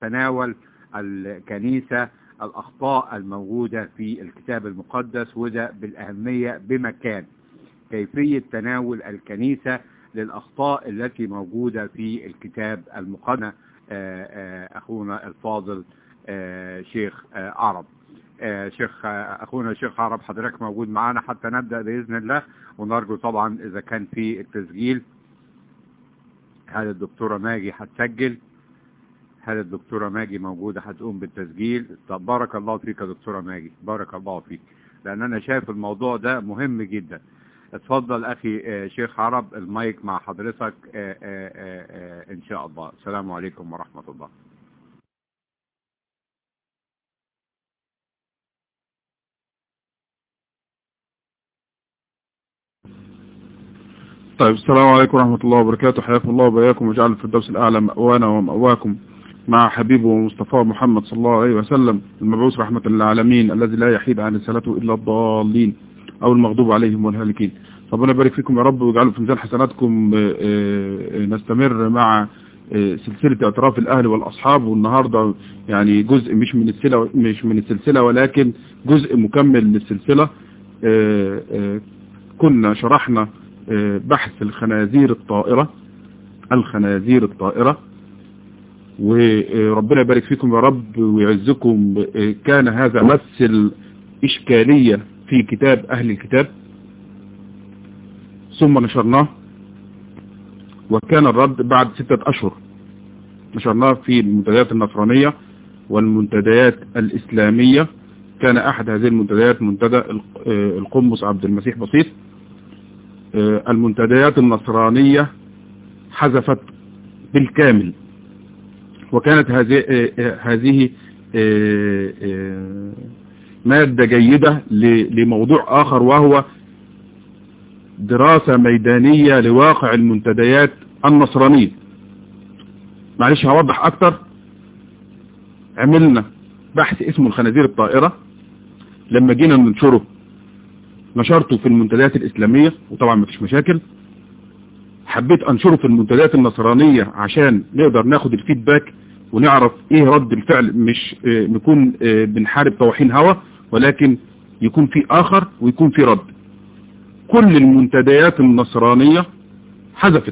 تتناول الكنيسة الأخطاء الموجودة في الكتاب المقدس وده بالأهمية بمكان كيفية تناول الكنيسة للأخطاء التي موجودة في الكتاب المقدس أخونا الفاضل شيخ عرب شيخ أخونا الشيخ عرب حضرتك موجود معنا حتى نبدأ بإذن الله ونرجو طبعا إذا كان في التسجيل هل الدكتورة ماجي هتسجل هل الدكتورة ماجي موجودة هتقوم بالتسجيل طب بارك الله فيك يا دكتورة ماجي بارك الله فيك لأن أنا شايف الموضوع ده مهم جدا اتفضل أخي شيخ عرب المايك مع حضرتك إن شاء الله السلام عليكم ورحمة الله طيب السلام عليكم ورحمة الله وبركاته حياكم الله وبياكم وجعل الفردوس الأعلى مأوانا ومأواكم مع حبيبه ومصطفى محمد صلى الله عليه وسلم المبعوث رحمة للعالمين الذي لا يحيد عن رسالته إلا الضالين أو المغضوب عليهم والهالكين ربنا يبارك فيكم يا رب ويجعله في ميزان حسناتكم نستمر مع سلسلة اعتراف الأهل والأصحاب والنهاردة يعني جزء مش من السلسلة مش من السلسلة ولكن جزء مكمل للسلسلة كنا شرحنا بحث الخنازير الطائرة الخنازير الطائرة وربنا يبارك فيكم يا رب ويعزكم كان هذا مثل إشكالية في كتاب أهل الكتاب ثم نشرناه وكان الرد بعد ستة أشهر نشرناه في المنتديات النصرانية والمنتديات الإسلامية كان أحد هذه المنتديات منتدى القمص عبد المسيح بسيط المنتديات النصرانية حذفت بالكامل وكانت هذه هذه مادة جيدة لموضوع آخر وهو دراسة ميدانية لواقع المنتديات النصرانية معلش هوضح أكتر عملنا بحث اسمه الخنازير الطائرة لما جينا ننشره نشرته في المنتديات الإسلامية وطبعا ما فيش مشاكل حبيت أنشره في المنتديات النصرانية عشان نقدر ناخد الفيدباك ونعرف ايه رد الفعل مش اه نكون اه بنحارب طواحين هوا ولكن يكون في آخر ويكون في رد كل المنتديات النصرانية حذفت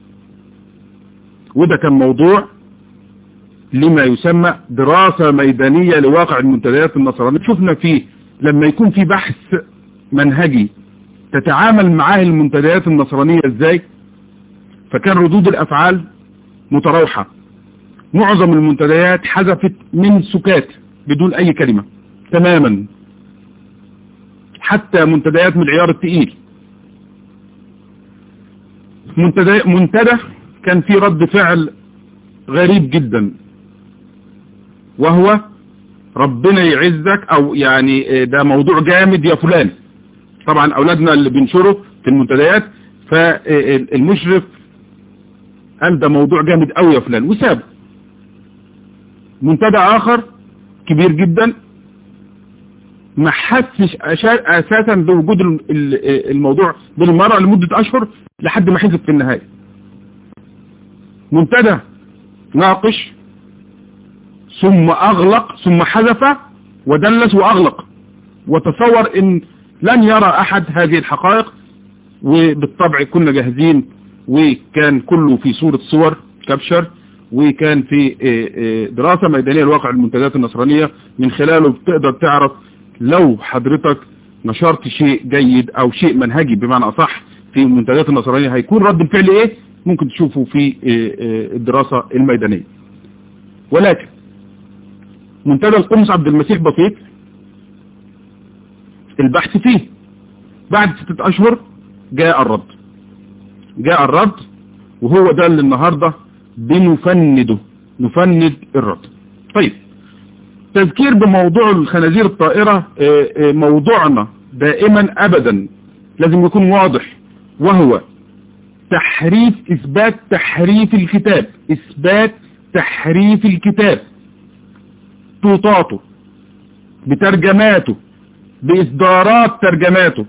وده كان موضوع لما يسمى دراسة ميدانية لواقع المنتديات النصرانية شفنا فيه لما يكون في بحث منهجي تتعامل معاه المنتديات النصرانية ازاي فكان ردود الافعال متراوحة معظم المنتديات حذفت من سكات بدون اي كلمة تماما حتى منتديات من العيار التقيل منتدى, منتدى كان في رد فعل غريب جدا وهو ربنا يعزك او يعني ده موضوع جامد يا فلان طبعا اولادنا اللي بينشروا في المنتديات فالمشرف قال ده موضوع جامد قوي يا فلان وساب منتدى اخر كبير جدا ما حسش اساسا بوجود الموضوع بالمرة لمدة اشهر لحد ما حزب في النهاية منتدى ناقش ثم اغلق ثم حذف ودلس واغلق وتصور ان لن يرى احد هذه الحقائق وبالطبع كنا جاهزين وكان كله في صورة صور كابشر وكان في دراسة ميدانية لواقع المنتديات النصرانية من خلاله بتقدر تعرف لو حضرتك نشرت شيء جيد او شيء منهجي بمعنى اصح في المنتديات النصرانية هيكون رد الفعل ايه ممكن تشوفه في الدراسة الميدانية ولكن منتدى القمص عبد المسيح بسيط البحث فيه بعد ستة اشهر جاء الرد جاء الرد وهو ده اللي النهاردة بنفنده نفند الرد طيب تذكير بموضوع الخنازير الطائرة موضوعنا دائما ابدا لازم يكون واضح وهو تحريف اثبات تحريف الكتاب اثبات تحريف الكتاب توطاته بترجماته باصدارات ترجماته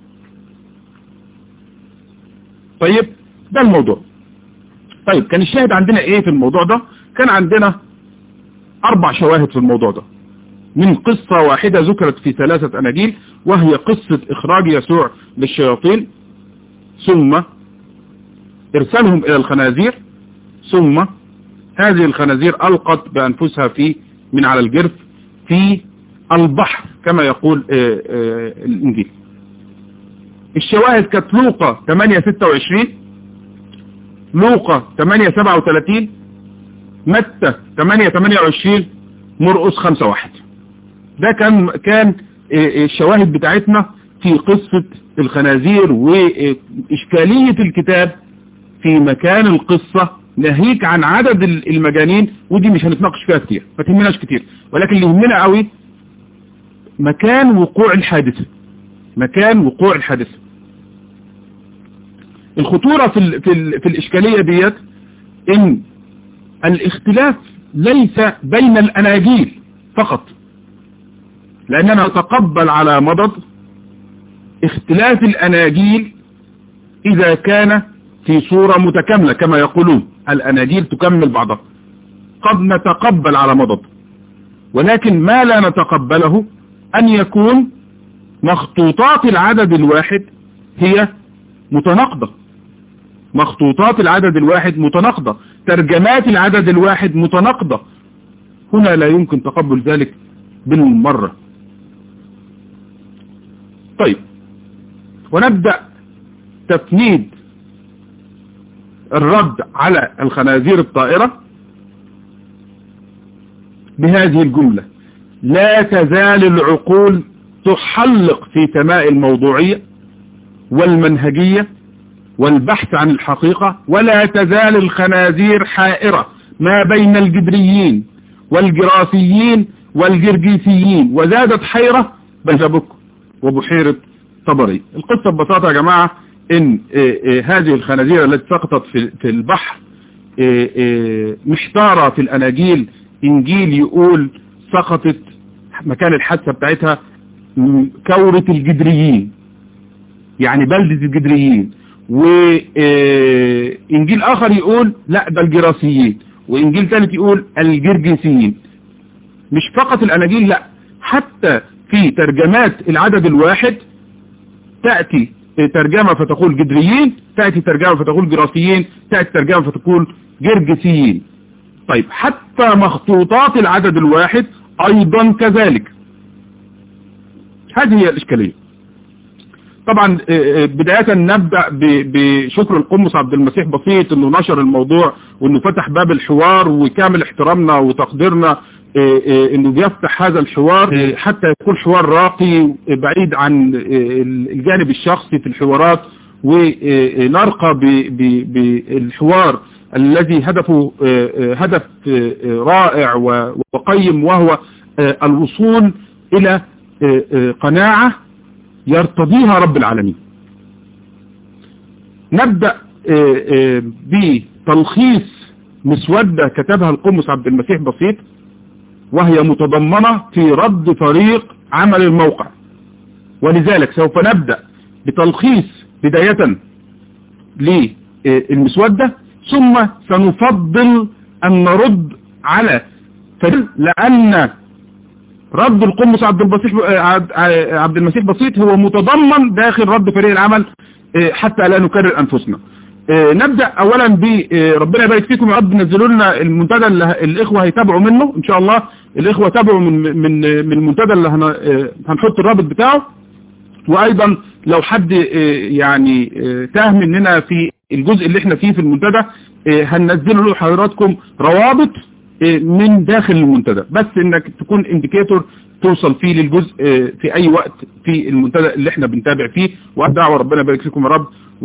طيب ده الموضوع طيب كان الشاهد عندنا ايه في الموضوع ده كان عندنا أربع شواهد في الموضوع ده من قصة واحدة ذكرت في ثلاثة أناجيل وهي قصة إخراج يسوع للشياطين ثم إرسالهم إلى الخنازير ثم هذه الخنازير ألقت بأنفسها في من على الجرف في البحر كما يقول آآ آآ الإنجيل الشواهد كانت لوقا 826 لوقا 837 متى 828 مرقس 51 ده كان كان الشواهد بتاعتنا في قصة الخنازير وإشكالية الكتاب في مكان القصة ناهيك عن عدد المجانين ودي مش هنتناقش فيها كتير ما تهمناش كتير ولكن اللي يهمنا قوي مكان وقوع الحادثة مكان وقوع الحادثة الخطورة في, ال في, ال في الإشكالية ديت إن الاختلاف ليس بين الأناجيل فقط لأننا نتقبل على مضض اختلاف الأناجيل إذا كان في صورة متكاملة كما يقولون الأناجيل تكمل بعضها قد نتقبل على مضض ولكن ما لا نتقبله أن يكون مخطوطات العدد الواحد هي متناقضة مخطوطات العدد الواحد متناقضة ترجمات العدد الواحد متناقضة هنا لا يمكن تقبل ذلك بالمرة طيب ونبدأ تفنيد الرد على الخنازير الطائرة بهذه الجملة لا تزال العقول تحلق في سماء الموضوعية والمنهجية والبحث عن الحقيقة ولا تزال الخنازير حائرة ما بين الجدريين والجراسيين والجرجيسيين وزادت حيرة بجبك وبحيرة طبري القصة ببساطة يا جماعة ان هذه الخنازير التي سقطت في البحر محتارة في الاناجيل انجيل يقول سقطت مكان الحادثة بتاعتها كورة الجدريين يعني بلدة الجدريين وانجيل اخر يقول لا ده الجراسيين وانجيل ثالث يقول الجرجسيين مش فقط الاناجيل لا حتى في ترجمات العدد الواحد تأتي ترجمة فتقول جدريين تأتي ترجمة فتقول جراسيين تأتي ترجمة فتقول جرجسيين طيب حتى مخطوطات العدد الواحد ايضا كذلك هذه هي الاشكالية طبعا بداية نبدأ بشكر القمص عبد المسيح بسيط انه نشر الموضوع وانه فتح باب الحوار وكامل احترامنا وتقديرنا انه بيفتح هذا الحوار حتى يكون حوار راقي بعيد عن الجانب الشخصي في الحوارات ونرقى بالحوار الذي هدفه هدف رائع وقيم وهو الوصول الى قناعة يرتضيها رب العالمين نبدأ بتلخيص مسودة كتبها القمص عبد المسيح بسيط وهي متضمنة في رد طريق عمل الموقع ولذلك سوف نبدأ بتلخيص بداية للمسودة ثم سنفضل أن نرد على لأن رد القمص عبد المسيح عبد المسيح بسيط هو متضمن داخل رد فريق العمل حتى لا نكرر أنفسنا نبدأ أولا بربنا يبارك فيكم يا رب نزلوا لنا المنتدى اللي الإخوة هيتابعوا منه إن شاء الله الإخوة تابعوا من من من المنتدى اللي هنحط الرابط بتاعه وأيضا لو حد يعني تاه مننا في الجزء اللي احنا فيه في المنتدى هننزله له حضراتكم روابط من داخل المنتدى بس انك تكون انديكيتور توصل فيه للجزء في اي وقت في المنتدى اللي احنا بنتابع فيه والدعوة ربنا يبارك فيكم يا رب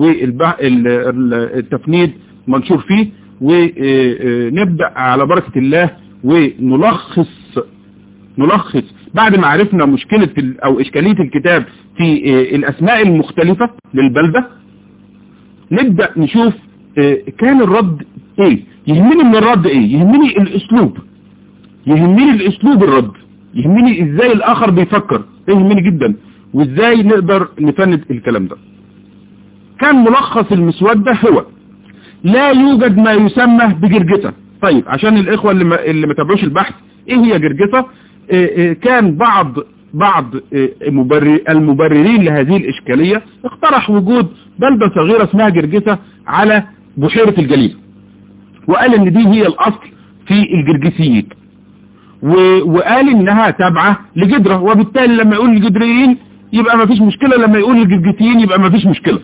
والتفنيد منشور فيه ونبدأ على بركة الله ونلخص نلخص بعد ما عرفنا مشكلة او اشكالية الكتاب في الاسماء المختلفة للبلدة نبدأ نشوف كان الرد ايه يهمني من الرد ايه يهمني الاسلوب يهمني الاسلوب الرد يهمني ازاي الاخر بيفكر ده يهمني جدا وازاي نقدر نفند الكلام ده كان ملخص المسودة هو لا يوجد ما يسمى بجرجسة طيب عشان الاخوة اللي ما, اللي ما تابعوش البحث ايه هي جرجسة كان بعض بعض المبررين لهذه الإشكالية اقترح وجود بلدة صغيرة اسمها جرجسة على بحيرة الجليل وقال ان دي هي الأصل في الجرجسيين وقال انها تابعة لجدرة وبالتالي لما يقول الجدريين يبقى ما فيش مشكلة لما يقول الجرجسيين يبقى ما فيش مشكلة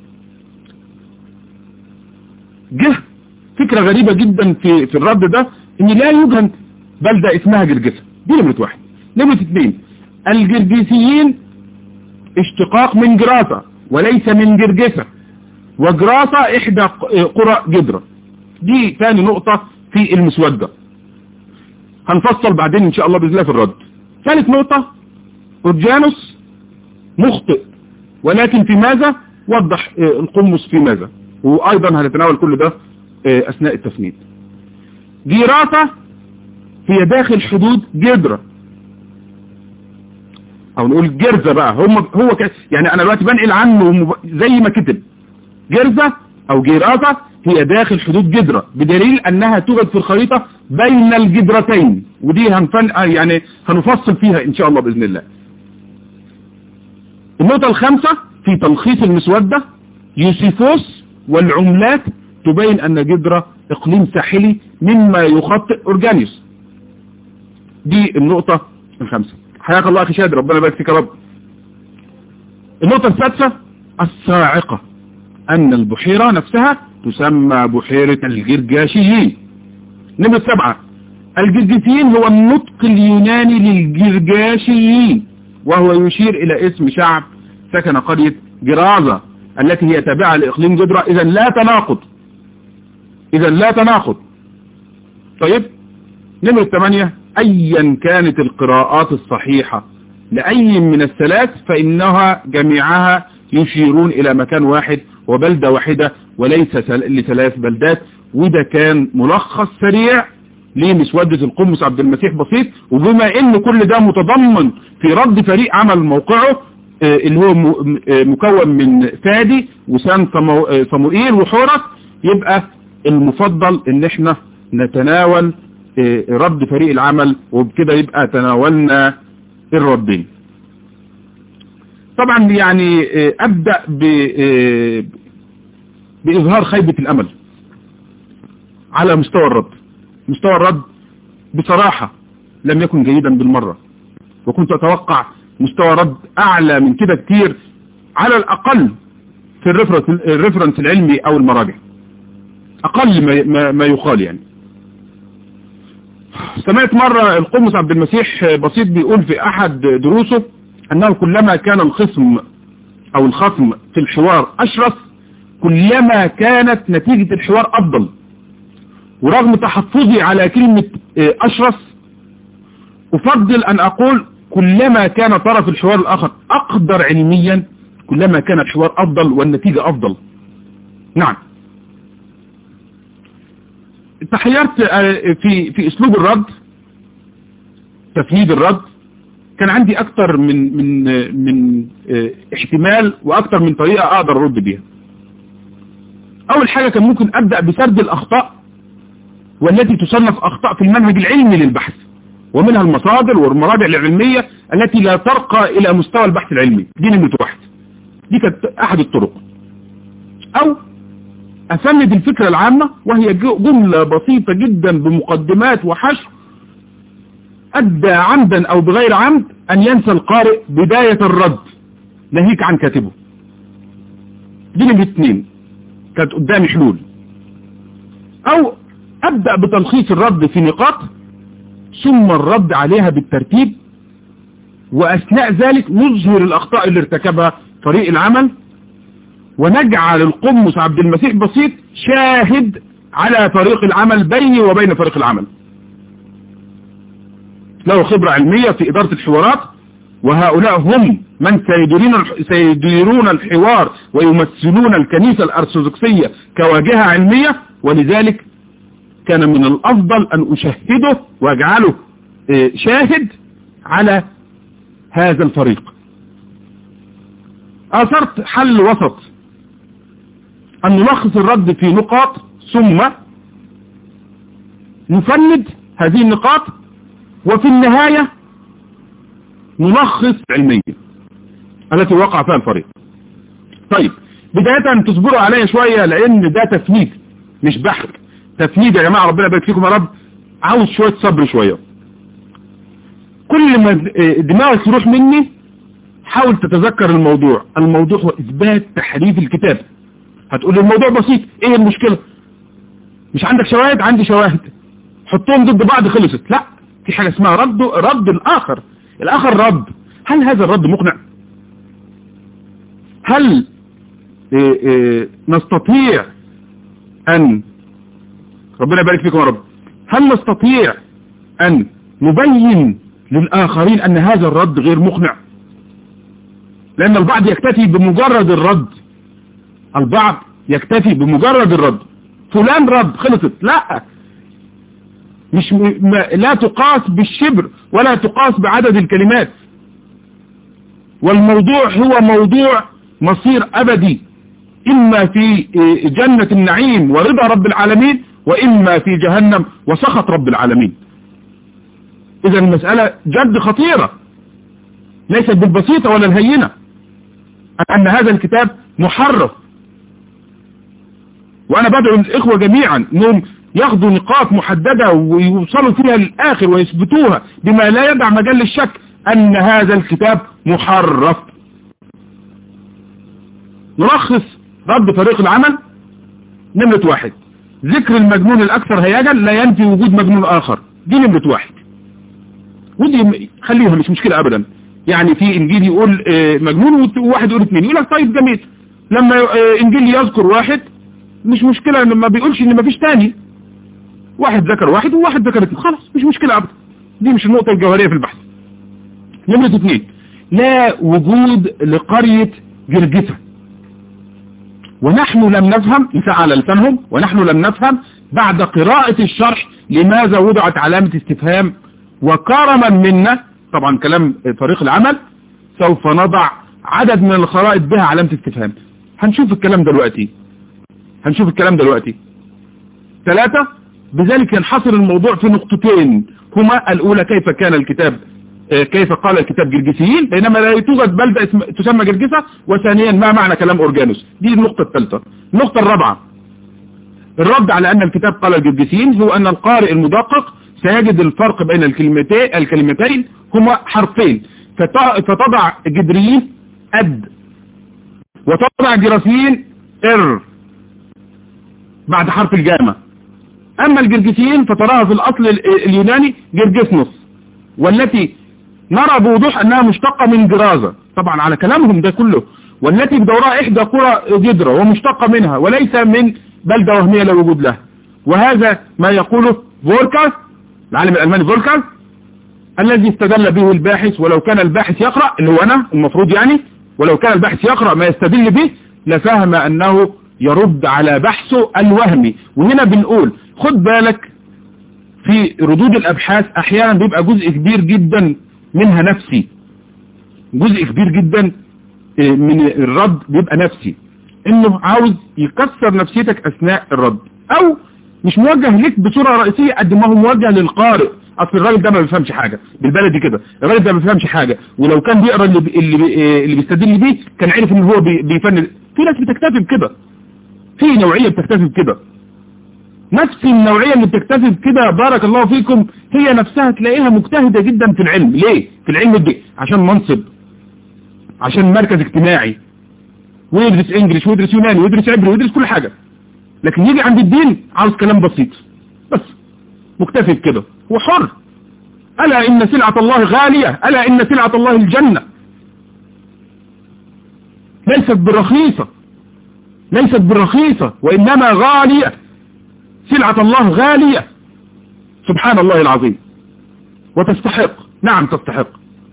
جه فكرة غريبة جدا في, في الرد ده ان لا يوجد بلدة اسمها جرجسة دي نمرة واحد نمرة اثنين الجرجسيين اشتقاق من جراسة وليس من جرجسة وجراسة احدى قرى جدرة دي ثاني نقطة في المسودة هنفصل بعدين ان شاء الله بإذن الله في الرد ثالث نقطة أورجانوس مخطئ ولكن في ماذا وضح القمص في ماذا وأيضا هنتناول كل ده أثناء التفنيد جيرافة هي داخل حدود جدرة او نقول جرزة بقى هم هو ك... يعني انا دلوقتي بنقل عنه زي ما كتب جرزة او جيرافة هي داخل حدود جدرة بدليل انها توجد في الخريطة بين الجدرتين ودي هنفن يعني هنفصل فيها ان شاء الله باذن الله النقطة الخامسة في تلخيص المسودة يوسيفوس والعملات تبين ان جدرة اقليم ساحلي مما يخطئ اورجانيوس دي النقطة الخامسة حياك الله اخي شادي ربنا يبارك فيك يا رب النقطة السادسة الصاعقة ان البحيرة نفسها تسمى بحيرة الجرجاشيين نمرة سبعة الجرجسيين هو النطق اليوناني للجرجاشيين وهو يشير الى اسم شعب سكن قرية جرازة التي هي تابعة لإقليم جدرة إذا لا تناقض إذا لا تناقض طيب نمرة ثمانية أيا كانت القراءات الصحيحة لأي من الثلاث فإنها جميعها يشيرون إلى مكان واحد وبلدة واحدة وليس لثلاث بلدات وده كان ملخص سريع لمسودة القمص عبد المسيح بسيط وبما ان كل ده متضمن في رد فريق عمل موقعه اللي هو مكون من فادي وسام صموئيل وحورس يبقى المفضل ان احنا نتناول رد فريق العمل وبكده يبقى تناولنا الردين طبعا يعني ابدأ باظهار خيبة الامل على مستوى الرد مستوى الرد بصراحة لم يكن جيدا بالمرة وكنت اتوقع مستوى رد اعلى من كده كتير على الاقل في الريفرنس العلمي او المراجع اقل ما, ما, ما يقال يعني سمعت مرة القمص عبد المسيح بسيط بيقول في احد دروسه انه كلما كان الخصم او الخصم في الحوار اشرس كلما كانت نتيجة الحوار افضل ورغم تحفظي على كلمة اشرس افضل ان اقول كلما كان طرف الحوار الاخر اقدر علميا كلما كان الحوار افضل والنتيجة افضل نعم تحيرت في في اسلوب الرد تفنيد الرد كان عندي اكتر من من من احتمال واكتر من طريقة اقدر ارد بيها اول حاجة كان ممكن ابدأ بسرد الاخطاء والتي تصنف اخطاء في المنهج العلمي للبحث ومنها المصادر والمراجع العلمية التي لا ترقى الى مستوى البحث العلمي دي نمرة واحد دي كانت احد الطرق او أسند الفكرة العامة وهي جملة بسيطة جدا بمقدمات وحشو أدى عمدا أو بغير عمد أن ينسى القارئ بداية الرد ناهيك عن كاتبه دي نمرة اثنين كانت قدامي حلول أو أبدأ بتلخيص الرد في نقاط ثم الرد عليها بالترتيب وأثناء ذلك نظهر الأخطاء اللي ارتكبها فريق العمل ونجعل القمص عبد المسيح بسيط شاهد على فريق العمل بيني وبين فريق العمل له خبرة علمية في إدارة الحوارات وهؤلاء هم من سيديرون سيديرون الحوار ويمثلون الكنيسة الأرثوذكسية كواجهة علمية ولذلك كان من الأفضل أن أشهده وأجعله شاهد على هذا الفريق أثرت حل وسط أن نلخص الرد في نقاط ثم نفند هذه النقاط وفي النهاية ملخص علمية التي وقع فيها الفريق طيب بداية تصبروا عليا شوية لان ده تفنيد مش بحث تفنيد يا جماعة ربنا يبارك فيكم يا رب عاوز شوية صبر شوية كل ما دماغك تروح مني حاول تتذكر الموضوع الموضوع هو اثبات تحريف الكتاب هتقول الموضوع بسيط ايه المشكلة مش عندك شواهد عندي شواهد حطهم ضد بعض خلصت لا في حاجة اسمها رد رد الاخر الاخر رد هل هذا الرد مقنع هل إيه إيه نستطيع ان ربنا يبارك فيكم يا رب هل نستطيع ان نبين للاخرين ان هذا الرد غير مقنع لان البعض يكتفي بمجرد الرد البعض يكتفي بمجرد الرد فلان رد خلصت لا مش م... لا تقاس بالشبر ولا تقاس بعدد الكلمات والموضوع هو موضوع مصير أبدي إما في جنة النعيم ورضا رب العالمين وإما في جهنم وسخط رب العالمين إذا المسألة جد خطيرة ليست بالبسيطة ولا الهينة أن هذا الكتاب محرف وأنا بدعو الإخوة جميعا أنهم ياخدوا نقاط محددة ويوصلوا فيها للآخر ويثبتوها بما لا يدع مجال للشك أن هذا الكتاب محرف نلخص رد طريق العمل نمرة واحد ذكر المجنون الأكثر هياجا لا ينفي وجود مجنون آخر دي نمرة واحد ودي خليها مش مشكلة أبدا يعني في إنجيل يقول مجنون وواحد يقول اثنين يقول لك طيب جميل لما إنجيل يذكر واحد مش مشكلة ما بيقولش إن مفيش تاني واحد ذكر واحد وواحد ذكر اثنين خلاص مش مشكلة أبدا دي مش النقطة الجوهرية في البحث نمرة اثنين لا وجود لقرية جرجسة ونحن لم نفهم على لسانهم ونحن لم نفهم بعد قراءة الشرح لماذا وضعت علامة استفهام وكرما منا طبعا كلام فريق العمل سوف نضع عدد من الخرائط بها علامة استفهام هنشوف الكلام دلوقتي هنشوف الكلام دلوقتي ثلاثة بذلك ينحصر الموضوع في نقطتين هما الأولى كيف كان الكتاب كيف قال الكتاب جرجسيين بينما لا توجد بلدة تسمى جرجسة وثانيا ما معنى كلام أورجانوس دي النقطة الثالثة النقطة الرابعة الرد على أن الكتاب قال الجرجسيين هو أن القارئ المدقق سيجد الفرق بين الكلمتين الكلمتين هما حرفين فتضع جدريين أد وتضع جراسيين إر بعد حرف الجامة أما الجرجسيين فتراها في الأصل اليوناني جرجسنوس والتي نرى بوضوح أنها مشتقة من جرازة طبعا على كلامهم ده كله والتي بدورها إحدى قرى جدرة ومشتقة منها وليس من بلدة وهمية لا وجود لها وهذا ما يقوله فوركا العالم الألماني فوركا الذي استدل به الباحث ولو كان الباحث يقرأ اللي هو أنا المفروض يعني ولو كان الباحث يقرأ ما يستدل به لفهم أنه يرد على بحثه الوهمي وهنا بنقول خد بالك في ردود الأبحاث أحيانا بيبقى جزء كبير جدا منها نفسي جزء كبير جدا من الرد بيبقى نفسي انه عاوز يكسر نفسيتك اثناء الرد او مش موجه لك بصورة رئيسية قد ما هو موجه للقارئ اصل الراجل ده ما بيفهمش حاجة بالبلدي كده الراجل ده ما بيفهمش حاجة ولو كان بيقرا اللي بي اللي, بي اللي بيستدل بيه كان عارف ان هو بي بيفند في ناس بتكتفي بكده في نوعية بتكتفي بكده نفس النوعية اللي بتكتفي بكده بارك الله فيكم هي نفسها تلاقيها مجتهدة جدا في العلم ليه في العلم دي عشان منصب عشان مركز اجتماعي ويدرس انجليش ويدرس يوناني ويدرس عبري ويدرس كل حاجة لكن يجي عند الدين عاوز كلام بسيط بس مكتفي بكده وحر ألا إن سلعة الله غالية ألا إن سلعة الله الجنة ليست بالرخيصة ليست بالرخيصة وإنما غالية سلعة الله غالية سبحان الله العظيم وتستحق نعم تستحق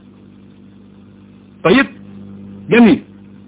طيب جميل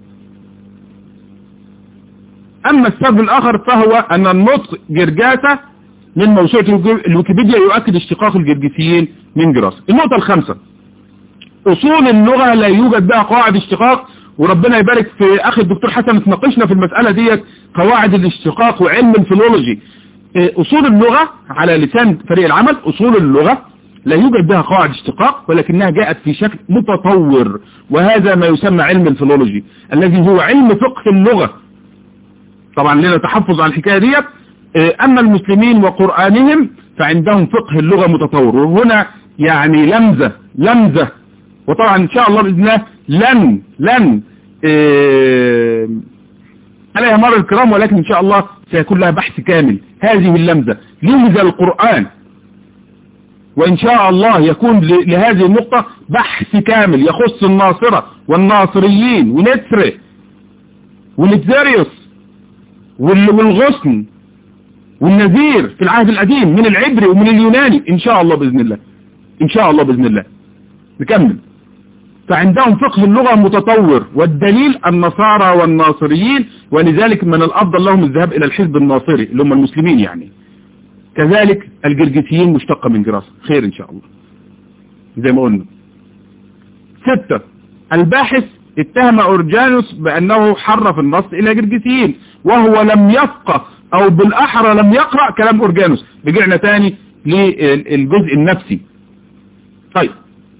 أما السبب الآخر فهو أن النطق جرجاسة من موسوعة الويكيبيديا يؤكد اشتقاق الجرجسيين من جراسة النقطة الخامسة أصول اللغة لا يوجد بها قواعد اشتقاق وربنا يبارك في أخي الدكتور حسن اتناقشنا في المسألة ديت قواعد الاشتقاق وعلم الفيلولوجي أصول اللغة على لسان فريق العمل أصول اللغة لا يوجد بها قواعد اشتقاق ولكنها جاءت في شكل متطور وهذا ما يسمى علم الفلولوجي الذي هو علم فقه اللغة طبعا لنا تحفظ على الحكاية ديت أما المسلمين وقرآنهم فعندهم فقه اللغة متطور وهنا يعني لمزة لمزة وطبعا إن شاء الله بإذن الله لن لن إيه عليها مر الكرام ولكن إن شاء الله سيكون لها بحث كامل هذه اللمزة لمزة القرآن وإن شاء الله يكون لهذه النقطة بحث كامل يخص الناصرة والناصريين ونتره ونتزاريوس والغصن والنذير في العهد القديم من العبري ومن اليوناني إن شاء الله بإذن الله إن شاء الله بإذن الله نكمل فعندهم فقه اللغة متطور والدليل النصارى والناصريين ولذلك من الأفضل لهم الذهاب إلى الحزب الناصري اللي هم المسلمين يعني كذلك الجرجسيين مشتقة من جراسة خير إن شاء الله زي ما قلنا ستة الباحث اتهم أورجانوس بأنه حرف النص إلى جرجسيين وهو لم يفقه أو بالأحرى لم يقرأ كلام أورجانوس رجعنا تاني للجزء النفسي طيب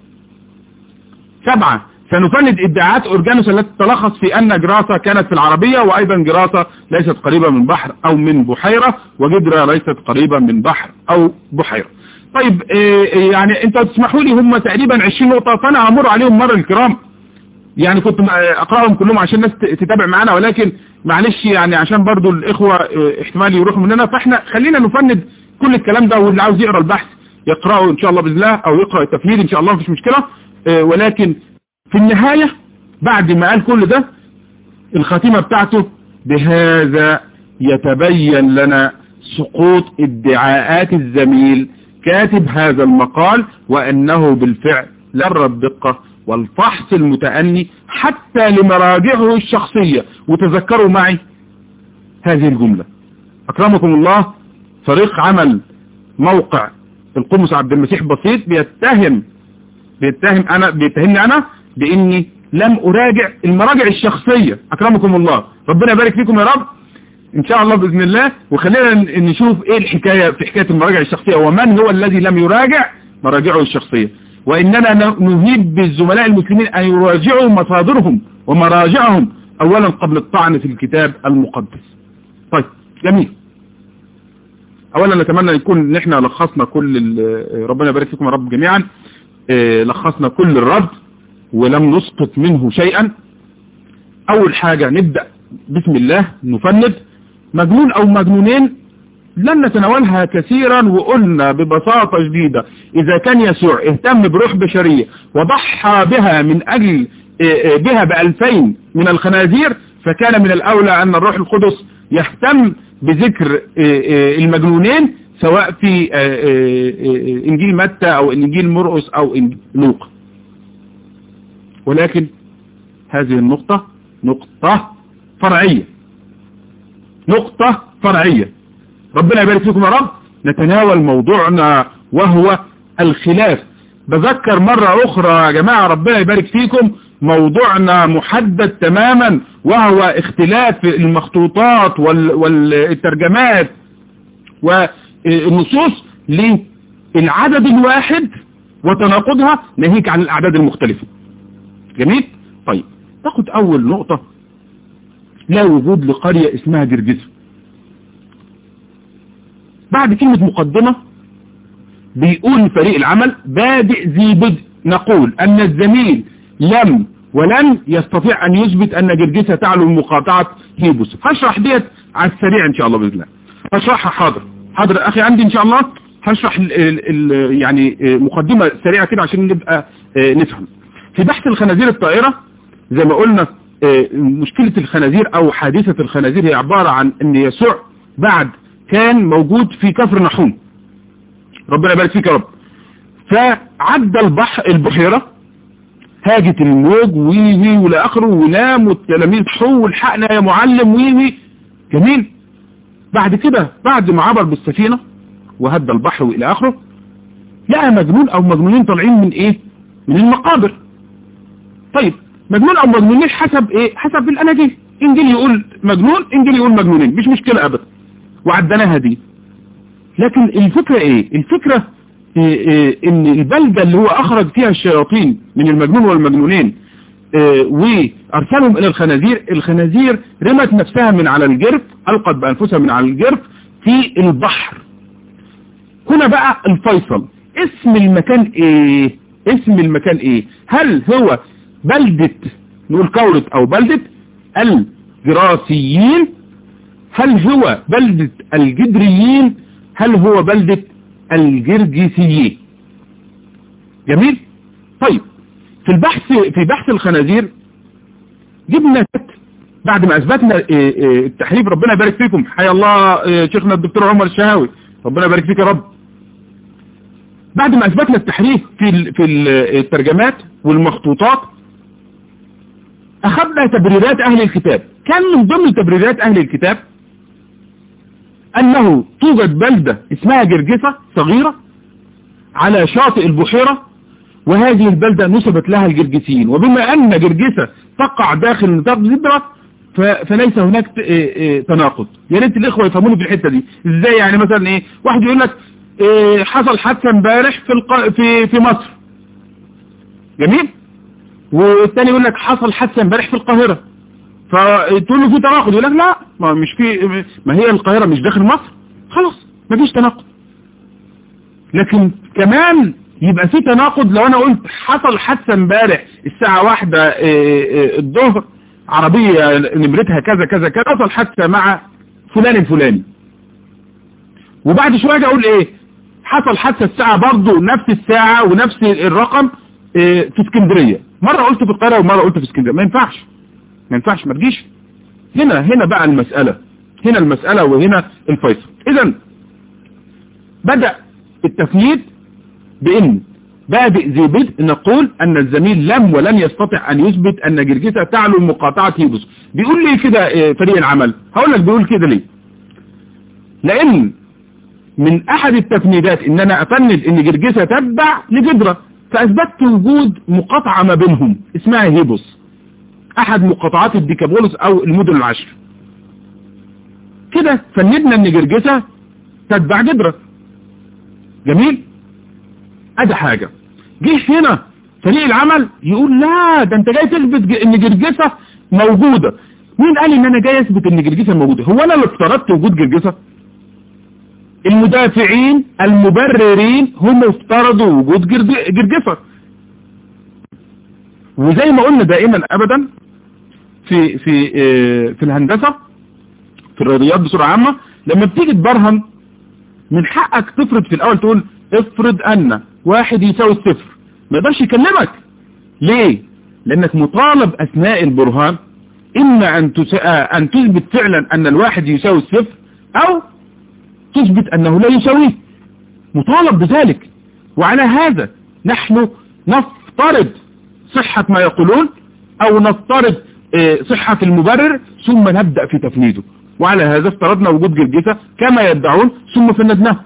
سبعة سنفند ادعاءات أورجانوس التي تلخص في أن جراسة كانت في العربية وأيضا جراسة ليست قريبة من بحر أو من بحيرة وجدرة ليست قريبة من بحر أو بحيرة طيب إيه يعني انتوا تسمحوا لي هم تقريبا 20 نقطة فأنا همر عليهم مرة الكرام يعني كنت أقرأهم كلهم عشان الناس تتابع معنا ولكن معلش يعني عشان برضو الإخوة احتمال يروحوا مننا فاحنا خلينا نفند كل الكلام ده واللي عاوز يقرأ البحث يقرأه إن شاء الله بإذن الله أو يقرأ التفهيد إن شاء الله مفيش مشكلة ولكن في النهاية بعد ما قال كل ده الخاتمة بتاعته بهذا يتبين لنا سقوط ادعاءات الزميل كاتب هذا المقال وأنه بالفعل لر الدقة والفحص المتأني حتى لمراجعه الشخصية وتذكروا معي هذه الجملة أكرمكم الله فريق عمل موقع القمص عبد المسيح بسيط بيتهم بيتهم أنا بيتهمني أنا بإني لم أراجع المراجع الشخصية أكرمكم الله ربنا يبارك فيكم يا رب إن شاء الله بإذن الله وخلينا نشوف إيه الحكاية في حكاية المراجع الشخصية ومن هو الذي لم يراجع مراجعه الشخصية وإننا نهيب بالزملاء المسلمين أن يراجعوا مصادرهم ومراجعهم أولا قبل الطعن في الكتاب المقدس طيب جميل أولا نتمنى يكون نحن لخصنا كل ربنا يبارك فيكم يا رب جميعا لخصنا كل الرد ولم نسقط منه شيئا أول حاجة نبدأ بسم الله نفند مجنون أو مجنونين لن نتناولها كثيرا وقلنا ببساطة شديدة إذا كان يسوع اهتم بروح بشرية وضحى بها من أجل بها بألفين من الخنازير فكان من الأولى أن الروح القدس يهتم بذكر المجنونين سواء في إنجيل متى أو إنجيل مرقس أو إنجيل لوقا ولكن هذه النقطة نقطة فرعية نقطة فرعية ربنا يبارك فيكم يا رب نتناول موضوعنا وهو الخلاف بذكر مرة أخرى يا جماعة ربنا يبارك فيكم موضوعنا محدد تماما وهو اختلاف المخطوطات والترجمات والنصوص للعدد الواحد وتناقضها ناهيك عن الأعداد المختلفة جميل طيب تاخد أول نقطة لا وجود لقرية اسمها جرجسة بعد كلمة مقدمة بيقول فريق العمل بادئ ذي بدء نقول أن الزميل لم ولن يستطيع أن يثبت أن جرجسة تعلو مقاطعة هيبوس هشرح ديت على السريع إن شاء الله بإذن الله هشرحها حاضر حاضر أخي عندي إن شاء الله هشرح ال ال يعني مقدمة سريعة كده عشان نبقى نفهم في بحث الخنازير الطائرة زي ما قلنا مشكلة الخنازير أو حادثة الخنازير هي عبارة عن أن يسوع بعد كان موجود في كفر نحوم ربنا يبارك فيك يا رب فعدى البحر البحيرة هاجت الموج وي وي والى اخره ونام والتلاميذ حو والحقنا يا معلم وي وي جميل بعد كده بعد ما عبر بالسفينة وهدى البحر والى اخره لقى مجنون او مجنونين طالعين من ايه من المقابر طيب مجنون او مجنونين حسب ايه حسب الاناجيل انجيل يقول مجنون انجيل يقول مجنونين مش مشكلة ابدا وعدناها دي لكن الفكرة ايه الفكرة ان البلدة اللي هو اخرج فيها الشياطين من المجنون والمجنونين وارسلهم الى الخنازير الخنازير رمت نفسها من على الجرف القت بانفسها من على الجرف في البحر هنا بقى الفيصل اسم المكان ايه اسم المكان ايه هل هو بلدة نقول كورة او بلدة الجراسيين هل هو بلدة الجدريين هل هو بلدة الجرجسيين جميل طيب في البحث في بحث الخنازير جبنا بعد ما اثبتنا التحريف ربنا يبارك فيكم حيا الله شيخنا الدكتور عمر الشهاوي ربنا يبارك فيك يا رب بعد ما اثبتنا التحريف في في الترجمات والمخطوطات اخذنا تبريرات اهل الكتاب كان من ضمن تبريرات اهل الكتاب انه توجد بلدة اسمها جرجسة صغيرة على شاطئ البحيرة وهذه البلدة نسبت لها الجرجسيين وبما ان جرجسة تقع داخل نطاق زبرة فليس هناك تناقض يا ريت الاخوة يفهموني في الحتة دي ازاي يعني مثلا ايه واحد يقول لك إيه حصل حادثة امبارح في الق... في في مصر جميل والتاني يقول لك حصل حادثة امبارح في القاهرة فتقول له في تناقض يقول لك لا ما مش في ما هي القاهرة مش داخل مصر خلاص ما فيش تناقض لكن كمان يبقى في تناقض لو انا قلت حصل حادثة امبارح الساعة واحدة الظهر عربية نمرتها كذا كذا كذا حصل حادثة مع فلان الفلاني وبعد شوية اقول ايه حصل حادثة الساعة برضه نفس الساعة ونفس الرقم في اسكندرية مرة قلت في القاهرة ومرة قلت في اسكندرية ما ينفعش ما ينفعش ما تجيش هنا هنا بقى المسألة هنا المسألة وهنا الفيصل اذا بدأ التفنيد بان بادئ ذي بدء نقول ان الزميل لم ولن يستطيع ان يثبت ان جرجسة تعلو مقاطعة هيبس بيقول لي كده فريق العمل هقول لك بيقول كده ليه لان من احد التفنيدات ان انا افند ان جرجسة تبع لجدرة فاثبتت وجود مقاطعة ما بينهم اسمها هيبوس احد مقاطعات الديكابولس او المدن العشر كده فندنا ان جرجسة تتبع جدرة جميل ادي حاجة جه هنا فريق العمل يقول لا ده انت جاي تثبت ان جرجسة موجودة مين قال ان انا جاي اثبت ان جرجسة موجودة هو انا اللي افترضت وجود جرجسة المدافعين المبررين هم افترضوا وجود جرجسة وزي ما قلنا دائما ابدا في في في الهندسة في الرياضيات بصورة عامة لما بتيجي تبرهن من حقك تفرض في الاول تقول افرض ان واحد يساوي الصفر ما يقدرش يكلمك ليه لانك مطالب اثناء البرهان اما ان ان تثبت فعلا ان الواحد يساوي الصفر او تثبت انه لا يساويه مطالب بذلك وعلى هذا نحن نفترض صحة ما يقولون او نفترض صحة المبرر ثم نبدأ في تفنيده وعلى هذا افترضنا وجود جرجسة كما يدعون ثم فندناه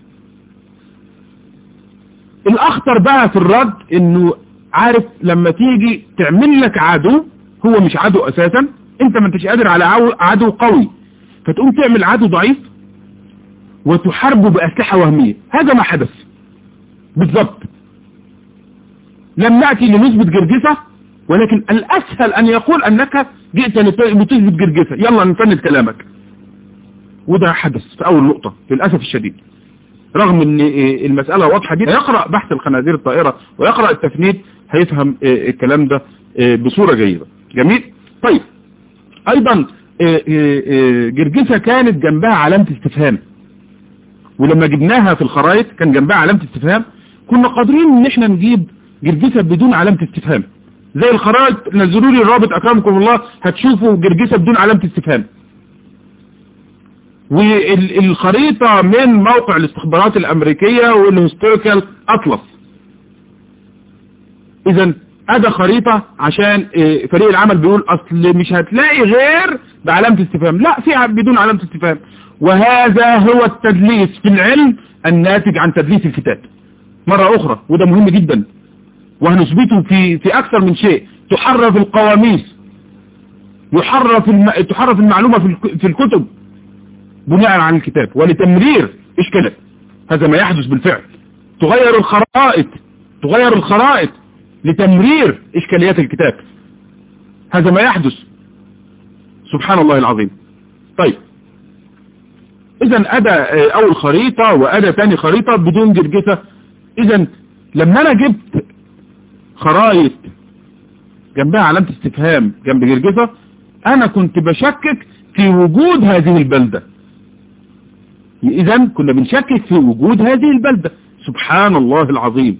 الاخطر بقى في الرد انه عارف لما تيجي تعمل لك عدو هو مش عدو اساسا انت ما انتش قادر على عدو قوي فتقوم تعمل عدو ضعيف وتحاربه بأسلحة وهمية هذا ما حدث بالضبط لم نأتي لنثبت جرجسة ولكن الأسهل أن يقول أنك جئت لتثبت جرجسة يلا نفند كلامك وده حدث في أول نقطة للأسف الشديد رغم ان المسألة واضحة جدا يقرأ بحث الخنازير الطائرة ويقرأ التفنيد هيفهم الكلام ده بصورة جيدة جميل طيب ايضا جرجسة كانت جنبها علامة استفهام ولما جبناها في الخرائط كان جنبها علامة استفهام كنا قادرين ان احنا نجيب جرجسة بدون علامة استفهام زي الخرائط نزلوا لي الرابط اكرمكم الله هتشوفوا جرجسة بدون علامة استفهام والخريطة من موقع الاستخبارات الامريكية والهستوريكال اطلس اذا ادى خريطة عشان فريق العمل بيقول اصل مش هتلاقي غير بعلامة استفهام لا في بدون علامة استفهام وهذا هو التدليس في العلم الناتج عن تدليس الكتاب مرة اخرى وده مهم جدا وهنثبته في في اكثر من شيء تحرف القواميس يحرف الم... تحرف المعلومة في, في الكتب بناء على الكتاب ولتمرير اشكالات هذا ما يحدث بالفعل تغير الخرائط تغير الخرائط لتمرير إشكاليات الكتاب هذا ما يحدث سبحان الله العظيم طيب اذا ادى اول خريطة وادى تاني خريطة بدون جرجسة اذا لما انا جبت خرائط جنبها علامة استفهام جنب جرجسة انا كنت بشكك في وجود هذه البلدة اذا كنا بنشكك في وجود هذه البلدة سبحان الله العظيم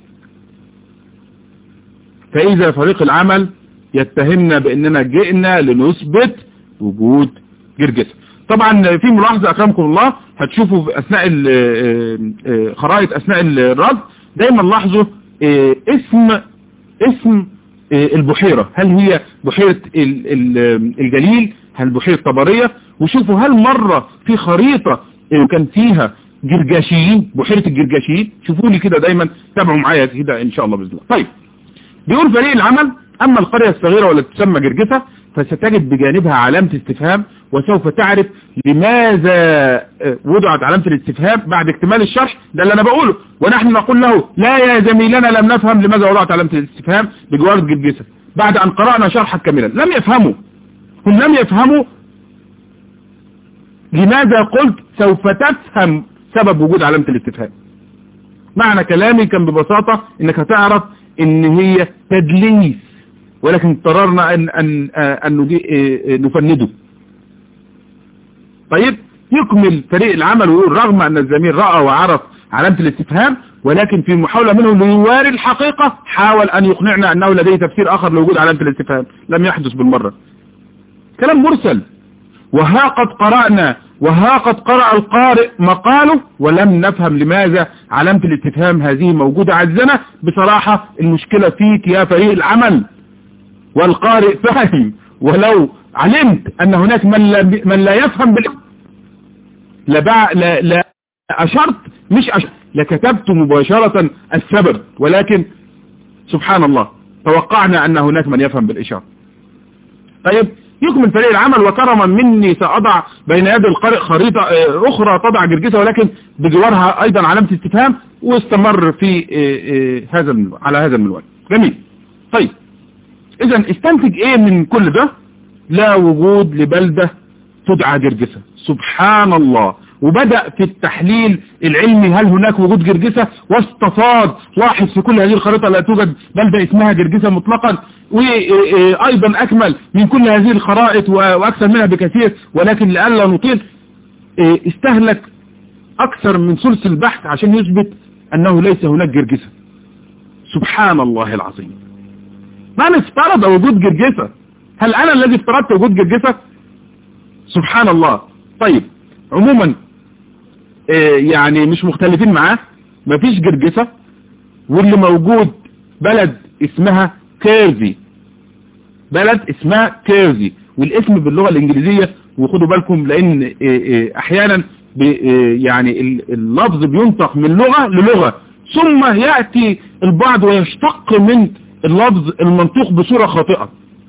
فاذا فريق العمل يتهمنا باننا جئنا لنثبت وجود جرجسة طبعا في ملاحظة اكرمكم الله هتشوفوا في اثناء خرائط اثناء الرصد دايما لاحظوا اسم اسم البحيرة هل هي بحيرة الجليل هل بحيرة طبرية وشوفوا هل مرة في خريطة كان فيها جرجاشيين بحيرة الجرجاشيين شوفوا لي كده دايما تابعوا معايا كده ان شاء الله باذن الله طيب بيقول فريق العمل اما القرية الصغيرة والتي تسمى جرجسة فستجد بجانبها علامة استفهام وسوف تعرف لماذا وضعت علامة الاستفهام بعد اكتمال الشرح ده اللي انا بقوله ونحن نقول له لا يا زميلنا لم نفهم لماذا وضعت علامة الاستفهام بجوار جرجسة بعد ان قرأنا شرحا كاملا لم يفهموا هم لم يفهموا لماذا قلت سوف تفهم سبب وجود علامة الاستفهام معنى كلامي كان ببساطة انك هتعرف ان هي تدليس ولكن اضطررنا ان, أن, أن نفنده طيب يكمل فريق العمل ويقول رغم ان الزميل رأى وعرف علامة الاستفهام ولكن في محاولة منه ليواري الحقيقة حاول ان يقنعنا انه لديه تفسير اخر لوجود علامة الاستفهام لم يحدث بالمرة كلام مرسل وها قد قرأنا وها قد قرأ القارئ مقاله ولم نفهم لماذا علامة الاستفهام هذه موجودة عزنا بصراحة المشكلة فيك يا فريق العمل والقارئ فهم ولو علمت ان هناك من لا, من لا يفهم بال لبع... لا... لا اشرت مش أشرت لكتبت مباشرة السبب ولكن سبحان الله توقعنا ان هناك من يفهم بالاشارة طيب يكمل فريق العمل وكرما مني سأضع بين يد القارئ خريطة اخرى تضع جرجسة ولكن بجوارها ايضا علامة استفهام واستمر في هذا المنوال على هذا المنوال جميل طيب اذا استنتج ايه من كل ده لا وجود لبلدة تدعى جرجسة سبحان الله وبدأ في التحليل العلمي هل هناك وجود جرجسة واستفاض لاحظ في كل هذه الخريطة لا توجد بلدة اسمها جرجسة مطلقا وايضا اكمل من كل هذه الخرائط واكثر منها بكثير ولكن لألا نطيل استهلك اكثر من ثلث البحث عشان يثبت انه ليس هناك جرجسة سبحان الله العظيم من افترض وجود جرجسة هل انا الذي افترضت وجود جرجسة سبحان الله طيب عموما يعني مش مختلفين معاه مفيش جرجسة واللي موجود بلد اسمها كيرزي بلد اسمها كيرزي والاسم باللغة الانجليزية وخدوا بالكم لان احيانا يعني اللفظ بينطق من لغة للغة ثم يأتي البعض ويشتق من اللفظ المنطوق بصورة خاطئة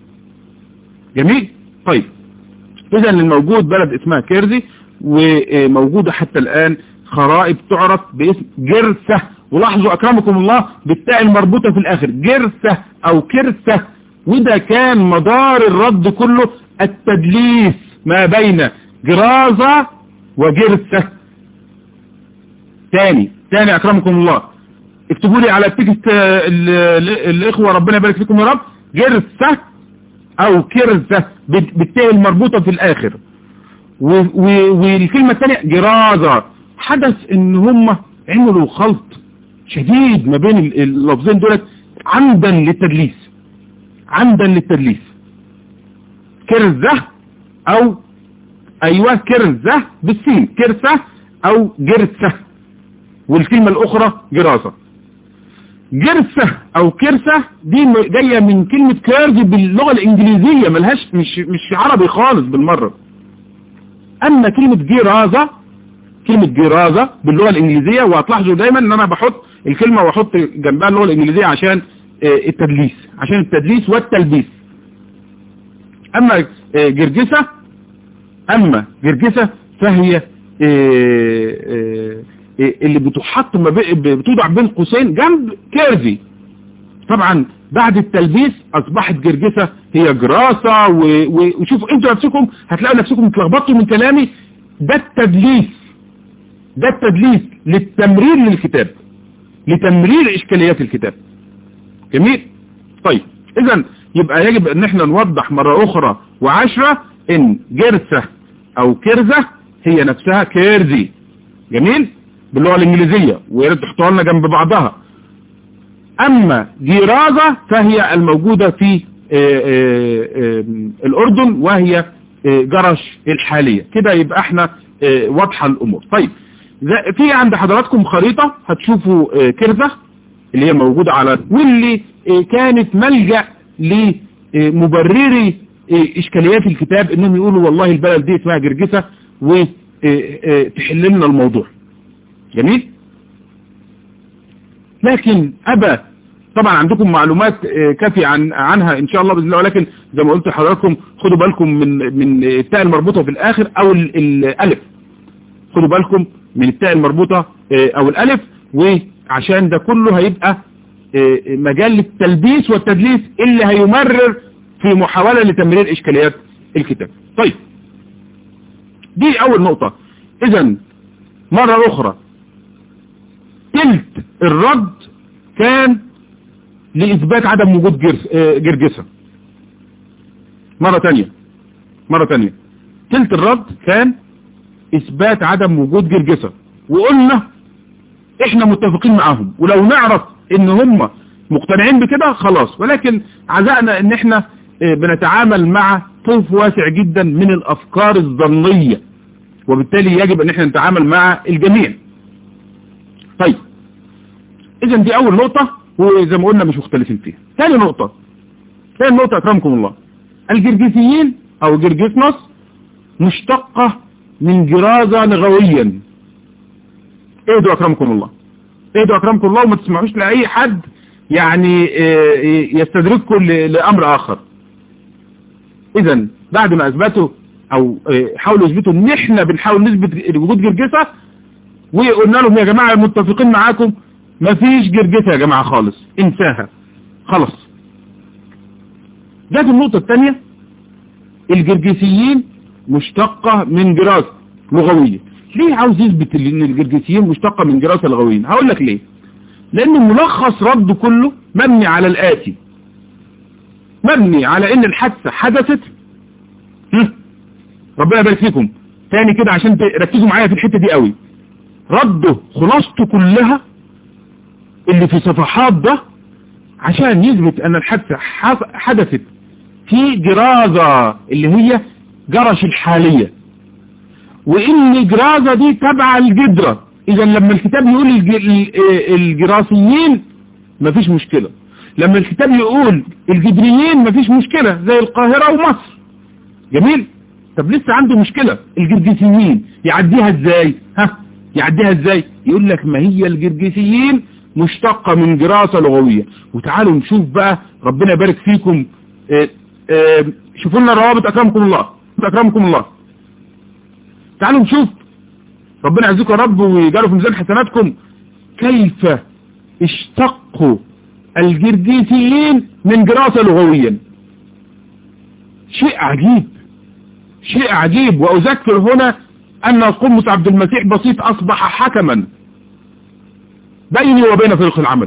جميل طيب اذا الموجود بلد اسمها كيرزي وموجودة حتى الان خرائط تعرف باسم جرسة ولاحظوا اكرمكم الله بالتاء المربوطة في الاخر جرسة او كرسة وده كان مدار الرد كله التدليس ما بين جرازة وجرسة تاني تاني اكرمكم الله اكتبوا لي على التكست الاخوة ربنا يبارك فيكم يا رب جرسة او كرزة بالتاء المربوطة في الاخر والكلمة الثانية جرازة حدث ان هم عملوا خلط شديد ما بين اللفظين دولت عمدا للتدليس عمدا للتدليس كرزة او ايوه كرزة بالسين كرسة او جرسة والكلمة الاخرى جرازة جرسة او كرسة دي جاية من كلمة كيرز باللغة الانجليزية ملهاش مش, مش عربي خالص بالمرة اما كلمة جرازة كلمة جرازة باللغة الانجليزية وهتلاحظوا دايما ان انا بحط الكلمة واحط جنبها اللغة الانجليزية عشان التدليس عشان التدليس والتلبيس اما جرجسة اما جرجسة فهي اللي بتحط ما بتوضع بين قوسين جنب كيرزي طبعا بعد التلبيس اصبحت جرجسة هي جراسة وشوفوا انتوا نفسكم هتلاقوا نفسكم اتلخبطتوا من كلامي ده التدليس ده التدليس للتمرير للكتاب لتمرير اشكاليات الكتاب جميل طيب اذا يبقى يجب ان احنا نوضح مرة اخرى وعشرة ان جرسة او كرزة هي نفسها كيرزي جميل باللغة الانجليزية وياريت تحطوها لنا جنب بعضها اما جيرازة فهي الموجودة في آآ آآ الاردن وهي جرش الحالية كده يبقى احنا واضحة الامور طيب في عند حضراتكم خريطة هتشوفوا كرزة اللي هي موجودة على واللي كانت ملجأ لمبرري اشكاليات الكتاب انهم يقولوا والله البلد دي اسمها جرجسة وتحل لنا الموضوع جميل لكن ابى طبعا عندكم معلومات كافية عن عنها ان شاء الله باذن الله ولكن زي ما قلت لحضراتكم خدوا بالكم من من التاء المربوطة في الاخر او الالف خدوا بالكم من التاء المربوطة او الالف وعشان ده كله هيبقى مجال للتلبيس والتدليس اللي هيمرر في محاولة لتمرير اشكاليات الكتاب طيب دي اول نقطة اذا مرة اخرى تلت الرد كان لإثبات عدم وجود جرجسة مرة تانية مرة تانية تلت الرد كان إثبات عدم وجود جرجسة وقلنا إحنا متفقين معاهم ولو نعرف إن هم مقتنعين بكده خلاص ولكن عزقنا إن إحنا بنتعامل مع طيف واسع جدا من الأفكار الظنية وبالتالي يجب إن إحنا نتعامل مع الجميع طيب اذا دي اول نقطة وزي ما قلنا مش مختلفين فيها ثاني نقطة ثاني نقطة اكرمكم الله الجرجسيين او جرجسنس مشتقة من جرازة لغويا اهدوا اكرمكم الله اهدوا اكرمكم الله وما تسمعوش لاي حد يعني يستدرككم لامر اخر اذا بعد ما اثبتوا او حاولوا يثبتوا ان احنا بنحاول نثبت وجود جرجسة وقلنا لهم يا جماعة متفقين معاكم مفيش جرجسة يا جماعة خالص انساها خلاص جات النقطة الثانية الجرجسيين مشتقة من جراسة لغوية ليه عاوز يثبت ان الجرجسيين مشتقة من جراسة لغوية هقول لك ليه لان ملخص رد كله مبني على الآتي مبني على ان الحادثة حدثت ربنا يبارك فيكم تاني كده عشان تركزوا معايا في الحتة دي قوي رده خلاصته كلها اللي في صفحات ده عشان يثبت ان الحادثة حدثت في جرازة اللي هي جرش الحالية وان جرازة دي تبع الجدرة اذا لما الكتاب يقول الجراسيين مفيش مشكلة لما الكتاب يقول الجدريين مفيش مشكلة زي القاهرة ومصر جميل طب لسه عنده مشكلة الجرجسيين يعديها ازاي ها يعديها ازاي يقول لك ما هي الجرجسيين مشتقة من دراسة لغوية وتعالوا نشوف بقى ربنا يبارك فيكم اه اه شوفوا لنا الروابط اكرمكم الله اكرمكم الله تعالوا نشوف ربنا يعزكم يا رب ويجعله في ميزان حسناتكم كيف اشتقوا الجرجسيين من دراسة لغويا شيء عجيب شيء عجيب واذكر هنا ان القمص عبد المسيح بسيط اصبح حكما بيني وبين فريق العمل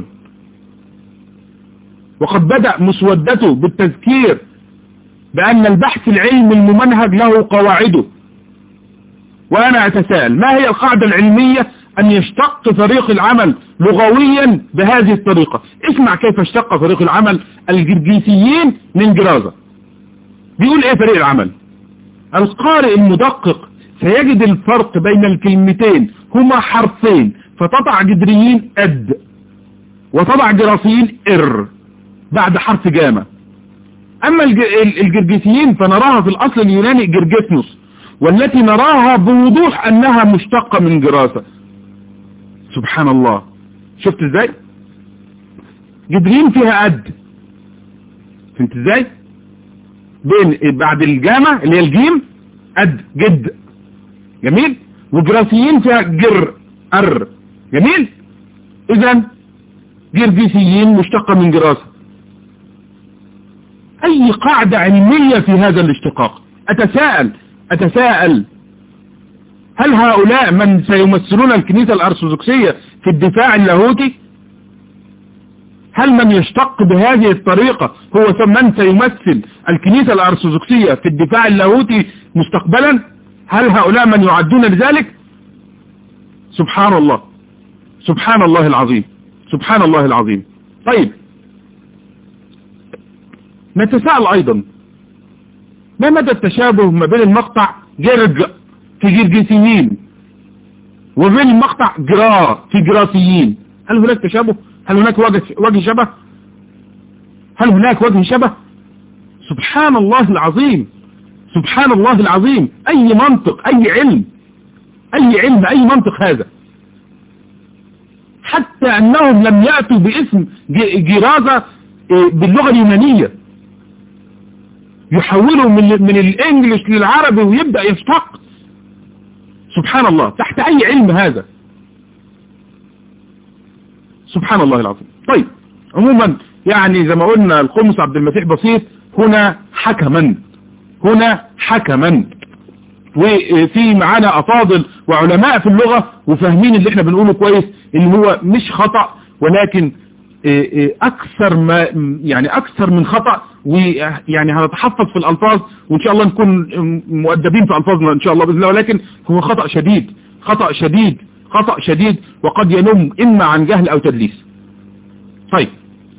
وقد بدأ مسودته بالتذكير بأن البحث العلمي الممنهج له قواعده وأنا أتساءل ما هي القاعدة العلمية أن يشتق فريق العمل لغويا بهذه الطريقة اسمع كيف اشتق فريق العمل الجرجيسيين من جرازة بيقول ايه فريق العمل القارئ المدقق سيجد الفرق بين الكلمتين هما حرفين فتضع جدريين اد وتضع جراسيين ار بعد حرف جامة اما الجرجسيين فنراها في الاصل اليوناني جرجسنوس والتي نراها بوضوح انها مشتقة من جراسة سبحان الله شفت ازاي جدرين فيها اد فهمت ازاي بين بعد الجامة اللي هي الجيم اد جد جميل وجراسيين فيها جر ار جميل اذا جرجسيين مشتقة من جراسة اي قاعدة علمية في هذا الاشتقاق اتساءل اتساءل هل هؤلاء من سيمثلون الكنيسة الارثوذكسية في الدفاع اللاهوتي هل من يشتق بهذه الطريقة هو من سيمثل الكنيسة الارثوذكسية في الدفاع اللاهوتي مستقبلا هل هؤلاء من يعدون لذلك سبحان الله سبحان الله العظيم سبحان الله العظيم طيب نتساءل ايضا ما مدى التشابه ما بين المقطع جرج في جرجسيين وبين المقطع جرا في جراسيين هل هناك تشابه هل هناك وجه, وجه شبه هل هناك وجه شبه سبحان الله العظيم سبحان الله العظيم اي منطق اي علم اي علم اي منطق هذا حتى انهم لم يأتوا باسم جرازة باللغة اليونانية يحولوا من, من الانجليش للعربي ويبدأ يشتق سبحان الله تحت اي علم هذا سبحان الله العظيم طيب عموما يعني زي ما قلنا القمص عبد المسيح بسيط هنا حكما هنا حكما وفي معانا افاضل وعلماء في اللغة وفاهمين اللي احنا بنقوله كويس اللي هو مش خطأ ولكن اكثر ما يعني اكثر من خطأ ويعني هنتحفظ في الالفاظ وان شاء الله نكون مؤدبين في الفاظنا ان شاء الله باذن الله ولكن هو خطأ شديد خطأ شديد خطأ شديد وقد ينم اما عن جهل او تدليس طيب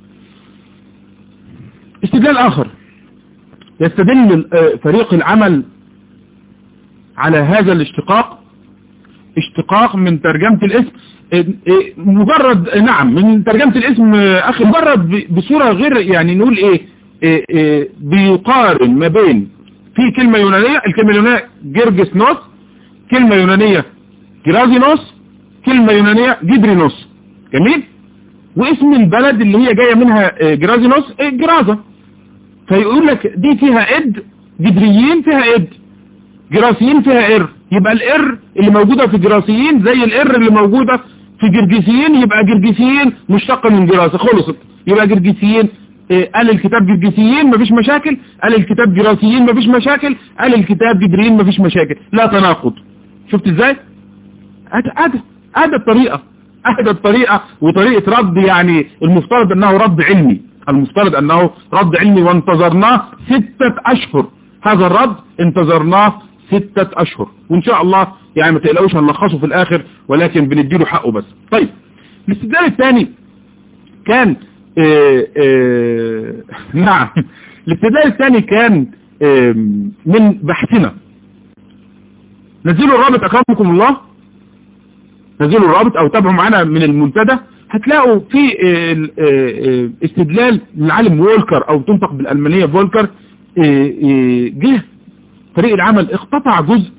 استدلال اخر يستدل فريق العمل على هذا الاشتقاق اشتقاق من ترجمة الاسم مجرد نعم من ترجمة الاسم اخي مجرد بصورة غير يعني نقول ايه, إيه, إيه بيقارن ما بين في كلمة يونانية الكلمة اليونانية جرجس نوس كلمة يونانية جرازينوس كلمة يونانية جدرينوس جميل واسم البلد اللي هي جاية منها جرازينوس جرازة فيقول لك دي فيها اد جدريين فيها اد جراسيين فيها ار يبقى الار اللي موجودة في جراسيين زي الار اللي موجودة في جرجسيين يبقى جرجسيين مشتقة من جراسة خلصت يبقى جرجسيين قال الكتاب جرجسيين مفيش مشاكل قال الكتاب جراسيين مفيش مشاكل قال الكتاب جدريين مفيش مشاكل لا تناقض شفت ازاي ادى ادى الطريقة ادى الطريقة وطريقة رد يعني المفترض انه رد علمي المفترض انه رد علمي وانتظرناه ستة اشهر هذا الرد انتظرناه ستة اشهر وان شاء الله يعني ما تقلقوش هنلخصه في الاخر ولكن بنديله حقه بس طيب الاستدلال الثاني كان اه اه نعم الاستدلال الثاني كان اه من بحثنا نزلوا الرابط اكرمكم الله نزلوا الرابط او تابعوا معنا من المنتدى هتلاقوا في استدلال للعالم وولكر او تنطق بالالمانية فولكر جه فريق العمل اقتطع جزء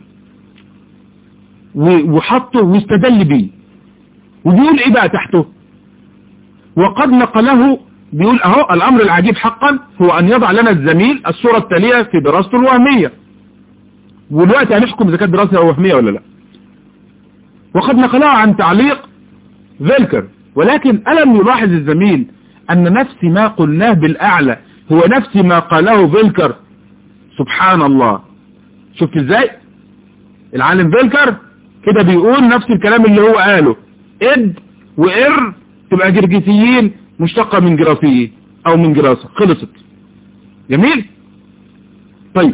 وحطه واستدل بيه وبيقول ايه بقى تحته وقد نقله بيقول اهو الامر العجيب حقا هو ان يضع لنا الزميل الصورة التالية في دراسته الوهمية والوقت هنحكم اذا كانت دراسة وهمية ولا لا وقد نقلها عن تعليق فيلكر ولكن ألم يلاحظ الزميل أن نفس ما قلناه بالأعلى هو نفس ما قاله فيلكر سبحان الله شفت ازاي العالم فيلكر كده بيقول نفس الكلام اللي هو قاله اد وار تبقى جرجسيين مشتقة من جراسيين او من جراسة خلصت جميل طيب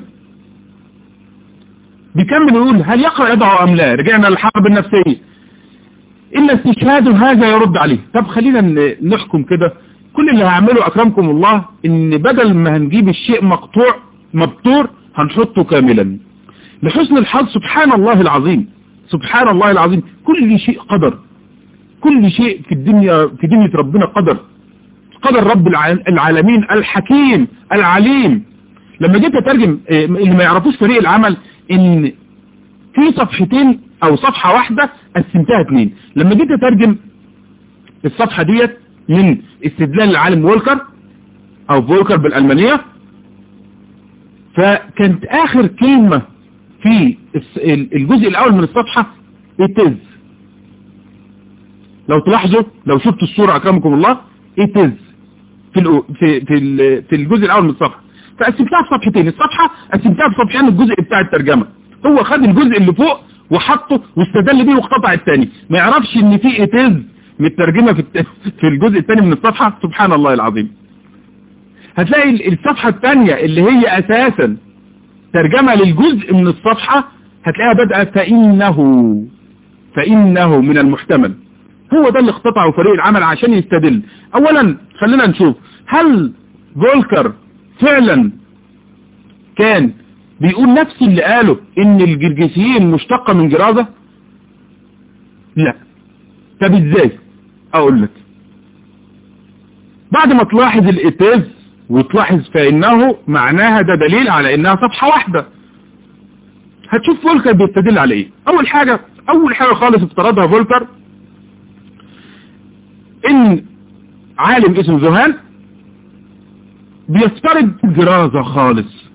بيكمل يقول هل يقرأ يضعه ام لا رجعنا للحرب النفسية إلا استشهاد هذا يرد عليه طب خلينا نحكم كده كل اللي هعمله أكرمكم الله إن بدل ما هنجيب الشيء مقطوع مبتور هنحطه كاملا لحسن الحظ سبحان الله العظيم سبحان الله العظيم كل شيء قدر كل شيء في الدنيا في دنيا ربنا قدر قدر رب العالمين الحكيم العليم لما جيت اترجم اللي ما يعرفوش فريق العمل ان في صفحتين او صفحة واحدة قسمتها اتنين لما جيت اترجم الصفحة ديت من استدلال العالم وولكر او فولكر بالالمانية فكانت اخر كلمة في الجزء الاول من الصفحة اتز لو تلاحظوا لو شفتوا الصورة أكرمكم الله it is في الأو- في في ال- في الجزء الأول من الصفحة فقسمتها في صفحتين الصفحة قسمتها في صفحتين الجزء بتاع الترجمة هو خد الجزء اللي فوق وحطه واستدل بيه واقتطع الثاني ما يعرفش ان في it is مترجمة في الت- في الجزء الثاني من الصفحة سبحان الله العظيم هتلاقي ال- الصفحة الثانية اللي هي أساسا ترجمة للجزء من الصفحة هتلاقيها بدأ فإنه فإنه من المحتمل هو ده اللي اقتطعه فريق العمل عشان يستدل اولا خلينا نشوف هل فولكر فعلا كان بيقول نفس اللي قاله ان الجرجسيين مشتقة من جرازة لا طب ازاي اقول لك بعد ما تلاحظ الاتاز وتلاحظ فانه معناها ده دليل على انها صفحة واحدة هتشوف فولكر بيستدل على ايه اول حاجة اول حاجة خالص افترضها فولكر ان عالم اسمه زهان بيفترض جرازة خالص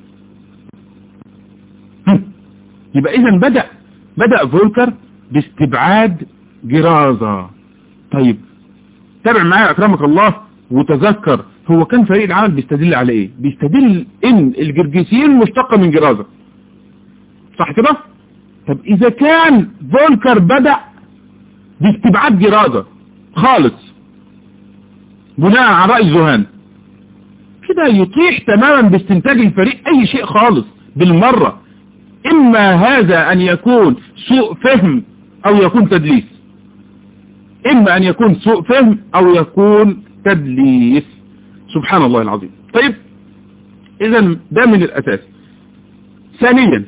هم. يبقى اذا بدأ بدأ فولكر باستبعاد جرازة طيب تابع معايا اكرمك الله وتذكر هو كان فريق العمل بيستدل على ايه بيستدل ان الجرجسيين مشتقة من جرازة صح كده طب اذا كان فولكر بدأ باستبعاد جرازة خالص بناء على رأي زهان كده يطيح تماما باستنتاج الفريق اي شيء خالص بالمرة اما هذا ان يكون سوء فهم او يكون تدليس اما ان يكون سوء فهم او يكون تدليس سبحان الله العظيم طيب اذا ده من الاساس ثانيا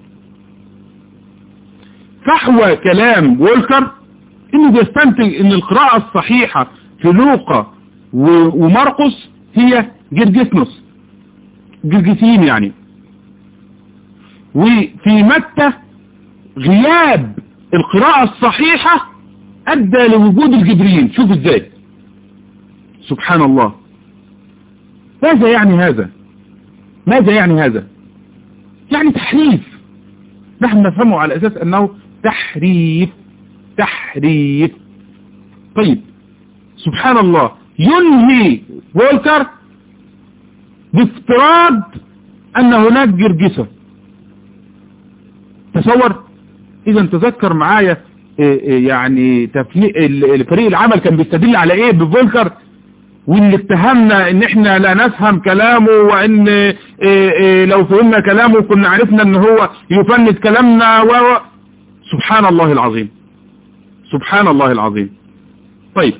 فحوى كلام وولكر انه بيستنتج ان القراءة الصحيحة في لوقا و- ومرقس هي جرجسنس جرجسين يعني وفي متى غياب القراءة الصحيحة ادى لوجود الجبريين شوف ازاي سبحان الله ماذا يعني هذا ماذا يعني هذا يعني تحريف نحن نفهمه على اساس انه تحريف تحريف طيب سبحان الله ينهي وولكر بافتراض ان هناك جرجسة تصور اذا تذكر معايا إيه إيه يعني تفني- ال- ال- فريق العمل كان بيستدل على ايه بفولكر واللي اتهمنا ان احنا لا نفهم كلامه وان إيه إيه لو فهمنا كلامه كنا عرفنا ان هو يفند كلامنا و و- سبحان الله العظيم سبحان الله العظيم طيب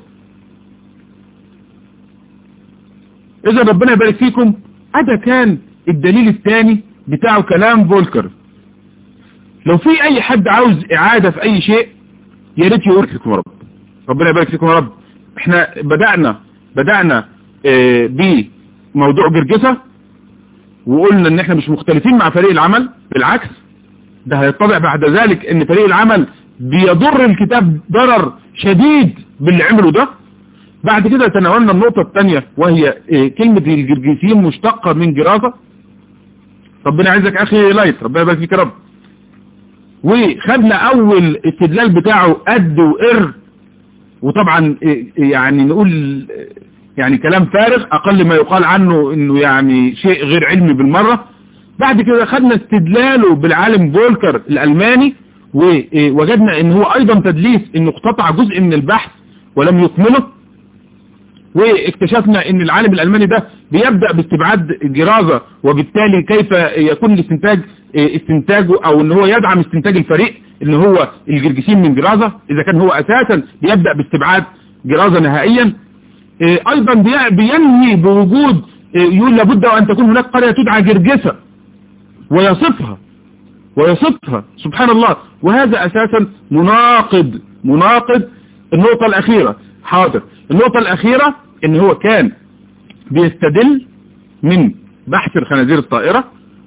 اذا ربنا يبارك فيكم هذا كان الدليل الثاني بتاعه كلام فولكر لو في اي حد عاوز اعادة في اي شيء يا ريت يبارك فيكم يا رب ربنا يبارك فيكم يا رب احنا بدأنا بدأنا اه بموضوع جرجسة وقلنا ان احنا مش مختلفين مع فريق العمل بالعكس ده هيطلع بعد ذلك ان فريق العمل بيضر الكتاب ضرر شديد باللي عمله ده بعد كده تناولنا النقطة الثانية وهي اه كلمة الجرجسيين مشتقة من جراسة ربنا يعزك اخي لايت ربنا يبارك فيك يا رب وخدنا اول استدلال بتاعه قد وقر وطبعا يعني نقول يعني كلام فارغ اقل ما يقال عنه انه يعني شيء غير علمي بالمرة بعد كده خدنا استدلاله بالعالم فولكر الالماني ووجدنا ان هو ايضا تدليس انه اقتطع جزء من البحث ولم يكمله واكتشفنا ان العالم الالماني ده بيبدأ باستبعاد جرازة وبالتالي كيف يكون الاستنتاج استنتاجه او ان هو يدعم استنتاج الفريق ان هو الجرجسين من جرازة اذا كان هو اساسا بيبدأ باستبعاد جرازة نهائيا ايضا بينهي بوجود يقول لابد ان تكون هناك قرية تدعى جرجسة ويصفها ويصفها سبحان الله وهذا اساسا مناقض مناقض النقطة الاخيرة حاضر النقطة الاخيرة ان هو كان بيستدل من بحث الخنازير الطائرة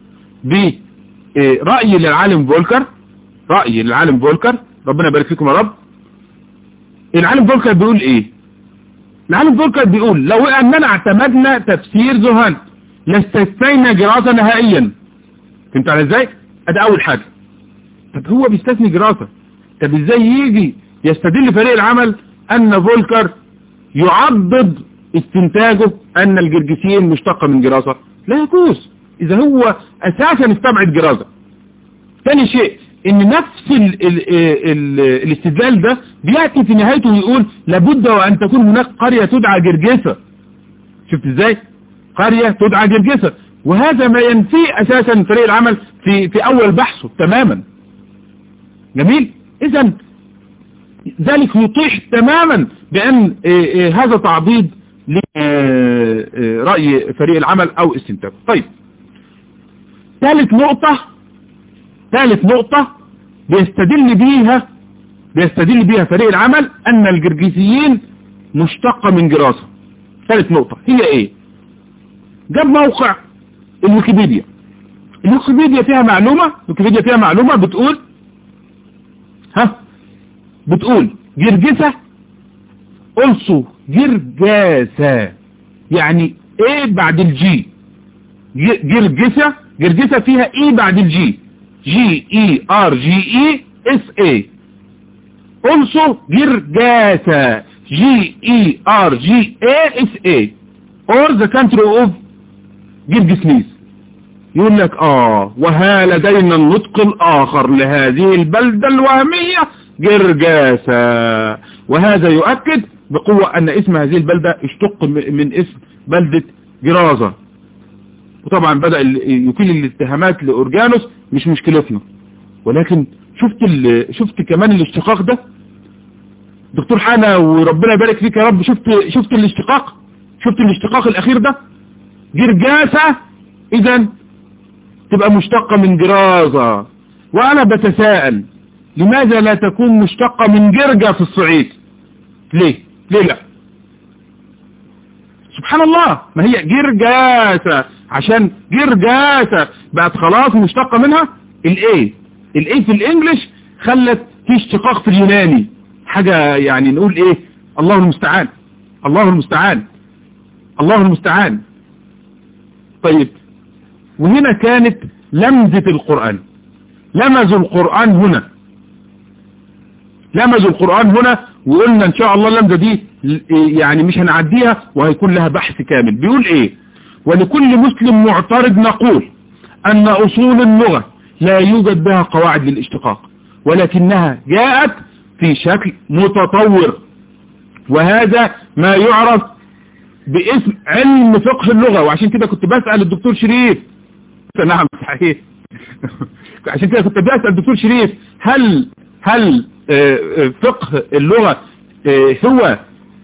برأي للعالم فولكر رأي للعالم فولكر ربنا يبارك فيكم يا رب العالم فولكر بيقول ايه العالم فولكر بيقول لو اننا اعتمدنا تفسير زهان لاستثنينا جراسة نهائيا فهمت على ازاي ادي اول حاجة طب هو بيستثني جراسة طب ازاي يجي يستدل فريق العمل أن فولكر يعضد استنتاجه أن الجرجسيين مشتقة من جراسة لا يجوز إذا هو أساسا استبعد جراسة ثاني شيء ان نفس ال ال ال الاستدلال ده بيأتي في نهايته ويقول لابد وان تكون هناك قرية تدعى جرجسة شفت ازاي قرية تدعى جرجسة وهذا ما ينفي اساسا فريق العمل في في اول بحثه تماما جميل اذا ذلك يطيح تماما بان هذا تعضيد لرأي فريق العمل او استنتاجه طيب ثالث نقطة ثالث نقطة بيستدل بيها بيستدل بيها فريق العمل ان الجرجسيين مشتقة من جراسة ثالث نقطة هي ايه جاب موقع الويكيبيديا الويكيبيديا فيها معلومة الويكيبيديا فيها معلومة بتقول ها بتقول جرجسة also جرجاسة يعني ايه بعد الجي جرجسة جرجسة فيها ايه بعد الجي جي اي ار جي اي اس اي also جرجاسة جي اي ار جي اي اس اي or the country of جرجسنيس يقول لك اه وها لدينا النطق الاخر لهذه البلدة الوهمية جرجاسة وهذا يؤكد بقوة ان اسم هذه البلدة اشتق من اسم بلدة جرازة وطبعا بدأ يكيل الاتهامات لأورجانوس مش مشكلتنا ولكن شفت شفت كمان الاشتقاق ده دكتور حنا وربنا يبارك فيك يا رب شفت شفت الاشتقاق شفت الاشتقاق الاخير ده جرجاسة اذا تبقى مشتقة من جرازة وانا بتساءل لماذا لا تكون مشتقة من جرجة في الصعيد ليه ليه لا سبحان الله ما هي جرجاسة عشان جرجاسة بقت خلاص مشتقة منها الايه الايه في الانجليش خلت في اشتقاق في اليوناني حاجة يعني نقول ايه الله المستعان الله المستعان الله المستعان طيب وهنا كانت لمزة القرآن لمزوا القرآن هنا لمزوا القرآن هنا وقلنا ان شاء الله اللمزة دي يعني مش هنعديها وهيكون لها بحث كامل بيقول ايه ولكل مسلم معترض نقول ان اصول اللغة لا يوجد بها قواعد للاشتقاق ولكنها جاءت في شكل متطور وهذا ما يعرف باسم علم فقه اللغة وعشان كده كنت بسأل الدكتور شريف نعم صحيح عشان كده كنت بسأل الدكتور شريف هل هل فقه اللغة هو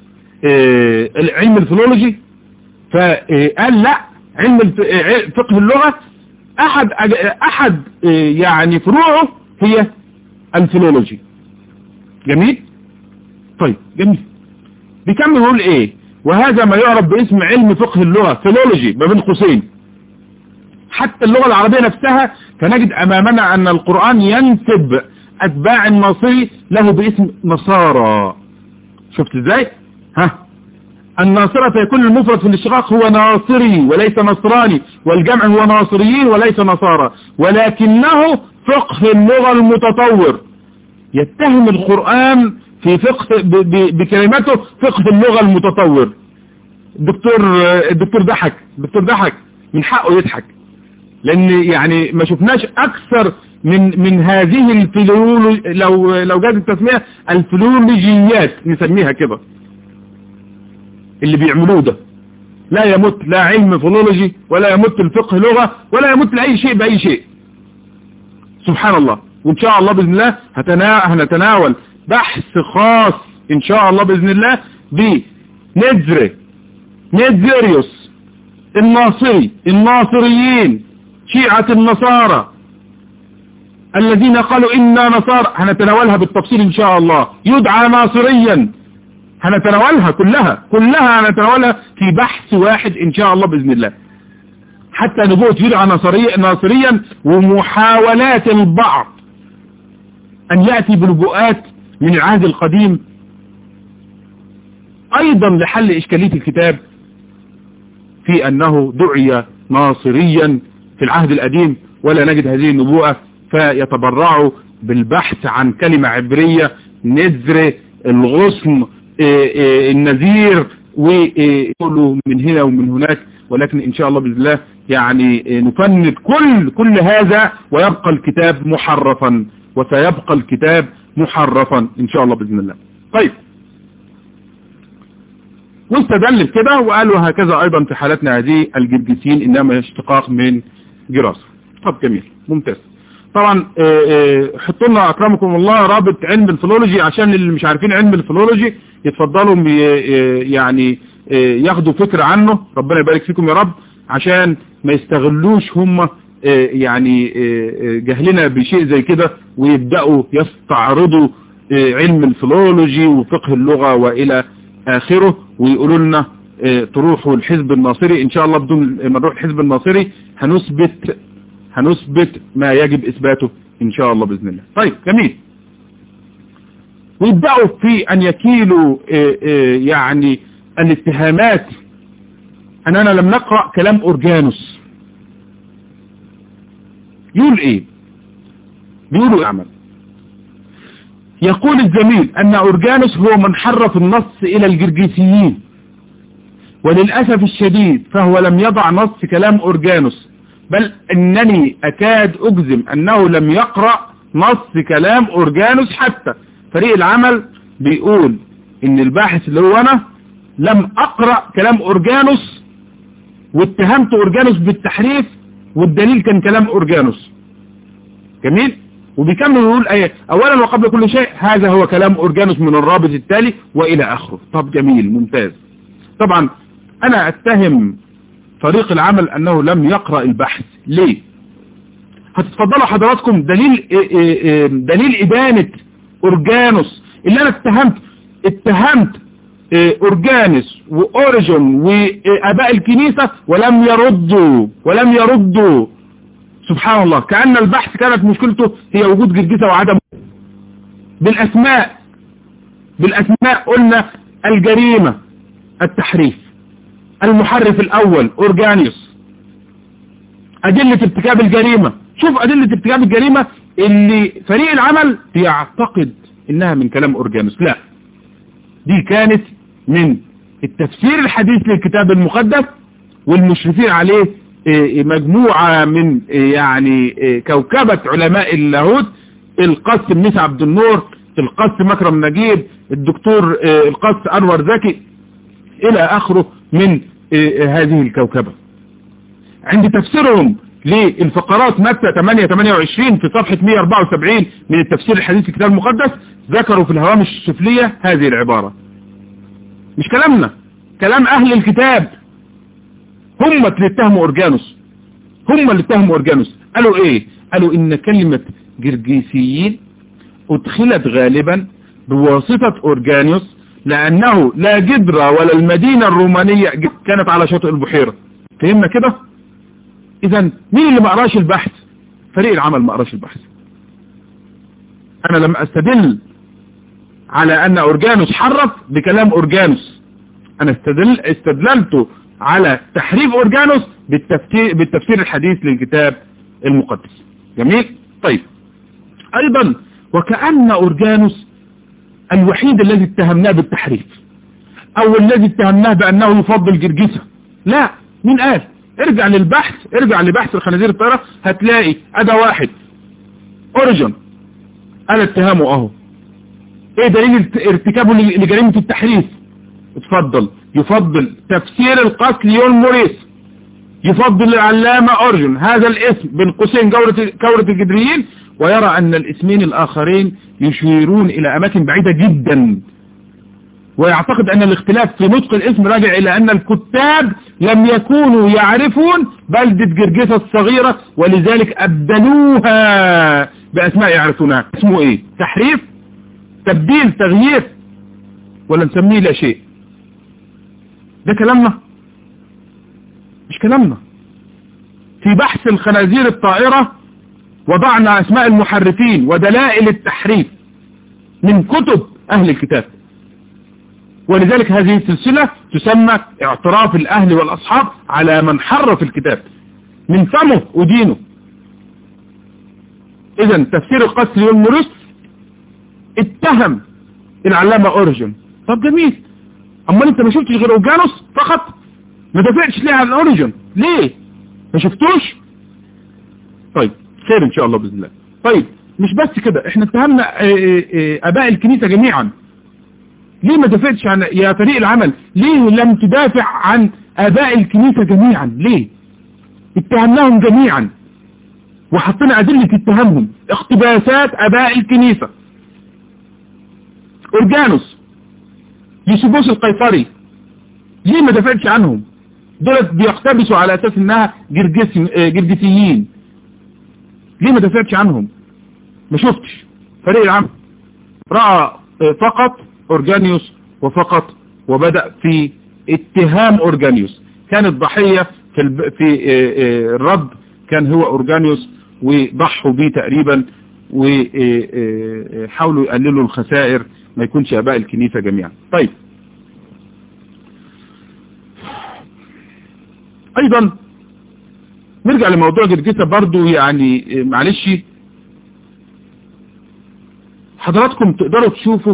علم الفلولوجي فقال لا علم فقه اللغة احد احد يعني فروعه هي الفلولوجي جميل طيب جميل بيكمل يقول ايه وهذا ما يعرف باسم علم فقه اللغة فلولوجي ما بين قوسين حتى اللغة العربية نفسها فنجد امامنا ان القرآن ينسب اتباع الناصري له باسم نصارى شفت ازاي ها الناصرة فيكون المفرد في الاشتقاق هو ناصري وليس نصراني والجمع هو ناصريين وليس نصارى ولكنه فقه اللغة المتطور يتهم القرآن في فقه بكلمته فقه اللغة المتطور الدكتور الدكتور ضحك الدكتور ضحك من حقه يضحك لان يعني ما شفناش اكثر من من هذه الفلول لو لو جاز التسميه الفلولوجيات نسميها كده اللي بيعملوه ده لا يمت لا علم فلولوجي ولا يمت الفقه لغة ولا يمت لأي شيء بأي شيء سبحان الله وإن شاء الله بإذن الله هنتناول بحث خاص إن شاء الله بإذن الله بنزر نزريوس الناصري الناصريين شيعة النصارى الذين قالوا إنا نصارى هنتناولها بالتفصيل إن شاء الله يدعى ناصريا هنتناولها كلها كلها هنتناولها في بحث واحد ان شاء الله باذن الله حتى نبوة يدعى ناصريا ناصريا ومحاولات البعض ان يأتي بنبوءات من العهد القديم ايضا لحل اشكالية الكتاب في انه دعي ناصريا في العهد القديم ولا نجد هذه النبوءة فيتبرعوا بالبحث عن كلمة عبرية نذر الغصن النذير ويقولوا من هنا ومن هناك ولكن ان شاء الله باذن الله يعني نفند كل كل هذا ويبقى الكتاب محرفا وسيبقى الكتاب محرفا ان شاء الله باذن الله طيب واستدل بكده وقالوا هكذا ايضا في حالتنا هذه الجرجسين انما اشتقاق من جراسة طب جميل ممتاز طبعا حطوا لنا اكرمكم الله رابط علم الفلولوجي عشان اللي مش عارفين علم الفلولوجي يتفضلوا يعني ياخدوا فكرة عنه ربنا يبارك فيكم يا رب عشان ما يستغلوش هم يعني جهلنا بشيء زي كده ويبدأوا يستعرضوا علم الفلولوجي وفقه اللغة والى اخره ويقولوا لنا تروحوا الحزب الناصري ان شاء الله بدون ما نروح الحزب الناصري هنثبت هنثبت ما يجب اثباته ان شاء الله باذن الله طيب جميل ويبدأوا في ان يكيلوا يعني الاتهامات اننا لم نقرأ كلام اورجانوس يقول ايه بيقولوا اعمل يقول الزميل ان اورجانوس هو من حرف النص الى الجرجسيين وللأسف الشديد فهو لم يضع نص كلام اورجانوس بل انني اكاد اجزم انه لم يقرأ نص كلام اورجانوس حتى فريق العمل بيقول ان الباحث اللي هو انا لم اقرأ كلام اورجانوس واتهمت اورجانوس بالتحريف والدليل كان كلام اورجانوس جميل وبيكمل يقول ايه اولا وقبل كل شيء هذا هو كلام اورجانوس من الرابط التالي والى اخره طب جميل ممتاز طبعا انا اتهم فريق العمل انه لم يقرأ البحث ليه هتتفضلوا حضراتكم دليل دليل ادانة اورجانوس اللي انا اتهمت اتهمت اورجانس واوريجون واباء الكنيسة ولم يردوا ولم يردوا سبحان الله كأن البحث كانت مشكلته هي وجود جرجسة وعدم بالاسماء بالاسماء قلنا الجريمة التحريف المحرف الاول اورجانيوس ادلة ارتكاب الجريمة شوف ادلة ارتكاب الجريمة اللي فريق العمل بيعتقد انها من كلام اورجانيوس لا دي كانت من التفسير الحديث للكتاب المقدس والمشرفين عليه مجموعة من يعني كوكبة علماء اللاهوت القس منيس عبد النور القس مكرم نجيب الدكتور القس انور زكي الى اخره من هذه الكوكبة عند تفسيرهم للفقرات متى 8 28 في صفحة 174 من التفسير الحديث الكتاب المقدس ذكروا في الهوامش السفلية هذه العبارة مش كلامنا كلام اهل الكتاب هم اللي اتهموا اورجانوس هم اللي اتهموا اورجانوس قالوا ايه قالوا ان كلمة جرجيسيين ادخلت غالبا بواسطة اورجانيوس لانه لا جدر ولا المدينة الرومانية كانت على شاطئ البحيرة فهمنا كده اذا مين اللي ما قراش البحث فريق العمل ما قراش البحث انا لما استدل على ان اورجانوس حرف بكلام اورجانوس انا استدل استدللت على تحريف اورجانوس بالتفسير, بالتفسير الحديث للكتاب المقدس جميل طيب ايضا وكأن اورجانوس الوحيد الذي اتهمناه بالتحريف او الذي اتهمناه بانه يفضل جرجسة لا مين قال ارجع للبحث ارجع لبحث الخنازير الطائرة هتلاقي ادا واحد اوريجن قال اتهامه اهو ايه دليل ارتكابه لجريمة التحريف اتفضل يفضل تفسير القتل ليون موريس يفضل العلامة اورجن هذا الاسم بين قوسين كورة كورة الجدريين ويرى ان الاسمين الاخرين يشيرون الى اماكن بعيدة جدا ويعتقد ان الاختلاف في نطق الاسم راجع الى ان الكتاب لم يكونوا يعرفون بلدة جرجسة الصغيرة ولذلك ابدلوها باسماء يعرفونها اسمه ايه تحريف تبديل تغيير ولا نسميه لا شيء ده كلامنا مش كلامنا في بحث الخنازير الطائرة وضعنا اسماء المحرفين ودلائل التحريف من كتب اهل الكتاب ولذلك هذه السلسلة تسمى اعتراف الاهل والاصحاب على من حرف الكتاب من فمه ودينه اذا تفسير القتل والمرس اتهم العلامة اورجن طب جميل امال انت ما شفتش غير اورجانوس فقط ما دافعتش ليه على الاوريجن ليه ما شفتوش طيب خير ان شاء الله باذن الله طيب مش بس كده احنا اتهمنا اباء الكنيسة جميعا ليه ما دافعتش عن يا فريق العمل ليه لم تدافع عن اباء الكنيسة جميعا ليه اتهمناهم جميعا وحطينا ادلة اتهامهم اقتباسات اباء الكنيسة اورجانوس يوسيبوس القيصري ليه ما دافعتش عنهم دولت بيقتبسوا على اساس انها جرجس جرجسيين ليه ما دافعتش عنهم ما شفتش فريق العمل رأى فقط اورجانيوس وفقط وبدأ في اتهام اورجانيوس كان الضحية في, الب... في الرد كان هو اورجانيوس وضحوا بيه تقريبا وحاولوا يقللوا الخسائر ما يكونش اباء الكنيسة جميعا طيب ايضا نرجع لموضوع جرجسة برضو يعني معلش حضراتكم تقدروا تشوفوا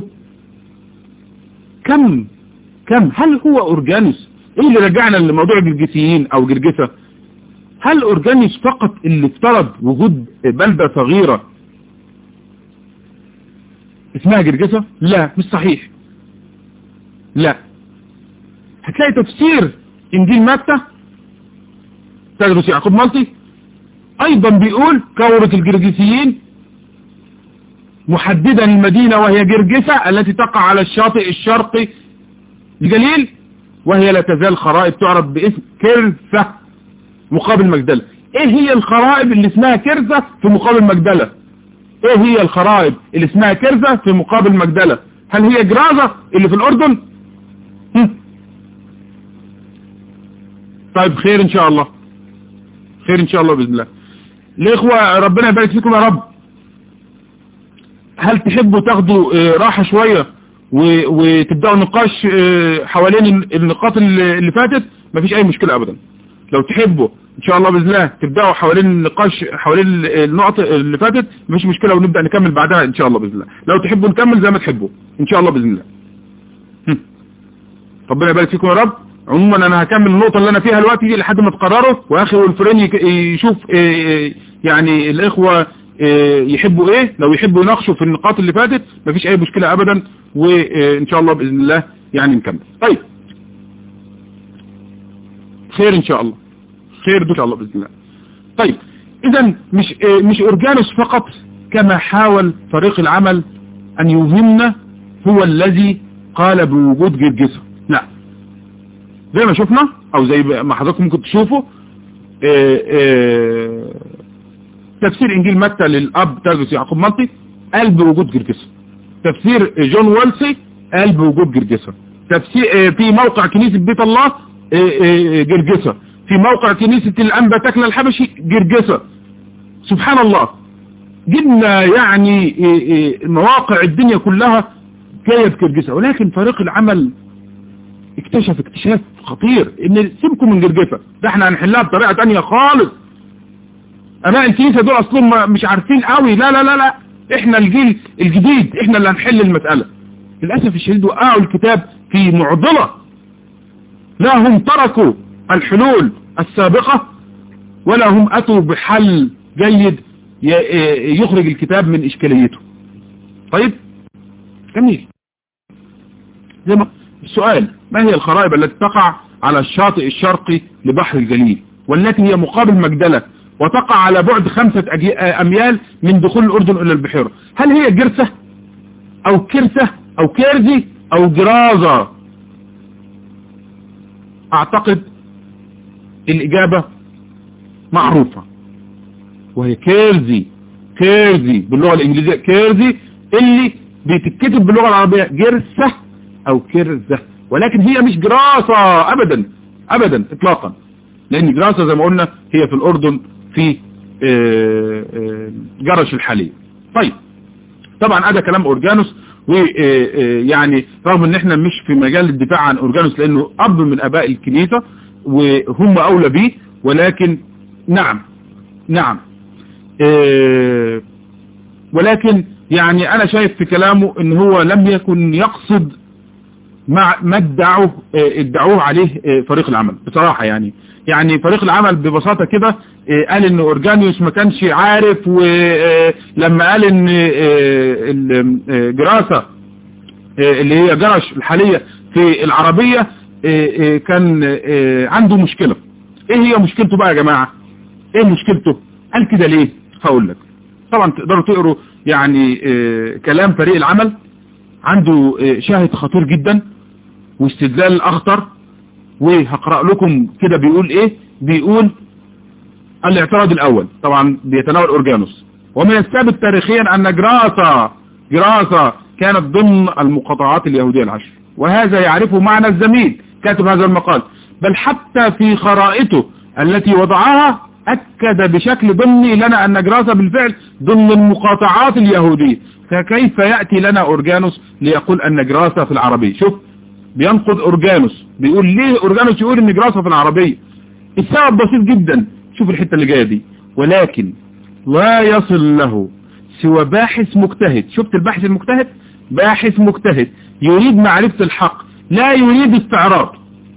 كم كم هل هو اورجانيس ايه اللي رجعنا لموضوع الجرجسيين او جرجسة هل اورجانيس فقط اللي افترض وجود بلدة صغيرة اسمها جرجسة لا مش صحيح لا هتلاقي تفسير انجيل متى تدرس يعقوب مالطي ايضا بيقول كورة الجرجسيين محددا المدينة وهي جرجسة التي تقع على الشاطئ الشرقي الجليل وهي لا تزال خرائب تعرف باسم كرزة مقابل مجدلة ايه هي الخرائب اللي اسمها كرزة في مقابل مجدلة ايه هي الخرائب اللي اسمها كرزة في مقابل مجدلة هل هي جرازة اللي في الاردن هم. طيب خير ان شاء الله خير ان شاء الله باذن الله الاخوة ربنا يبارك فيكم يا رب هل تحبوا تاخدوا راحة شوية وتبدأوا نقاش حوالين النقاط اللي فاتت مفيش اي مشكلة ابدا لو تحبوا ان شاء الله باذن الله تبدأوا حوالين النقاش حوالين النقط اللي فاتت مفيش مشكلة ونبدأ نكمل بعدها ان شاء الله باذن الله لو تحبوا نكمل زي ما تحبوا ان شاء الله باذن الله ربنا يبارك فيكم يا رب عموما انا هكمل النقطة اللي انا فيها دلوقتي دي لحد ما تقرروا واخي والفرين يشوف يعني الاخوة يحبوا ايه لو يحبوا يناقشوا في النقاط اللي فاتت مفيش اي مشكلة ابدا وان شاء الله باذن الله يعني نكمل طيب خير ان شاء الله خير ان شاء الله باذن الله طيب اذا مش مش اورجانوس فقط كما حاول فريق العمل ان يوهمنا هو الذي قال بوجود جرجسة لا زي ما شفنا او زي ما حضراتكم ممكن تشوفوا اه اه تفسير انجيل متى للاب ترجس يعقوب مالطي قال بوجود جرجسة تفسير جون والسي قال بوجود جرجسة تفسير في موقع كنيسة بيت الله جرجسة في موقع كنيسة الانبا تكلا الحبشي جرجسة سبحان الله جبنا يعني مواقع الدنيا كلها جاية بجرجسة ولكن فريق العمل اكتشف اكتشاف خطير ان سيبكم من جرجسة ده احنا هنحلها بطريقة تانية خالص اباء الكنيسة دول اصلهم مش عارفين قوي لا لا لا لا احنا الجيل الجديد احنا اللي هنحل المسألة للأسف الشديد وقعوا الكتاب في معضلة لا هم تركوا الحلول السابقة ولا هم اتوا بحل جيد يخرج الكتاب من اشكاليته طيب جميل زي ما السؤال ما هي الخرائب التي تقع على الشاطئ الشرقي لبحر الجليل والتي هي مقابل مجدلة وتقع على بعد خمسة أميال من دخول الأردن إلى البحيرة هل هي جرسة أو كرسة أو كيرزي أو جرازة أعتقد الإجابة معروفة وهي كيرزي كيرزي باللغة الإنجليزية كيرزي اللي بتتكتب باللغة العربية جرسة أو كرزة ولكن هي مش جراسة أبدا أبدا إطلاقا لأن جراسة زي ما قلنا هي في الأردن في جرش الحالية طيب طبعا هذا كلام أورجانوس ويعني رغم ان احنا مش في مجال الدفاع عن أورجانوس لأنه أب من أباء الكنيسة وهم أولى به ولكن نعم نعم ولكن يعني أنا شايف في كلامه ان هو لم يكن يقصد مع ما ادعوه ادعوه عليه فريق العمل بصراحة يعني يعني فريق العمل ببساطة كده قال ان اورجانيوس ما كانش عارف ولما قال ان الجراسة اللي هي جرش الحالية في العربية كان عنده مشكلة ايه هي مشكلته بقى يا جماعة ايه مشكلته قال كده ليه هقول لك طبعا تقدروا تقروا يعني كلام فريق العمل عنده شاهد خطير جدا واستدلال اخطر وهقرأ لكم كده بيقول ايه بيقول الاعتراض الاول طبعا بيتناول اورجانوس ومن الثابت تاريخيا ان جراسة جراسة كانت ضمن المقاطعات اليهودية العشر وهذا يعرفه معنى الزميل كاتب هذا المقال بل حتى في خرائطه التي وضعها أكد بشكل ضمني لنا أن جراسة بالفعل ضمن المقاطعات اليهودية فكيف يأتي لنا أورجانوس ليقول أن جراسة في العربية شوف بينقض أورجانوس بيقول ليه أورجانوس يقول أن جراسة في العربية السبب بسيط جدا شوف الحتة اللي جاية دي ولكن لا يصل له سوى باحث مجتهد شفت الباحث المجتهد باحث مجتهد يريد معرفة الحق لا يريد استعراض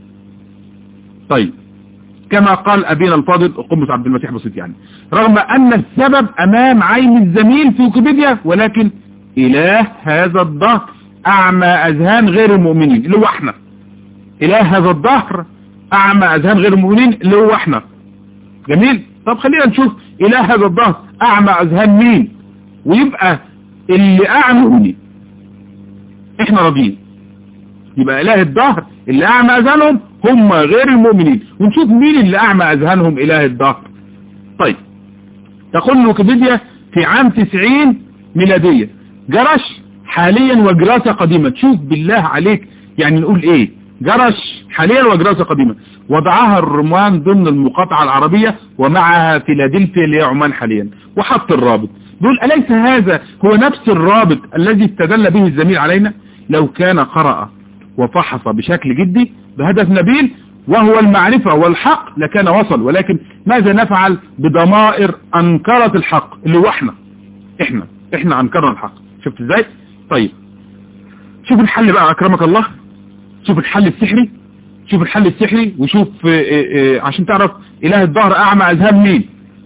طيب كما قال أبينا الفاضل قمص عبد المسيح بسيط يعني رغم أن السبب أمام عين الزميل في ويكيبيديا ولكن إله هذا الظهر أعمى أذهان غير المؤمنين اللي هو احنا إله هذا الظهر أعمى أذهان غير المؤمنين اللي هو احنا جميل طب خلينا نشوف إله هذا الظهر أعمى أذهان مين ويبقى اللي أعمى مين احنا راضيين يبقى إله الظهر اللي أعمى أذهانهم هم غير المؤمنين ونشوف مين اللي أعمى أذهانهم إله الظهر طيب تقول ويكيبيديا في عام 90 ميلادية جرش حاليا وجراسة قديمة تشوف بالله عليك يعني نقول ايه جرش حاليا وجراسة قديمة وضعها الرومان ضمن المقاطعة العربية ومعها فيلادلفيا اللي هي عمان حاليا وحط الرابط دول أليس هذا هو نفس الرابط الذي استدل به الزميل علينا لو كان قرأ وفحص بشكل جدي بهدف نبيل وهو المعرفة والحق لكان وصل ولكن ماذا نفعل بضمائر أنكرت الحق اللي هو احنا احنا احنا أنكرنا الحق شفت ازاي طيب شوف الحل بقى أكرمك الله شوف الحل السحري شوف الحل السحري وشوف اه اه عشان تعرف إله الظهر أعمى أذهان مين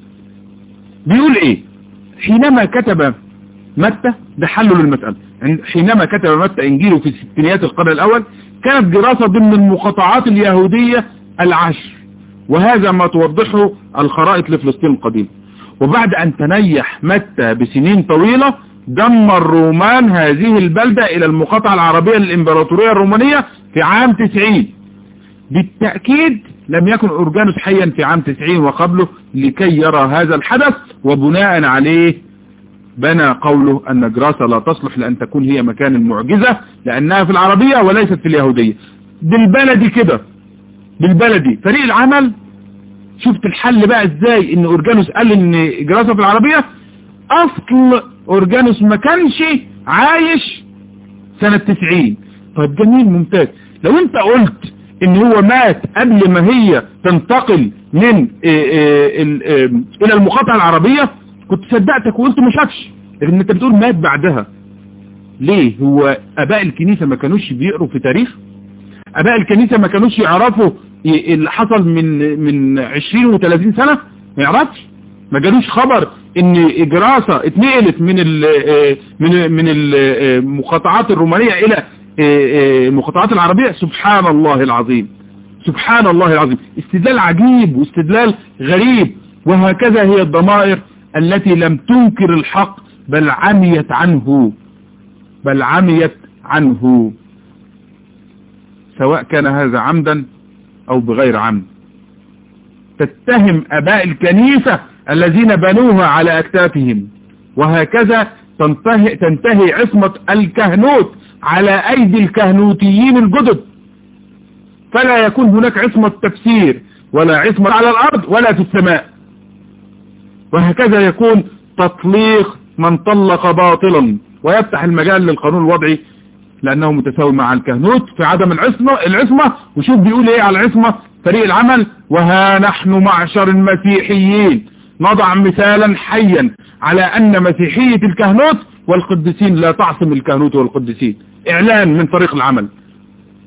بيقول ايه حينما كتب متى ده حله للمسألة حينما كتب متى إنجيله في ستينيات القرن الأول كانت دراسة ضمن المقاطعات اليهودية العشر وهذا ما توضحه الخرائط لفلسطين القديمة وبعد أن تنيح متى بسنين طويلة ضم الرومان هذه البلدة إلى المقاطعة العربية للإمبراطورية الرومانية في عام 90 بالتأكيد لم يكن أورجانوس حيا في عام 90 وقبله لكي يرى هذا الحدث وبناء عليه بنى قوله أن جراسة لا تصلح لأن تكون هي مكان المعجزة لأنها في العربية وليست في اليهودية بالبلدي كده بالبلدي فريق العمل شفت الحل بقى ازاي ان اورجانوس قال ان جراسة في العربية اصل اورجانوس ما كانش عايش سنة 90 طيب جميل ممتاز لو انت قلت ان هو مات قبل ما هي تنتقل من الى المقاطعة العربية كنت صدقتك وقلت ما شافش لكن انت بتقول مات بعدها ليه هو اباء الكنيسة ما كانوش بيقروا في تاريخ اباء الكنيسة ما كانوش يعرفوا اللي حصل من من 20 و30 سنة ما يعرفش ما جالوش خبر ان جراسة اتنقلت من ال من من المقاطعات الرومانية الى المقاطعات العربية سبحان الله العظيم سبحان الله العظيم استدلال عجيب واستدلال غريب وهكذا هي الضمائر التي لم تنكر الحق بل عميت عنه بل عميت عنه سواء كان هذا عمدا او بغير عمد تتهم اباء الكنيسة الذين بنوها على اكتافهم وهكذا تنتهي, تنتهي عصمة الكهنوت على ايدي الكهنوتيين الجدد فلا يكون هناك عصمة تفسير ولا عصمة على الارض ولا في السماء وهكذا يكون تطليق من طلق باطلا ويفتح المجال للقانون الوضعي لأنه متساوي مع الكهنوت في عدم العصمة العصمة وشوف بيقول ايه على العصمة فريق العمل وها نحن معشر المسيحيين نضع مثالا حيا على أن مسيحية الكهنوت والقديسين لا تعصم الكهنوت والقديسين إعلان من فريق العمل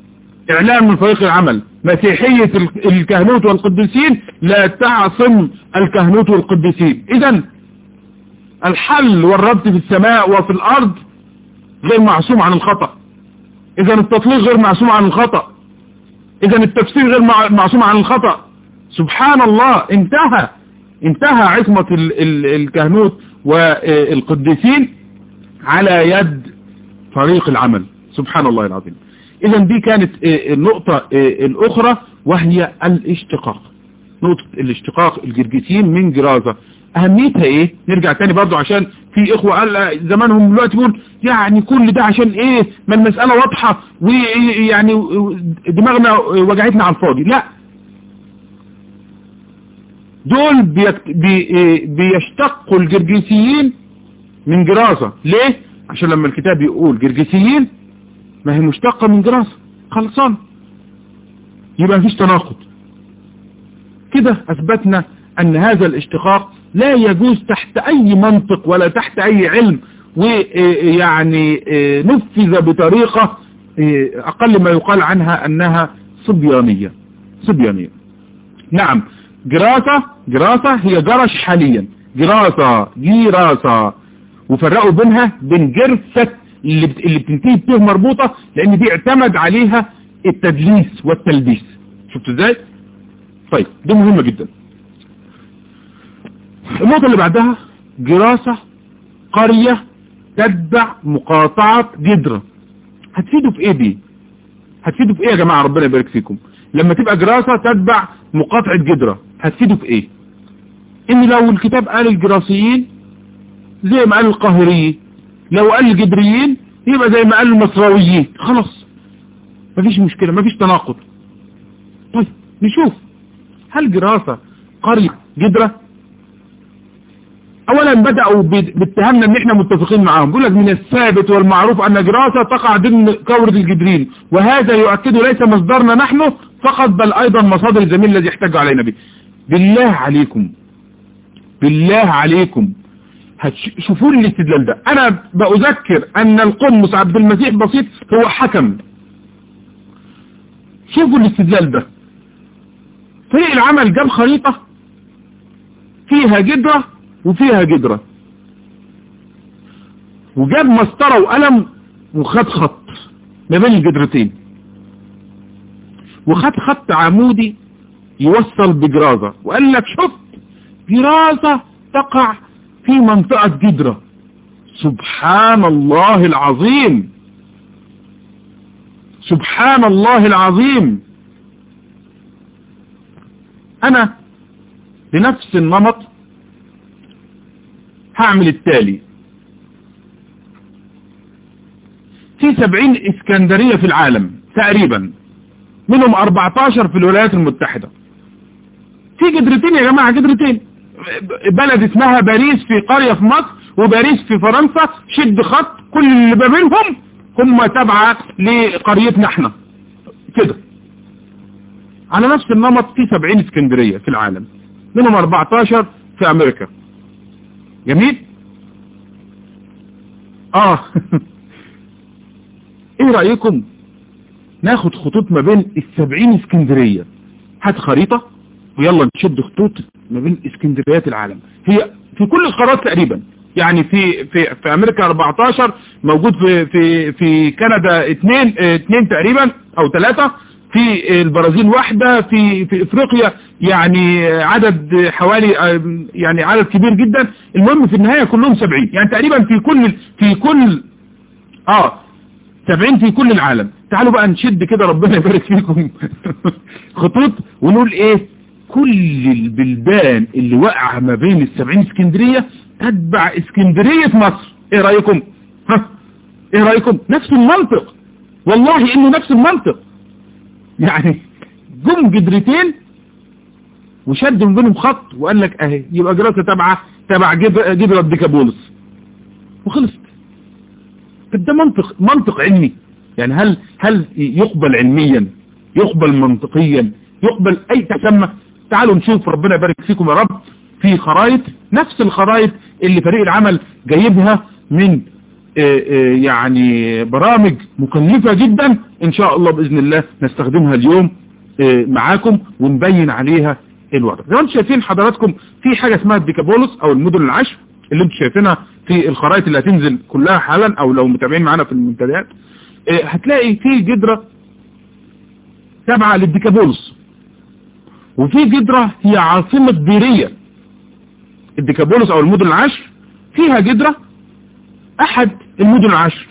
اعلان من فريق العمل مسيحية الكهنوت والقديسين لا تعصم الكهنوت والقديسين اذا الحل والربط في السماء وفي الارض غير معصوم عن الخطأ اذا التطليق غير معصوم عن الخطأ اذا التفسير غير معصوم عن الخطأ سبحان الله انتهى انتهى عصمة الكهنوت والقديسين على يد فريق العمل سبحان الله العظيم اذا دي كانت النقطة الاخرى وهي الاشتقاق نقطة الاشتقاق الجرجسين من جرازة اهميتها ايه نرجع تاني برضو عشان في اخوة قال زمانهم دلوقتي بيقول يعني كل ده عشان ايه ما المسألة واضحة ويعني دماغنا وجعتنا على الفاضي لا دول بي بيشتقوا الجرجسيين من جراسة ليه عشان لما الكتاب يقول جرجسيين ما هي مشتقة من جراسة خلصان يبقى مفيش تناقض كده اثبتنا ان هذا الاشتقاق لا يجوز تحت اي منطق ولا تحت اي علم ويعني نفذ بطريقة اقل ما يقال عنها انها صبيانية صبيانية نعم جراسة جراسة هي جرش حاليا جراسة جراسة وفرقوا بينها بين جرسة اللي, بت... اللي بتنتهي بته مربوطة لان دي اعتمد عليها التدليس والتلبيس شفت ازاي طيب دي مهمة جدا النقطة اللي بعدها جراسة قرية تتبع مقاطعة جدرة هتفيدوا في ايه دي هتفيدوا في ايه يا جماعة ربنا يبارك فيكم لما تبقى جراسة تتبع مقاطعة جدرة هتفيدوا في ايه ان لو الكتاب قال الجراسيين زي ما قال القاهريين لو قال الجدريين يبقى زي ما قال المصراويين خلاص مفيش مشكلة مفيش تناقض طيب نشوف هل جراسة قرية جدرة اولا بدأوا باتهامنا ان احنا متفقين معاهم بيقول لك من الثابت والمعروف ان جراسة تقع ضمن كورة الجدرين وهذا يؤكد ليس مصدرنا نحن فقط بل ايضا مصادر الزميل الذي احتج علينا به بالله عليكم بالله عليكم شوفوا لي الاستدلال ده انا بأذكر ان القنص عبد المسيح بسيط هو حكم شوفوا الاستدلال ده فريق العمل جاب خريطة فيها جدرة وفيها جدرة وجاب مسطرة وقلم وخد خط ما بين الجدرتين وخد خط عمودي يوصل بجرازة وقال لك شوف جرازة تقع في منطقة جدرة سبحان الله العظيم سبحان الله العظيم انا بنفس النمط هعمل التالي في سبعين اسكندرية في العالم تقريبا منهم 14 في الولايات المتحدة في جدرتين يا جماعة جدرتين بلد اسمها باريس في قرية في مصر وباريس في فرنسا شد خط كل اللي ما بينهم هم تابعة لقريتنا احنا كده على نفس النمط في 70 اسكندرية في العالم منهم 14 في امريكا جميل اه ايه رأيكم ناخد خطوط ما بين السبعين اسكندرية هات خريطة ويلا نشد خطوط ما بين اسكندريات العالم هي في كل القارات تقريبا يعني في في في امريكا 14 موجود في في في كندا اثنين اثنين تقريبا او ثلاثة في البرازيل واحدة في في افريقيا يعني عدد حوالي يعني عدد كبير جدا المهم في النهاية كلهم 70 يعني تقريبا في كل في كل اه 70 في كل العالم تعالوا بقى نشد كده ربنا يبارك فيكم خطوط ونقول ايه كل البلدان اللي وقع ما بين السبعين اسكندرية تتبع اسكندرية مصر ايه رأيكم ها ايه رأيكم نفس المنطق والله انه نفس المنطق يعني جم جدرتين وشد من بينهم خط وقال لك اهي يبقى جراسة تبع تبع جبرة ديكابولس وخلصت ده منطق منطق علمي يعني هل هل يقبل علميا يقبل منطقيا يقبل اي تسمى تعالوا نشوف ربنا يبارك فيكم يا رب في خرائط نفس الخرائط اللي فريق العمل جايبها من يعني برامج مكلفة جدا ان شاء الله بإذن الله نستخدمها اليوم معاكم ونبين عليها الوضع زي ما انتم شايفين حضراتكم في حاجة اسمها الديكابولوس او المدن العشر اللي انتم شايفينها في الخرائط اللي هتنزل كلها حالا او لو متابعين معانا في المنتديات هتلاقي في جدرة تابعة للديكابولوس وفي جدرة هي عاصمة بيرية الديكابولوس او المدن العشر فيها جدرة احد المدن العشر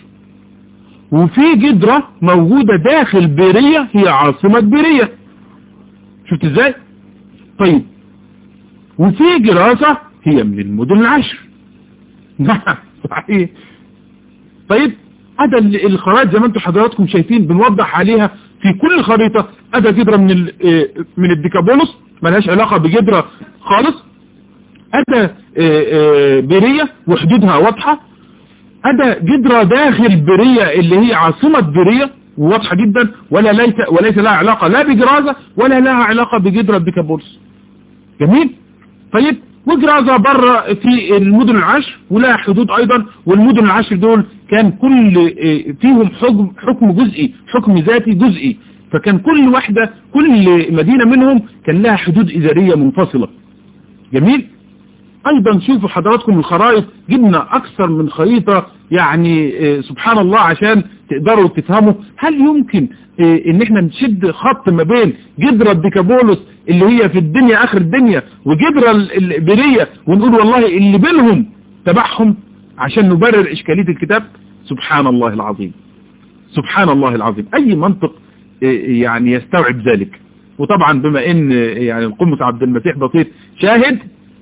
وفي جدرة موجودة داخل بيرية هي عاصمة بيرية شفت ازاي طيب وفي جراسة هي من المدن العشر نعم صحيح طيب هذا الخرائط زي ما انتم حضراتكم شايفين بنوضح عليها في كل خريطة هذا جدرة من من الديكابولوس ملهاش علاقة بجدرة خالص هذا بيرية وحدودها واضحة هذا جدرة داخل بيرية اللي هي عاصمة بيرية واضحة جدا ولا ليس وليس لها علاقة لا بجرازة ولا لها علاقة بجدرة الديكابولوس جميل طيب وجرازة بره في المدن العشر ولها حدود ايضا والمدن العشر دول كان كل فيهم حكم حكم جزئي حكم ذاتي جزئي فكان كل واحدة كل مدينة منهم كان لها حدود ادارية منفصلة جميل ايضا شوفوا حضراتكم الخرائط جبنا اكثر من خريطة يعني سبحان الله عشان تقدروا تفهموا هل يمكن ان احنا نشد خط ما بين جدرة الديكابولوس اللي هي في الدنيا اخر الدنيا وجدرة البيرية ونقول والله اللي بينهم تبعهم عشان نبرر اشكالية الكتاب سبحان الله العظيم سبحان الله العظيم اي منطق يعني يستوعب ذلك وطبعا بما ان يعني القمة عبد المسيح بسيط شاهد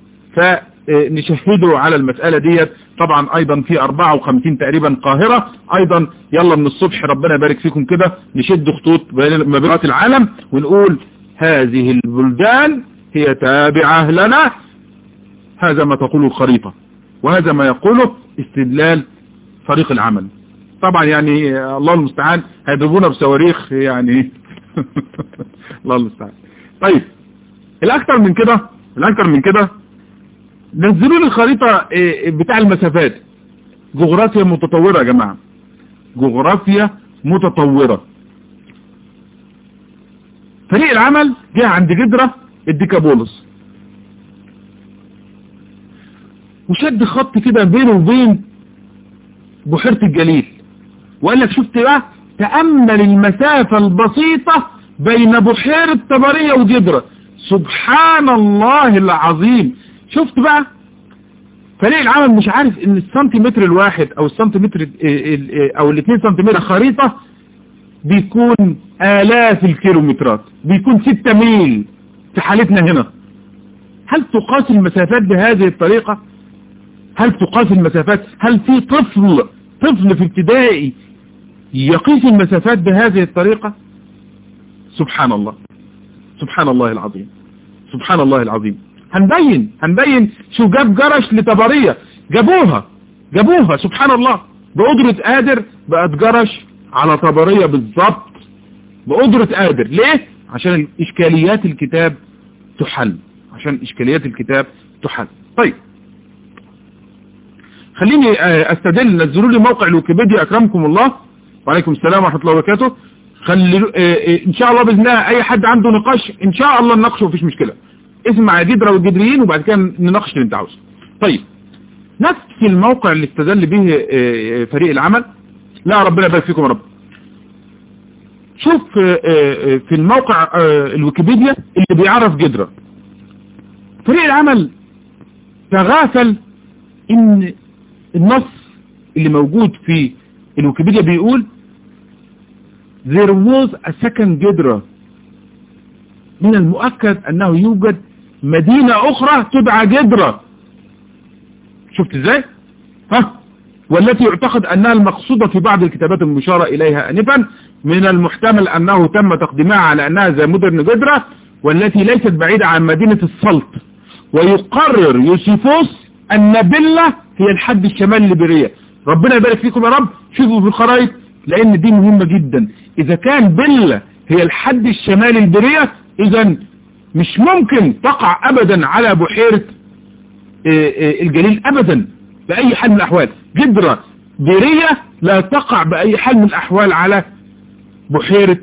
فنشهده على المسألة ديت طبعا ايضا في 54 تقريبا قاهرة ايضا يلا من الصبح ربنا يبارك فيكم كده نشد خطوط ما بين العالم ونقول هذه البلدان هي تابعة لنا هذا ما تقوله الخريطة وهذا ما يقوله استدلال فريق العمل طبعا يعني الله المستعان هيضربونا بصواريخ يعني الله المستعان طيب الاكثر من كده الاكثر من كده نزلوا لي الخريطة بتاع المسافات جغرافيا متطورة يا جماعة جغرافيا متطورة فريق العمل جه عند جدرة الديكابولوس وشد خط كده بينه وبين بحيرة الجليل وقال لك شفت بقى تأمل المسافة البسيطة بين بحيرة طبرية وجدرة سبحان الله العظيم شفت بقى فريق العمل مش عارف ان السنتيمتر الواحد او السنتيمتر او الاثنين سنتيمتر خريطة بيكون آلاف الكيلومترات بيكون ستة ميل في حالتنا هنا هل تقاس المسافات بهذه الطريقة هل تقاس المسافات هل في طفل طفل في ابتدائي يقيس المسافات بهذه الطريقة سبحان الله سبحان الله العظيم سبحان الله العظيم هنبين هنبين شو جاب جرش لتبارية جابوها جابوها سبحان الله بقدرة قادر بقت جرش على طبرية بالضبط بقدرة قادر ليه عشان اشكاليات الكتاب تحل عشان اشكاليات الكتاب تحل طيب خليني استدل نزلوا لي موقع الويكيبيديا اكرمكم الله وعليكم السلام ورحمة الله وبركاته خلي ان شاء الله باذن الله اي حد عنده نقاش ان شاء الله نناقشه مفيش مشكلة اسمع جدرة والجدريين وبعد كده نناقش اللي انت عاوزه طيب نفس الموقع اللي استدل به فريق العمل لا ربنا يبارك فيكم يا رب شوف في الموقع الويكيبيديا اللي بيعرف جدرة فريق العمل تغافل ان النص اللي موجود في الويكيبيديا بيقول there was a second جدرة من المؤكد انه يوجد مدينة اخرى تدعى جدرة شفت ازاي ها والتي يعتقد انها المقصودة في بعض الكتابات المشارة اليها انفا من المحتمل انه تم تقديمها على انها زي مدن جدرة والتي ليست بعيدة عن مدينة السلط ويقرر يوسيفوس ان بلة هي الحد الشمالي لبرية ربنا يبارك فيكم يا رب شوفوا في الخرائط لان دي مهمة جدا اذا كان بلة هي الحد الشمالي لبرية اذا مش ممكن تقع ابدا على بحيرة الجليل ابدا باي حال من الاحوال جدرة بيرية لا تقع بأي حال من الأحوال على بحيرة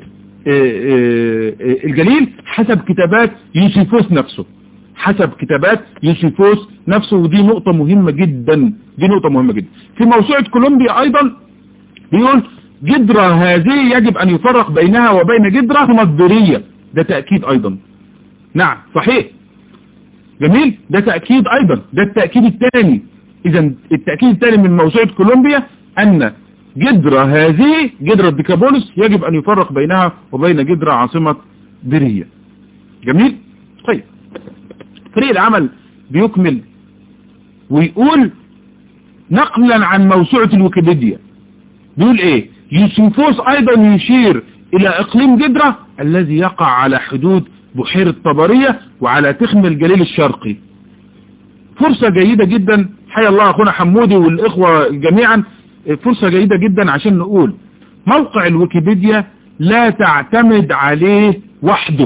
الجليل حسب كتابات يوسيفوس نفسه حسب كتابات يوسيفوس نفسه ودي نقطة مهمة جدا دي نقطة مهمة جدا في موسوعة كولومبيا أيضا بيقول جدرة هذه يجب أن يفرق بينها وبين جدرة مصدرية ده تأكيد أيضا نعم صحيح جميل ده تأكيد أيضا ده التأكيد الثاني إذا التأكيد الثاني من موسوعة كولومبيا أن جدرة هذه جدرة ديكابولس يجب أن يفرق بينها وبين جدرة عاصمة درية جميل طيب فريق العمل بيكمل ويقول نقلا عن موسوعة الويكيبيديا بيقول ايه يوسيفوس ايضا يشير الى اقليم جدرة الذي يقع على حدود بحيرة طبرية وعلى تخم الجليل الشرقي فرصة جيدة جدا حيا الله اخونا حمودي والاخوة جميعا فرصة جيدة جدا عشان نقول موقع الويكيبيديا لا تعتمد عليه وحده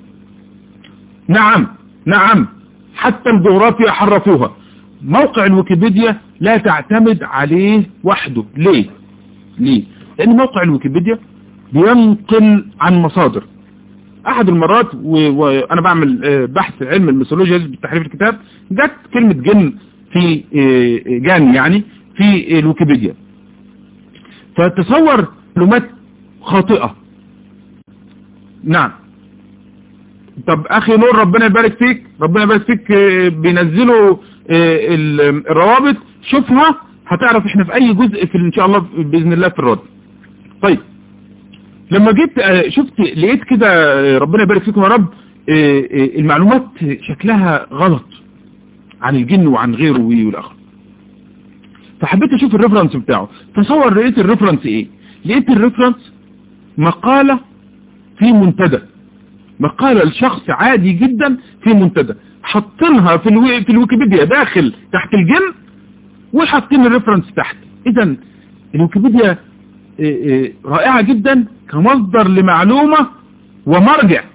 نعم نعم حتى الجغرافيا حرفوها موقع الويكيبيديا لا تعتمد عليه وحده ليه ليه لان موقع الويكيبيديا بينقل عن مصادر احد المرات وانا بعمل بحث علم الميثولوجيا بالتحريف الكتاب جت كلمة جن في جان يعني في الويكيبيديا فتصور معلومات خاطئة نعم طب اخي نور ربنا يبارك فيك ربنا يبارك فيك بينزلوا الروابط شوفها هتعرف احنا في اي جزء في ان شاء الله باذن الله في الرد طيب لما جيت شفت لقيت كده ربنا يبارك فيكم يا رب المعلومات شكلها غلط عن الجن وعن غيره والاخر فحبيت اشوف الريفرنس بتاعه تصور لقيت الريفرنس ايه لقيت الريفرنس مقالة في منتدى مقالة لشخص عادي جدا في منتدى حاطينها في الوي... في الويكيبيديا داخل تحت الجن وحاطين الريفرنس تحت اذا الويكيبيديا رائعة جدا كمصدر لمعلومة ومرجع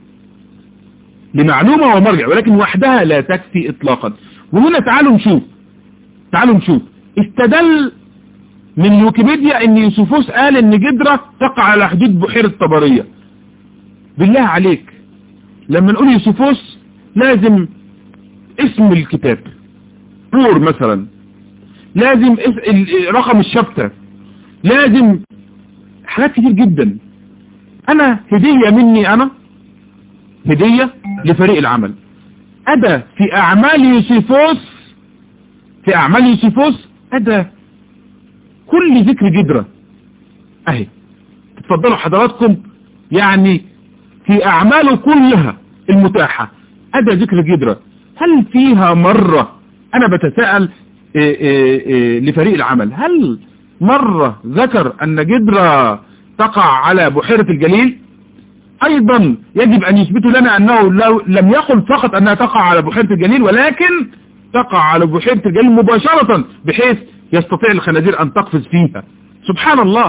لمعلومة ومرجع ولكن وحدها لا تكفي اطلاقا وهنا تعالوا نشوف تعالوا نشوف استدل من الويكيبيديا ان يوسفوس قال ان جدرة تقع على حدود بحيرة طبرية بالله عليك لما نقول يوسفوس لازم اسم الكتاب بور مثلا لازم رقم الشابتر لازم حاجات كتير جدا انا هدية مني انا هدية لفريق العمل ادى في اعمال يوسيفوس في اعمال يوسيفوس ادى كل ذكر جدرة اهي تفضلوا حضراتكم يعني في اعماله كلها المتاحة ادى ذكر جدرة هل فيها مرة انا بتساءل إيه إيه إيه لفريق العمل هل مرة ذكر ان جدرة تقع على بحيرة الجليل ايضا يجب ان يثبتوا لنا انه لو لم يقل فقط انها تقع على بحيرة الجليل ولكن تقع على بحيرة الجليل مباشرة بحيث يستطيع الخنازير ان تقفز فيها سبحان الله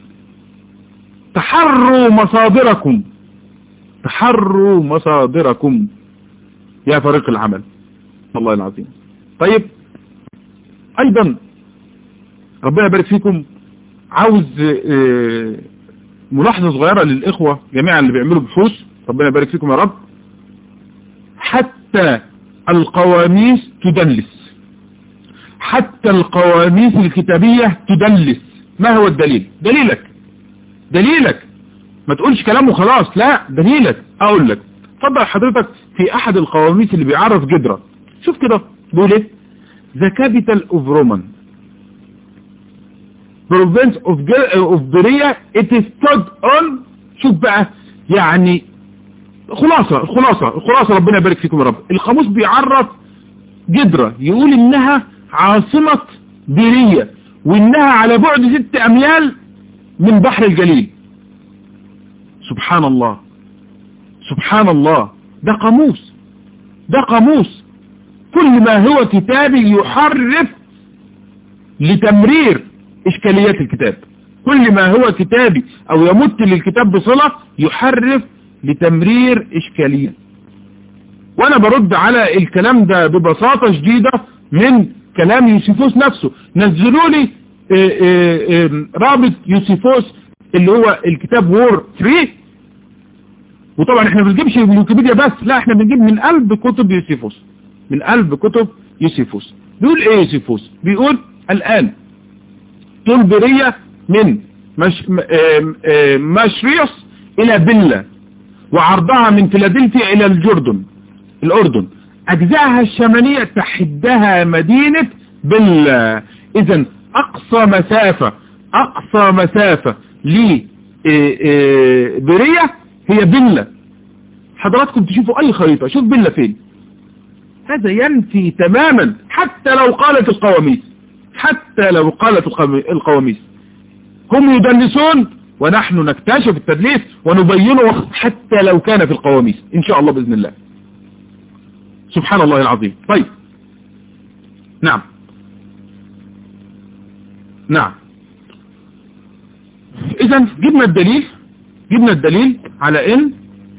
تحروا مصادركم تحروا مصادركم يا فريق العمل الله العظيم طيب ايضا ربنا يبارك فيكم عاوز ملاحظة صغيرة للإخوة جميعا اللي بيعملوا بحوث ربنا يبارك فيكم يا رب حتى القواميس تدلس حتى القواميس الكتابية تدلس ما هو الدليل دليلك دليلك ما تقولش كلام وخلاص لا دليلك اقول لك اتفضل حضرتك في احد القواميس اللي بيعرف جدرة شوف كده بيقول ايه the capital of Roman province of of Berea it is stood on شوف بقى يعني خلاصة الخلاصة الخلاصة ربنا يبارك فيكم يا رب القاموس بيعرف جدرة يقول انها عاصمة بيرية وانها على بعد ست اميال من بحر الجليل سبحان الله سبحان الله ده قاموس ده قاموس كل ما هو كتابي يحرف لتمرير اشكاليات الكتاب كل ما هو كتابي او يمت للكتاب بصلة يحرف لتمرير اشكاليات وانا برد على الكلام ده ببساطة شديدة من كلام يوسفوس نفسه نزلوا لي اه اه اه رابط يوسيفوس اللي هو الكتاب وور 3 وطبعا احنا ما بنجيبش من ويكيبيديا بس لا احنا بنجيب من قلب كتب يوسيفوس من قلب كتب يوسيفوس بيقول ايه يوسيفوس بيقول الان تلبرية من مش مشريوس الى بيلا وعرضها من فيلادلفيا الى الجردن الاردن اجزائها الشمالية تحدها مدينة بيلا اذا اقصى مسافة اقصى مسافة لبرية هي بيلا حضراتكم تشوفوا اي خريطة شوف بيلا فين هذا ينفي تماما حتى لو قالت القواميس حتى لو قالت القواميس هم يدلسون ونحن نكتشف التدليس ونبينه حتى لو كان في القواميس ان شاء الله بإذن الله سبحان الله العظيم طيب نعم نعم اذا جبنا الدليل جبنا الدليل على ان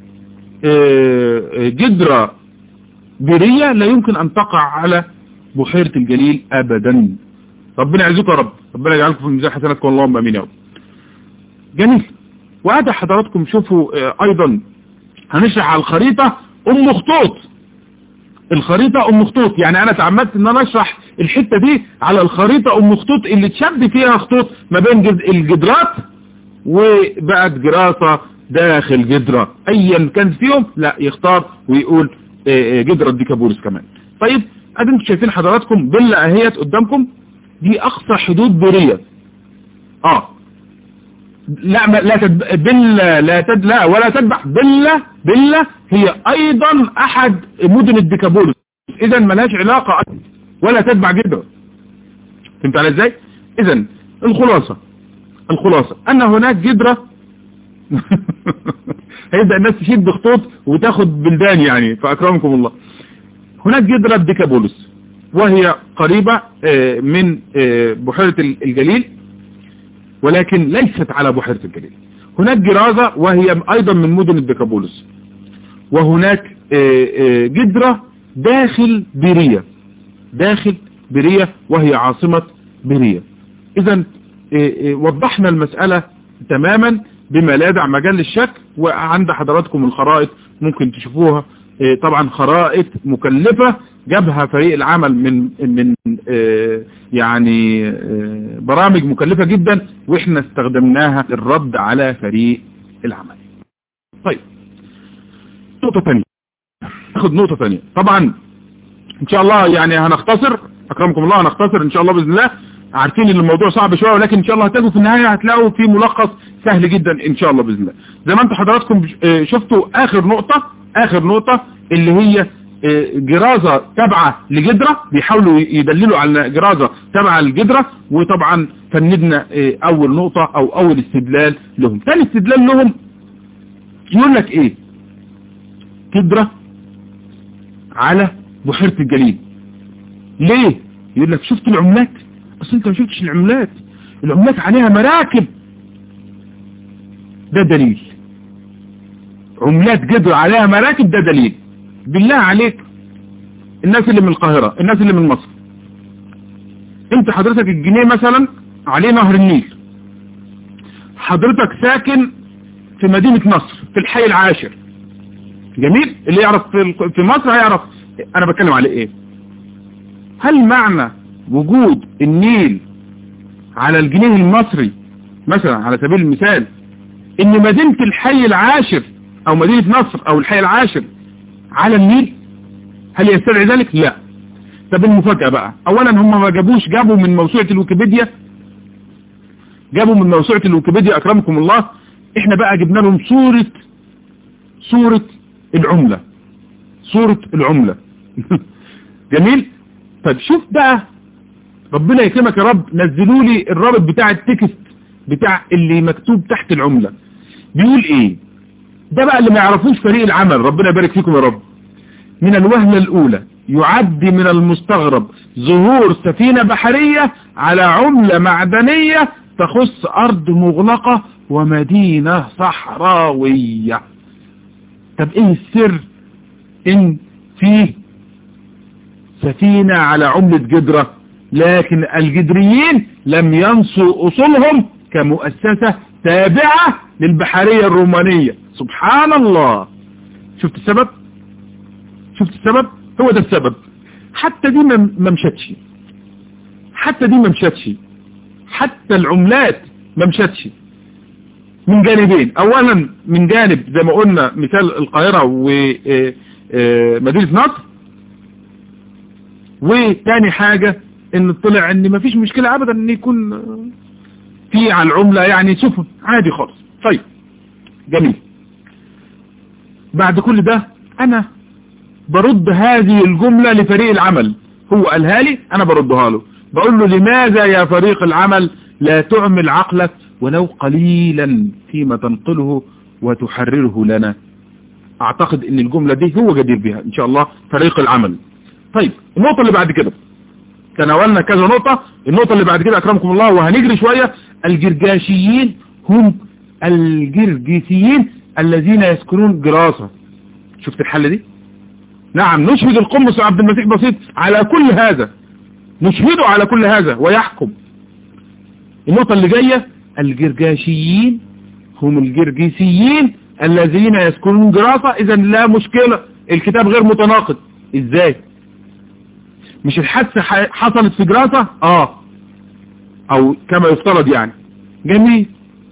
جدرة بيرية لا يمكن ان تقع على بحيرة الجليل ابدا ربنا يعزكم يا رب ربنا يجعلكم في الميزان حسناتكم اللهم امين يا رب جميل وهذا حضراتكم شوفوا ايضا هنشرح على الخريطة ام خطوط الخريطة ام خطوط يعني انا تعمدت ان انا اشرح الحتة دي على الخريطة ام خطوط اللي تشد فيها خطوط ما بين الجدرات وبقت جراسة داخل جدرة ايا كان فيهم لا يختار ويقول جدرة ديكابورس كمان طيب ادي انتم شايفين حضراتكم بلا اهيت قدامكم دي اقصى حدود بورية اه لا ما لا تد... بلا لا تد... لا ولا تذبح بلا بلا هي ايضا احد مدن الديكابورس اذا ملهاش علاقة ولا تتبع جدرة فهمت على ازاي اذا الخلاصة الخلاصة ان هناك جدرة هيبدأ الناس تشد خطوط وتاخد بلدان يعني فاكرمكم الله هناك جدرة ديكابولس وهي قريبة من بحيرة الجليل ولكن ليست على بحيرة الجليل هناك جرازة وهي ايضا من مدن الديكابولس وهناك جدرة داخل بيرية داخل بيرية وهي عاصمة بيرية اذا وضحنا المسألة تماما بما لا يدع مجال للشك وعند حضراتكم الخرائط ممكن تشوفوها طبعا خرائط مكلفة جابها فريق العمل من من يعني برامج مكلفة جدا واحنا استخدمناها للرد على فريق العمل طيب نقطة ثانية ناخد نقطة ثانية طبعا ان شاء الله يعني هنختصر اكرمكم الله هنختصر ان شاء الله باذن الله عارفين ان الموضوع صعب شوية ولكن ان شاء الله هتلاقوا في النهاية هتلاقوا في ملخص سهل جدا ان شاء الله باذن الله زي ما انتم حضراتكم شفتوا اخر نقطة اخر نقطة اللي هي جرازة تابعة لجدرة بيحاولوا يدللوا على جرازة تابعة للجدرة وطبعا فندنا اول نقطة او اول استدلال لهم ثاني استدلال لهم يقول لك ايه جدرة على بحيرة الجليل ليه يقول لك شفت العملات اصل انت ما شفتش العملات العملات عليها مراكب ده دليل عملات جدرة عليها مراكب ده دليل بالله عليك الناس اللي من القاهرة الناس اللي من مصر انت حضرتك الجنيه مثلا عليه نهر النيل حضرتك ساكن في مدينة نصر في الحي العاشر جميل اللي يعرف في مصر هيعرف انا بتكلم على ايه هل معنى وجود النيل على الجنيه المصري مثلا على سبيل المثال ان مدينة الحي العاشر او مدينة نصر او الحي العاشر على النيل هل يستدعي ذلك لا طب المفاجأة بقى اولا هم ما جابوش جابوا من موسوعة الويكيبيديا جابوا من موسوعة الويكيبيديا اكرمكم الله احنا بقى جبنا لهم صورة صورة العملة صورة العملة جميل طب شوف بقى ربنا يكرمك يا رب نزلوا لي الرابط بتاع التكست بتاع اللي مكتوب تحت العملة بيقول ايه ده بقى اللي ما يعرفوش فريق العمل ربنا يبارك فيكم يا رب من الوهلة الاولى يعد من المستغرب ظهور سفينة بحرية على عملة معدنية تخص ارض مغلقة ومدينة صحراوية طب ايه السر ان فيه سفينة على عملة جدرة لكن الجدريين لم ينسوا أصولهم كمؤسسة تابعة للبحرية الرومانية سبحان الله شفت السبب شفت السبب هو ده السبب حتى دي ما مشتش حتى دي ما مشتش حتى العملات ما مشتش من جانبين اولا من جانب زي ما قلنا مثال القاهرة ومدينة نصر وتاني حاجة ان طلع ان مفيش مشكلة ابدا ان يكون في على العملة يعني سفن عادي خالص طيب جميل بعد كل ده انا برد هذه الجملة لفريق العمل هو قالها لي انا بردها له بقول له لماذا يا فريق العمل لا تعمل عقلك ولو قليلا فيما تنقله وتحرره لنا اعتقد ان الجملة دي هو جدير بها ان شاء الله فريق العمل طيب النقطة اللي بعد كده تناولنا كذا نقطة النقطة اللي بعد كده اكرمكم الله وهنجري شوية الجرجاشيين هم الجرجسيين الذين يسكنون جراسة شفت الحل دي نعم نشهد القمص عبد المسيح بسيط على كل هذا نشهده على كل هذا ويحكم النقطة اللي جاية الجرجاشيين هم الجرجسيين الذين يسكنون جراسة اذا لا مشكلة الكتاب غير متناقض ازاي مش الحادثة حصلت في جراسة اه او كما يفترض يعني جميل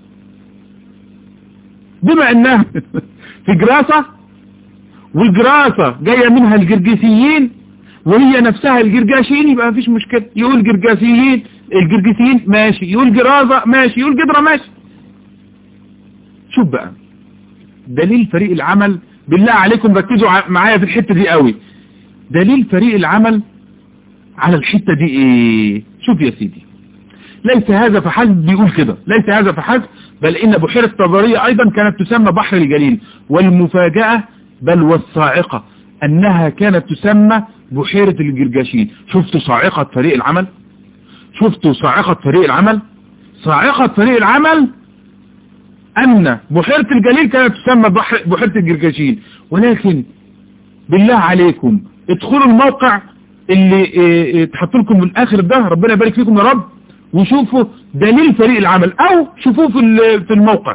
بما انها في جراسة والجراسة جاية منها الجرجسيين وهي نفسها الجرجاشيين يبقى مفيش مشكلة يقول جرجاسيين الجرجسيين ماشي يقول جرازة ماشي يقول جدرة ماشي شوف بقى دليل فريق العمل بالله عليكم ركزوا معايا في الحتة دي قوي دليل فريق العمل على الحتة دي ايه شوف يا سيدي ليس هذا فحسب بيقول كده ليس هذا فحسب بل ان بحيرة طبرية ايضا كانت تسمى بحر الجليل والمفاجأة بل والصاعقة انها كانت تسمى بحيرة الجرجاشين شفتوا صاعقة فريق العمل شفتوا صاعقة فريق العمل صاعقة فريق العمل ان بحيرة الجليل كانت تسمى بحيرة الجرجاشين ولكن بالله عليكم ادخلوا الموقع اللي تحط لكم من اخر ده ربنا يبارك فيكم يا رب وشوفوا دليل فريق العمل او شوفوه في في الموقع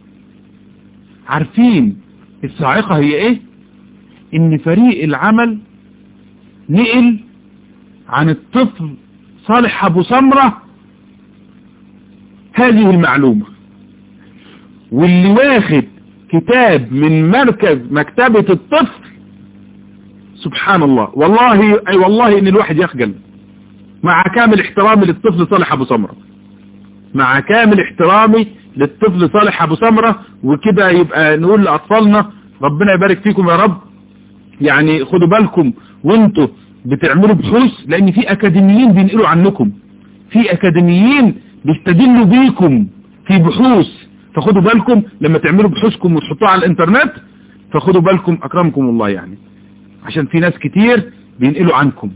عارفين الصاعقة هي ايه ان فريق العمل نقل عن الطفل صالح ابو سمرة هذه المعلومة واللي واخد كتاب من مركز مكتبة الطفل سبحان الله والله اي والله ان الواحد يخجل مع كامل احترامي للطفل صالح ابو سمرة مع كامل احترامي للطفل صالح ابو سمرة وكده يبقى نقول لاطفالنا ربنا يبارك فيكم يا رب يعني خدوا بالكم وانتوا بتعملوا بحوث لان في اكاديميين بينقلوا عنكم في اكاديميين بيستدلوا بيكم في بحوث فخدوا بالكم لما تعملوا بحوثكم وتحطوها على الانترنت فخدوا بالكم اكرمكم الله يعني عشان في ناس كتير بينقلوا عنكم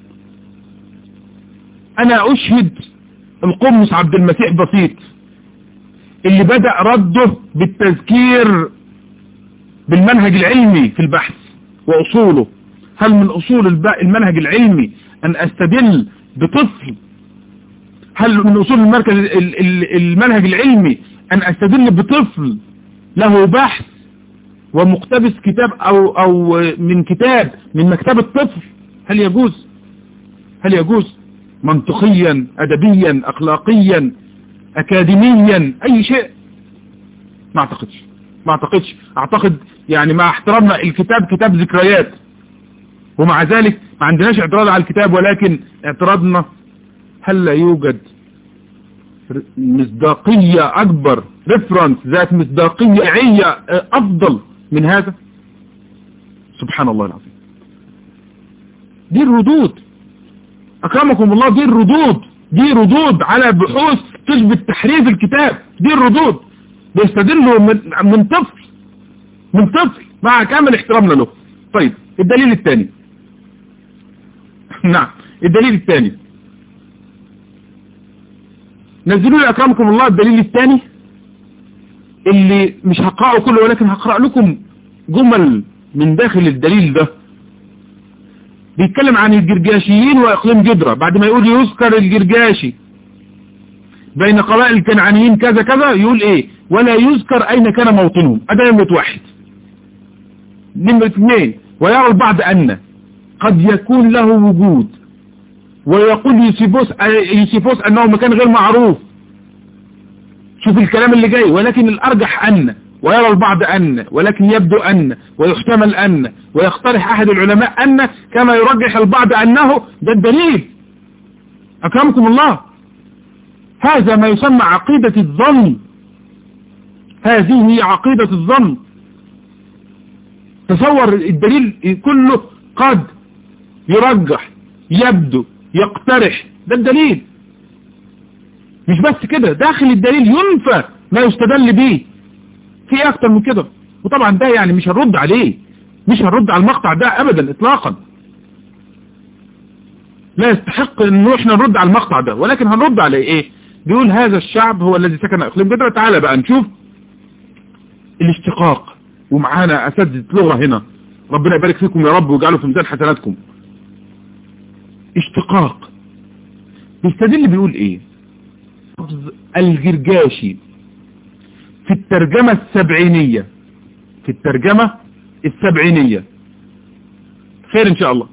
انا اشهد القمص عبد المسيح بسيط اللي بدأ رده بالتذكير بالمنهج العلمي في البحث واصوله هل من اصول المنهج العلمي ان استدل بطفل هل من اصول المركز المنهج العلمي ان استدل بطفل له بحث ومقتبس كتاب او او من كتاب من مكتبة طفل هل يجوز هل يجوز منطقيا ادبيا اخلاقيا اكاديميا اي شيء ما اعتقدش ما اعتقدش اعتقد يعني مع احترامنا الكتاب كتاب ذكريات ومع ذلك ما عندناش اعتراض على الكتاب ولكن اعتراضنا هل لا يوجد مصداقية اكبر ريفرنس ذات مصداقية عية افضل من هذا سبحان الله العظيم دي الردود اكرمكم الله دي الردود دي ردود على بحوث تثبت تحريف الكتاب دي الردود بيستدلوا من, من طفل من طفل مع كامل احترامنا له طيب الدليل الثاني نعم الدليل الثاني نزلوا لي اكرمكم الله الدليل الثاني اللي مش هقرأه كله ولكن هقرأ لكم جمل من داخل الدليل ده بيتكلم عن الجرجاشيين واقليم جدرة بعد ما يقول يذكر الجرجاشي بين قبائل الكنعانيين كذا كذا يقول ايه ولا يذكر اين كان موطنهم هذا نمرة واحد نمرة اثنين ويرى البعض ان قد يكون له وجود ويقول يوسيفوس يوسيفوس انه مكان غير معروف شوف الكلام اللي جاي ولكن الارجح ان ويرى البعض ان ولكن يبدو ان ويحتمل ان ويقترح احد العلماء ان كما يرجح البعض انه ده الدليل اكرمكم الله هذا ما يسمى عقيدة الظن هذه هي عقيدة الظن تصور الدليل كله قد يرجح يبدو يقترح ده الدليل مش بس كده داخل الدليل ينفى ما يستدل به في اكتر من كده وطبعا ده يعني مش هنرد عليه مش هنرد على المقطع ده ابدا اطلاقا لا يستحق ان احنا نرد على المقطع ده ولكن هنرد عليه ايه بيقول هذا الشعب هو الذي سكن اقليم جدرة تعالى بقى نشوف الاشتقاق ومعانا اساتذه لغة هنا ربنا يبارك فيكم يا رب ويجعله في ميزان حسناتكم اشتقاق بيستدل بيقول ايه الجرجاشي في الترجمة السبعينية في الترجمة السبعينية خير ان شاء الله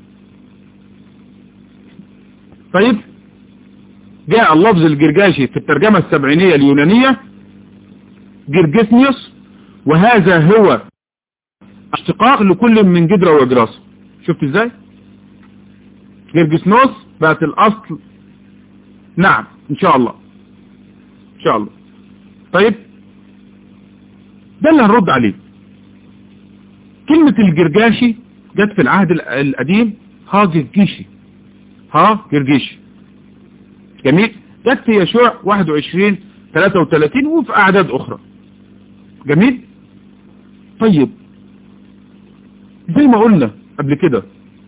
طيب جاء اللفظ الجرجاشي في الترجمة السبعينية اليونانية جرجسنيوس وهذا هو اشتقاق لكل من جدرة وجراسة شفت ازاي جرجسنوس بقت الاصل نعم ان شاء الله ان شاء الله طيب ده اللي هنرد عليه كلمة الجرجاشي جت في العهد القديم ها جرجيشي ها جرجيشي جميل جت في يشوع 21 33 وفي اعداد اخرى جميل طيب زي ما قلنا قبل كده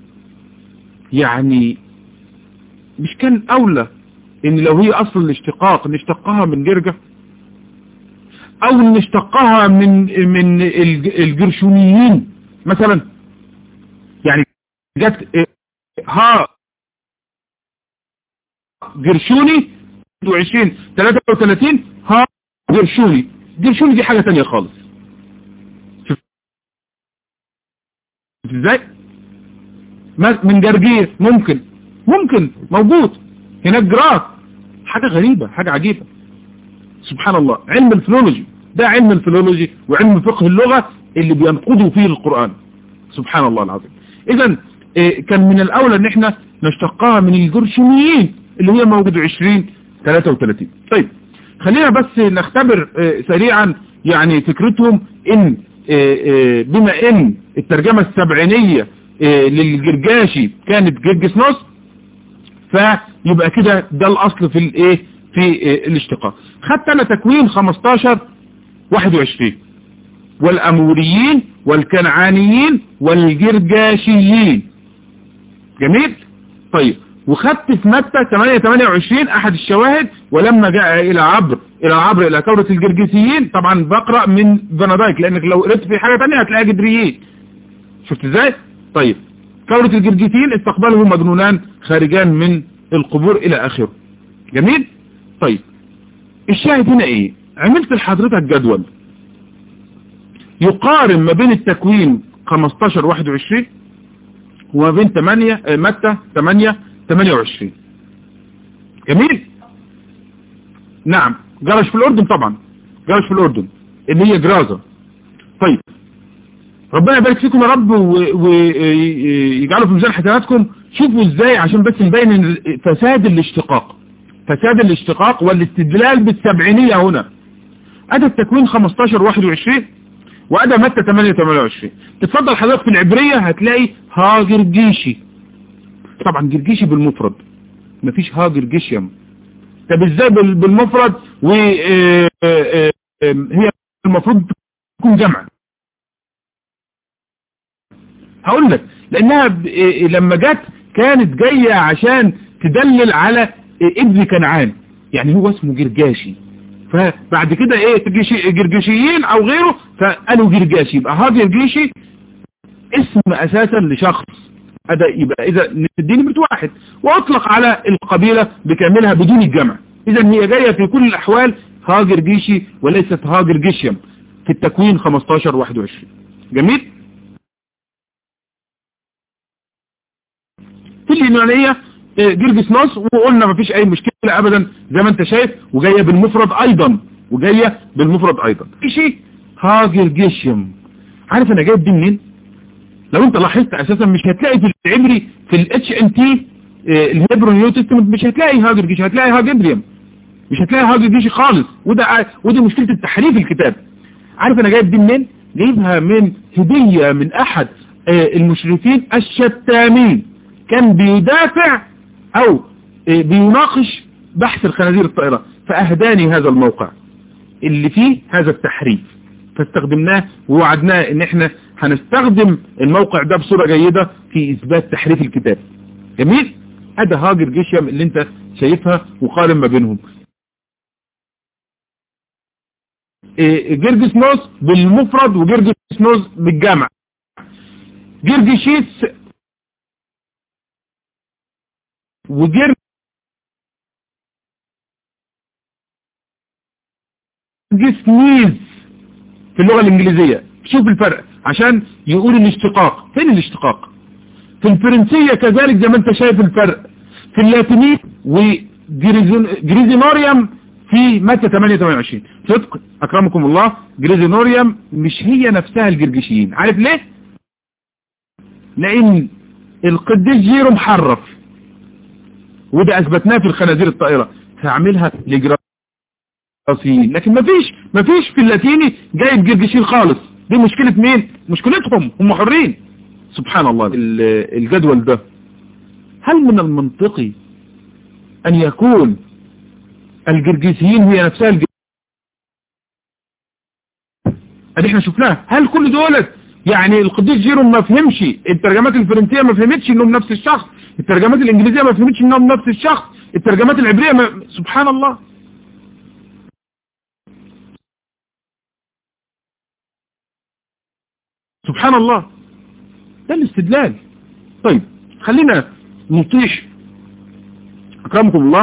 يعني مش كان اولى ان لو هي اصل الاشتقاق نشتقها من جرجة او نشتقها من من الجرشونيين مثلا يعني جت ها جرشوني 21 33 ها جرشوني جرشوني دي حاجة تانية خالص شوف ازاي من جرجير ممكن ممكن موجود هناك جراس حاجة غريبة حاجة عجيبة سبحان الله علم الفلولوجي ده علم الفلولوجي وعلم فقه اللغة اللي بينقضوا فيه القرآن سبحان الله العظيم اذا كان من الاولى ان احنا نشتقها من الجرشميين اللي هي موجود 20 33 طيب خلينا بس نختبر سريعا يعني فكرتهم ان بما ان الترجمة السبعينية للجرجاشي كانت جرجسنوس فيبقى كده ده الاصل في الايه في الاشتقاق خدت انا تكوين 15 21 والاموريين والكنعانيين والجرجاشيين جميل طيب وخدت في متى 8 28 احد الشواهد ولما جاء الى عبر الى عبر الى كورة الجرجسيين طبعا بقرأ من فانادايك لانك لو قريت في حاجة تانية هتلاقيها جدريين شفت ازاي طيب كورة الجرجسيين استقبله مجنونان خارجان من القبور الى اخره جميل طيب الشاهد هنا ايه عملت لحضرتك جدول يقارن ما بين التكوين 15 21 وما بين 8 متى 8 28 جميل نعم جرش في الاردن طبعا جرش في الاردن اللي هي جرازة طيب ربنا يبارك فيكم يا رب ويجعله في ميزان حسناتكم شوفوا ازاي عشان بس نبين فساد الاشتقاق فساد الاشتقاق والاستدلال بالسبعينية هنا ادى التكوين 15 21 وادى متى 8 28 تتفضل حضرتك في العبرية هتلاقي ها جرجيشي طبعا جرجيشي بالمفرد مفيش ها جرجيشيم طب ازاي بالمفرد وهي المفروض تكون جمع هقول لك لانها لما جت كانت جاية عشان تدلل على ابن كنعان يعني هو اسمه جرجاشي فبعد كده ايه جرجشيين او غيره فقالوا جرجاشي يبقى ها جرجيشي اسم اساسا لشخص هذا يبقى اذا نديني بيت واحد واطلق على القبيلة بكاملها بدون الجمع اذا هي جاية في كل الاحوال هاجر جيشي وليست هاجر جيشيم في التكوين 15 21 جميل في اليونانية جرجس نص وقلنا مفيش اي مشكلة ابدا زي ما انت شايف وجاية بالمفرد ايضا وجاية بالمفرد ايضا جيشي هاجر جيشيم عارف انا جايب دي منين لو انت لاحظت اساسا مش هتلاقي في العبري في الاتش ام تي الهيبرو نيو تستمنت مش هتلاقي هاجر جيشي هتلاقي هاجندريم مش هتلاقي هاجر جيشي خالص وده ودي مشكلة التحريف الكتاب عارف انا جايب دي منين جايبها من هدية من احد المشرفين الشتامين كان بيدافع او بيناقش بحث الخنازير الطائرة فاهداني هذا الموقع اللي فيه هذا التحريف فاستخدمناه ووعدناه ان احنا هنستخدم الموقع ده بصورة جيدة في اثبات تحريف الكتاب جميل هذا هاجر جيشيم اللي انت شايفها وقارن ما بينهم جرجس نوس بالمفرد وجرجس نوس بالجمع جرجشيس وجرجس نيز في اللغة الانجليزية شوف الفرق عشان يقول الاشتقاق فين الاشتقاق في الفرنسية كذلك زي ما انت شايف الفرق في اللاتينية وجريزينوريوم في متى 28 صدق اكرمكم الله جريزينوريوم مش هي نفسها الجرجشيين عارف ليه لان القديس جيرو محرف وده اثبتناه في الخنازير الطائرة هعملها لجراسيين لكن مفيش مفيش في اللاتيني جايب جرجشين خالص دي مشكلة مين مشكلتهم هم حرين سبحان الله الجدول ده هل من المنطقي ان يكون الجرجسيين هي نفسها الجرجسيين ادي احنا شفناها هل كل دولت يعني القديس جيروم ما فهمش الترجمات الفرنسية ما فهمتش انهم نفس الشخص الترجمات الانجليزية ما فهمتش انهم نفس الشخص الترجمات العبرية ما... سبحان الله سبحان الله ده الاستدلال طيب خلينا نطيش اكرمكم الله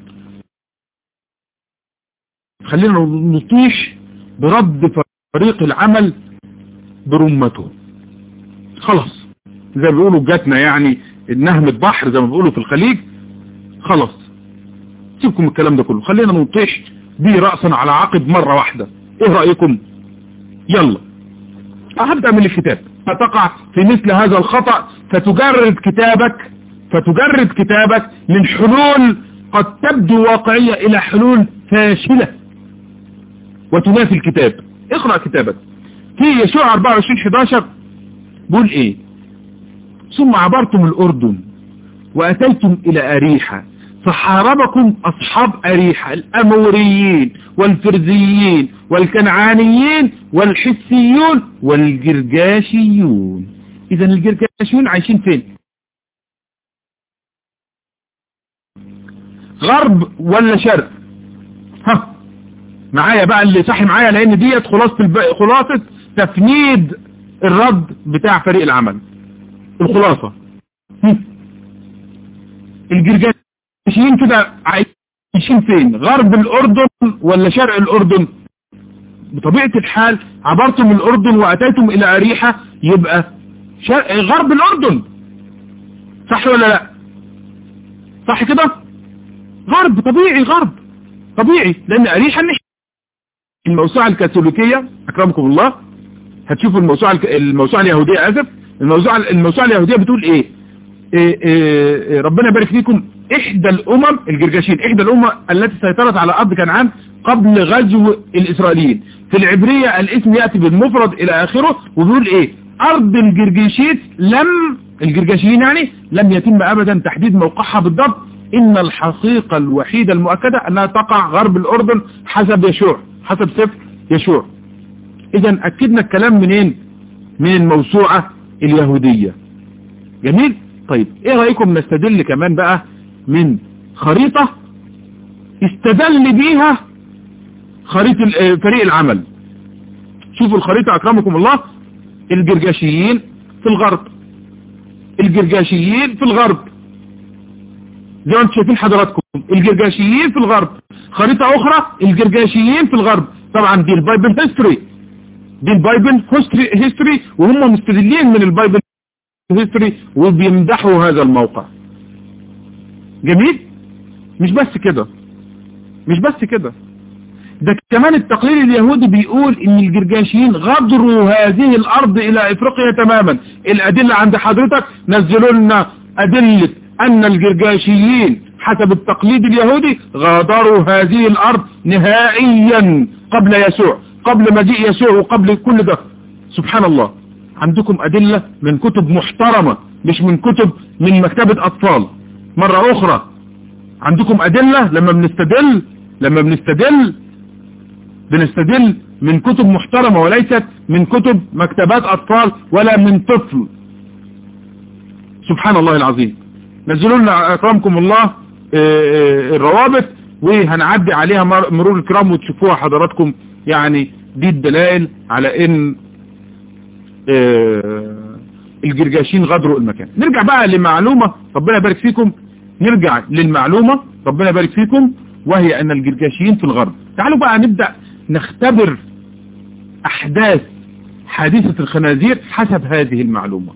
خلينا نطيش برد فريق العمل برمته خلاص زي ما بيقولوا جاتنا يعني نهمة بحر زي ما بيقولوا في الخليج خلاص سيبكم الكلام ده كله خلينا نطيش بيه رأسا على عقب مرة واحدة ايه رأيكم يلا هبدأ من الكتاب فتقع في مثل هذا الخطأ فتجرد كتابك فتجرد كتابك من حلول قد تبدو واقعية الى حلول فاشلة وتنافي الكتاب اقرأ كتابك في يشوع 24 11 بيقول ايه ثم عبرتم الاردن واتيتم الى اريحة فحاربكم اصحاب اريحة الاموريين والفرزيين والكنعانيين والحسيون والجرجاشيون اذا الجرجاشيون عايشين فين غرب ولا شرق ها معايا بقى اللي صحي معايا لان ديت خلاصة الب... خلاصة تفنيد الرد بتاع فريق العمل الخلاصة الجرجاشيين كده عايشين فين غرب الاردن ولا شرق الاردن بطبيعة الحال عبرتم الاردن واتيتم الى اريحة يبقى شرق غرب الاردن صح ولا لا صح كده غرب طبيعي غرب طبيعي لان اريحة مش الموسوعة الكاثوليكية اكرمكم الله هتشوفوا الموسوعة الموسوعة اليهودية اسف الموسوعة الموسوعة اليهودية بتقول ايه, إيه, إيه ربنا يبارك فيكم احدى الامم الجرجاشين احدى الامم التي سيطرت على ارض كنعان قبل غزو الاسرائيليين في العبرية الاسم يأتي بالمفرد الى اخره وبيقول ايه ارض الجرجاشيت لم الجرجاشيين يعني لم يتم ابدا تحديد موقعها بالضبط ان الحقيقة الوحيدة المؤكدة انها تقع غرب الاردن حسب يشوع حسب سفر يشوع اذا اكدنا الكلام منين من الموسوعة اليهودية جميل طيب ايه رأيكم نستدل كمان بقى من خريطة استدل بيها خريطة فريق العمل شوفوا الخريطة اكرمكم الله الجرجاشيين في الغرب الجرجاشيين في الغرب زي ما انتم شايفين حضراتكم الجرجاشيين في الغرب خريطة اخرى الجرجاشيين في الغرب طبعا دي البايبل هيستوري دي البايبل هيستوري وهم مستدلين من البايبل هيستوري وبيمدحوا هذا الموقع جميل مش بس كده مش بس كده ده كمان التقرير اليهودي بيقول ان الجرجاشيين غدروا هذه الارض الى افريقيا تماما الادلة عند حضرتك نزلوا لنا ادلة ان الجرجاشيين حسب التقليد اليهودي غادروا هذه الارض نهائيا قبل يسوع قبل مجيء يسوع وقبل كل ده سبحان الله عندكم ادلة من كتب محترمة مش من كتب من مكتبة اطفال مرة اخرى عندكم ادلة لما بنستدل لما بنستدل بنستدل من كتب محترمة وليست من كتب مكتبات أطفال ولا من طفل سبحان الله العظيم نزلوا لنا أكرمكم الله الروابط وهنعدي عليها مرور الكرام وتشوفوها حضراتكم يعني دي الدلائل على ان الجرجاشين غدروا المكان نرجع بقى لمعلومة ربنا يبارك فيكم نرجع للمعلومة ربنا يبارك فيكم وهي ان الجرجاشيين في الغرب تعالوا بقى نبدأ نختبر احداث حادثة الخنازير حسب هذه المعلومة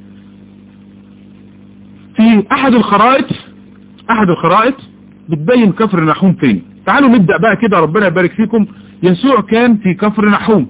في احد الخرائط احد الخرائط بتبين كفر نحوم فين تعالوا نبدأ بقى كده ربنا يبارك فيكم يسوع كان في كفر نحوم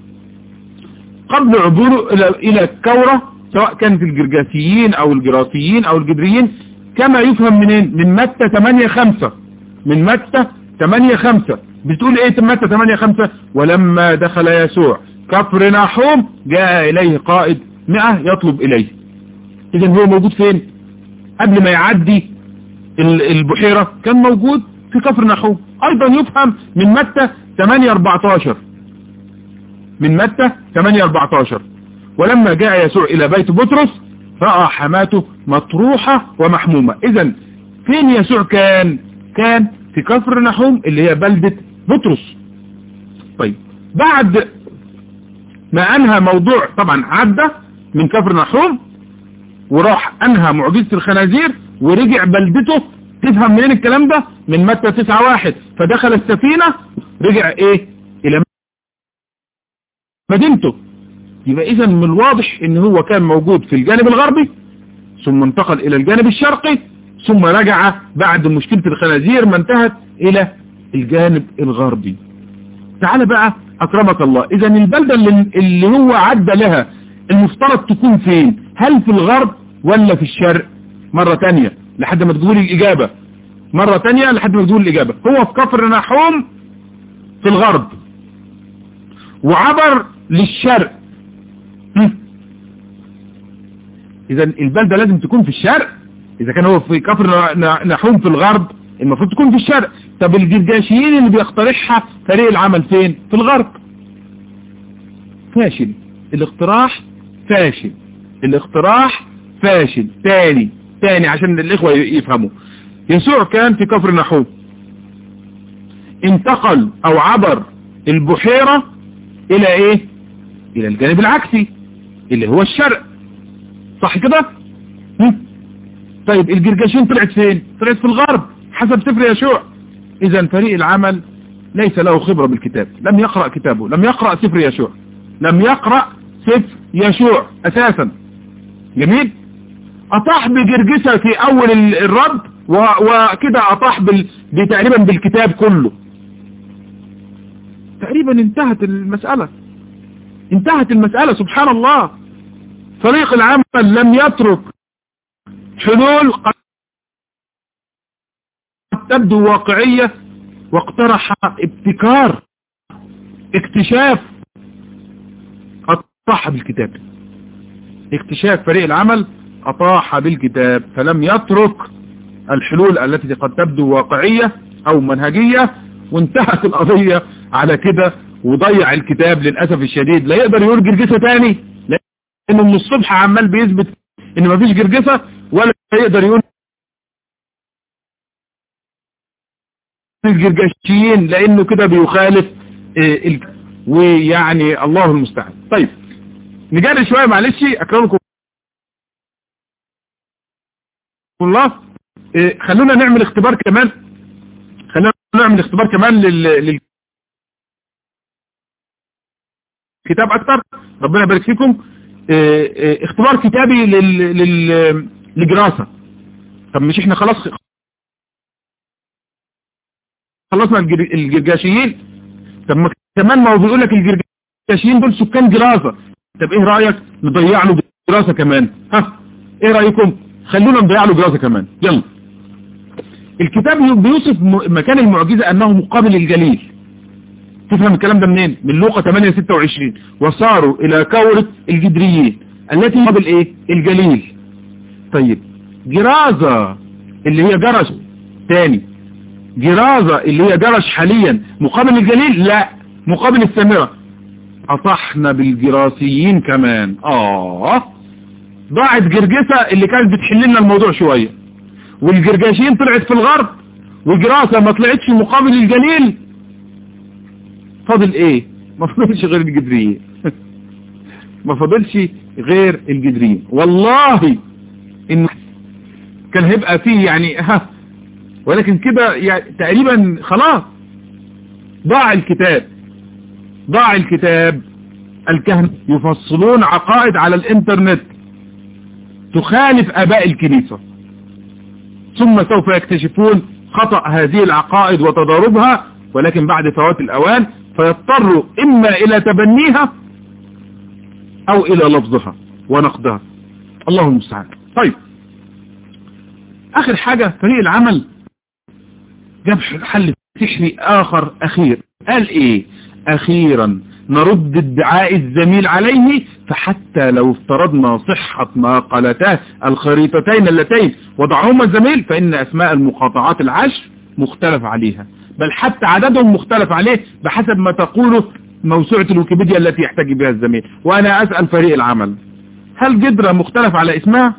قبل عبوره الى الى الكورة سواء كانت الجرجاسيين او الجراسيين او الجبريين كما يفهم منين من متى 8 5 من متى 8 5 بتقول ايه متى 8 5 ولما دخل يسوع كفر نحوم جاء اليه قائد 100 يطلب اليه اذا هو موجود فين قبل ما يعدي البحيرة كان موجود في كفر نحوم ايضا يفهم من متى 8 14 من متى 8 14 ولما جاء يسوع الى بيت بطرس رأى حماته مطروحة ومحمومة اذا فين يسوع كان كان في كفر نحوم اللي هي بلدة بطرس طيب بعد ما انهى موضوع طبعا عدى من كفر نحوم وراح انهى معجزة الخنازير ورجع بلدته تفهم منين الكلام ده من متى تسعة واحد فدخل السفينة رجع ايه الى مدينته يبقى اذا من الواضح ان هو كان موجود في الجانب الغربي ثم انتقل الى الجانب الشرقي ثم رجع بعد مشكلة الخنازير ما انتهت الى الجانب الغربي تعال بقى اكرمك الله اذا البلدة اللي, اللي هو عدى لها المفترض تكون فين هل في الغرب ولا في الشرق مرة تانية لحد ما تقول الاجابة مرة تانية لحد ما تقول الاجابة هو في كفر نحوم في الغرب وعبر للشرق اذا البلدة لازم تكون في الشرق اذا كان هو في كفر نحوم في الغرب المفروض تكون في الشرق طب الجرجاشيين اللي بيقترحها فريق العمل فين في الغرب فاشل الاقتراح فاشل الاقتراح فاشل تاني تاني عشان الاخوة يفهموا يسوع كان في كفر نحوم انتقل او عبر البحيرة الى ايه الى الجانب العكسي اللي هو الشرق صح كده طيب الجرجاشين طلعت فين طلعت في الغرب حسب سفر يشوع اذا فريق العمل ليس له خبرة بالكتاب لم يقرأ كتابه لم يقرأ سفر يشوع لم يقرأ سفر يشوع اساسا جميل اطاح بجرجسة في اول الرد وكده اطاح بال... تقريبا بالكتاب كله تقريبا انتهت المسألة انتهت المسألة سبحان الله فريق العمل لم يترك حلول قد تبدو واقعية واقترح ابتكار اكتشاف اطاح بالكتاب اكتشاف فريق العمل اطاح بالكتاب فلم يترك الحلول التي قد تبدو واقعية او منهجية وانتهت القضية على كده وضيع الكتاب للأسف الشديد لا يقدر يقول جرجسة تاني لانه من الصبح عمال بيثبت ان مفيش جرجسة ولا يقدر يقول الجرجاشيين لانه كده بيخالف ال... ويعني الله المستعان طيب نجري شوية معلش اكرمكم الله إيه خلونا نعمل اختبار كمان خلونا نعمل اختبار كمان لل... لل... كتاب اكتر ربنا يبارك فيكم إيه إيه اختبار كتابي لل... لل... لجراسة طب مش احنا خلاص خلصنا الجر... الجرجاشيين طب ما كمان ما هو بيقول لك الجرجاشيين دول سكان جراسة طب ايه رأيك نضيع له جراسة كمان ها ايه رأيكم خلونا نضيع له جراسة كمان يلا الكتاب بيوصف مكان المعجزة انه مقابل الجليل تفهم الكلام ده منين من لوقا 8 26 وصاروا الى كورة الجدريين التي مقابل ايه الجليل طيب جرازة اللي هي جرش تاني جرازة اللي هي جرش حاليا مقابل الجليل لا مقابل السامرة اطحنا بالجراسيين كمان اه ضاعت جرجسة اللي كانت بتحل لنا الموضوع شوية والجرجاشيين طلعت في الغرب وجراسة ما طلعتش مقابل الجليل فاضل ايه ما فاضلش غير الجدريين ما فاضلش غير الجدريين والله ان كان هيبقى فيه يعني ها ولكن كده يعني تقريبا خلاص ضاع الكتاب ضاع الكتاب الكهنة يفصلون عقائد على الانترنت تخالف اباء الكنيسة ثم سوف يكتشفون خطأ هذه العقائد وتضاربها ولكن بعد فوات الاوان فيضطروا اما الى تبنيها او الى لفظها ونقدها الله المستعان طيب اخر حاجة فريق العمل جاب حل سحري اخر اخير قال ايه اخيرا نرد ادعاء الزميل عليه فحتى لو افترضنا صحة ما قالتا الخريطتين اللتين وضعهما الزميل فان اسماء المقاطعات العشر مختلف عليها بل حتى عددهم مختلف عليه بحسب ما تقوله موسوعة الويكيبيديا التي يحتاج بها الزميل وانا اسأل فريق العمل هل جدرة مختلف على اسمها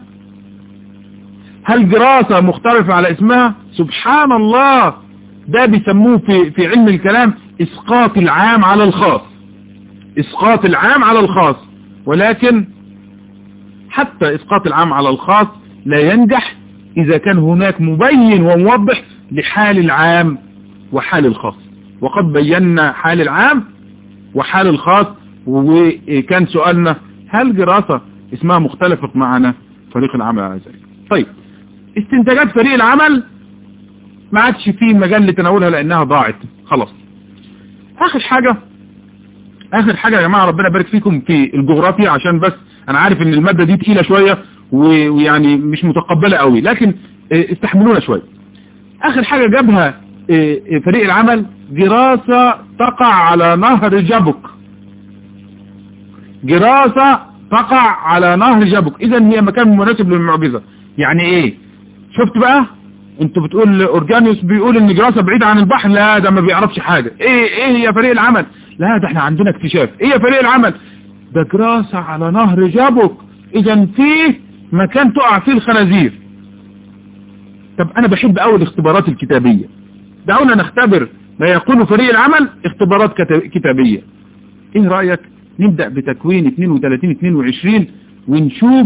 هل جراسة مختلفة على اسمها سبحان الله ده بيسموه في, في علم الكلام اسقاط العام على الخاص اسقاط العام على الخاص ولكن حتى اسقاط العام على الخاص لا ينجح اذا كان هناك مبين وموضح لحال العام وحال الخاص وقد بينا حال العام وحال الخاص وكان سؤالنا هل جراسة اسمها مختلفة معنا فريق العمل على ذلك طيب استنتاجات فريق العمل ما عادش فيه مجال لتناولها لانها ضاعت خلاص اخر حاجة اخر حاجة يا جماعة ربنا يبارك فيكم في الجغرافيا عشان بس انا عارف ان المادة دي تقيلة شوية ويعني مش متقبلة قوي لكن استحملونا شوية اخر حاجة جابها فريق العمل دراسة تقع على نهر جبك دراسة تقع على نهر جبك اذا هي مكان مناسب للمعجزة يعني ايه شفت بقى انتوا بتقول اورجانيوس بيقول ان جراسة بعيدة عن البحر لا ده ما بيعرفش حاجة ايه ايه يا فريق العمل لا ده احنا عندنا اكتشاف ايه يا فريق العمل ده جراسة على نهر جابك اذا فيه مكان تقع فيه الخنازير طب انا بحب اول الاختبارات الكتابية دعونا نختبر ما يقول فريق العمل اختبارات كتابية ايه رأيك نبدأ بتكوين 32 22 ونشوف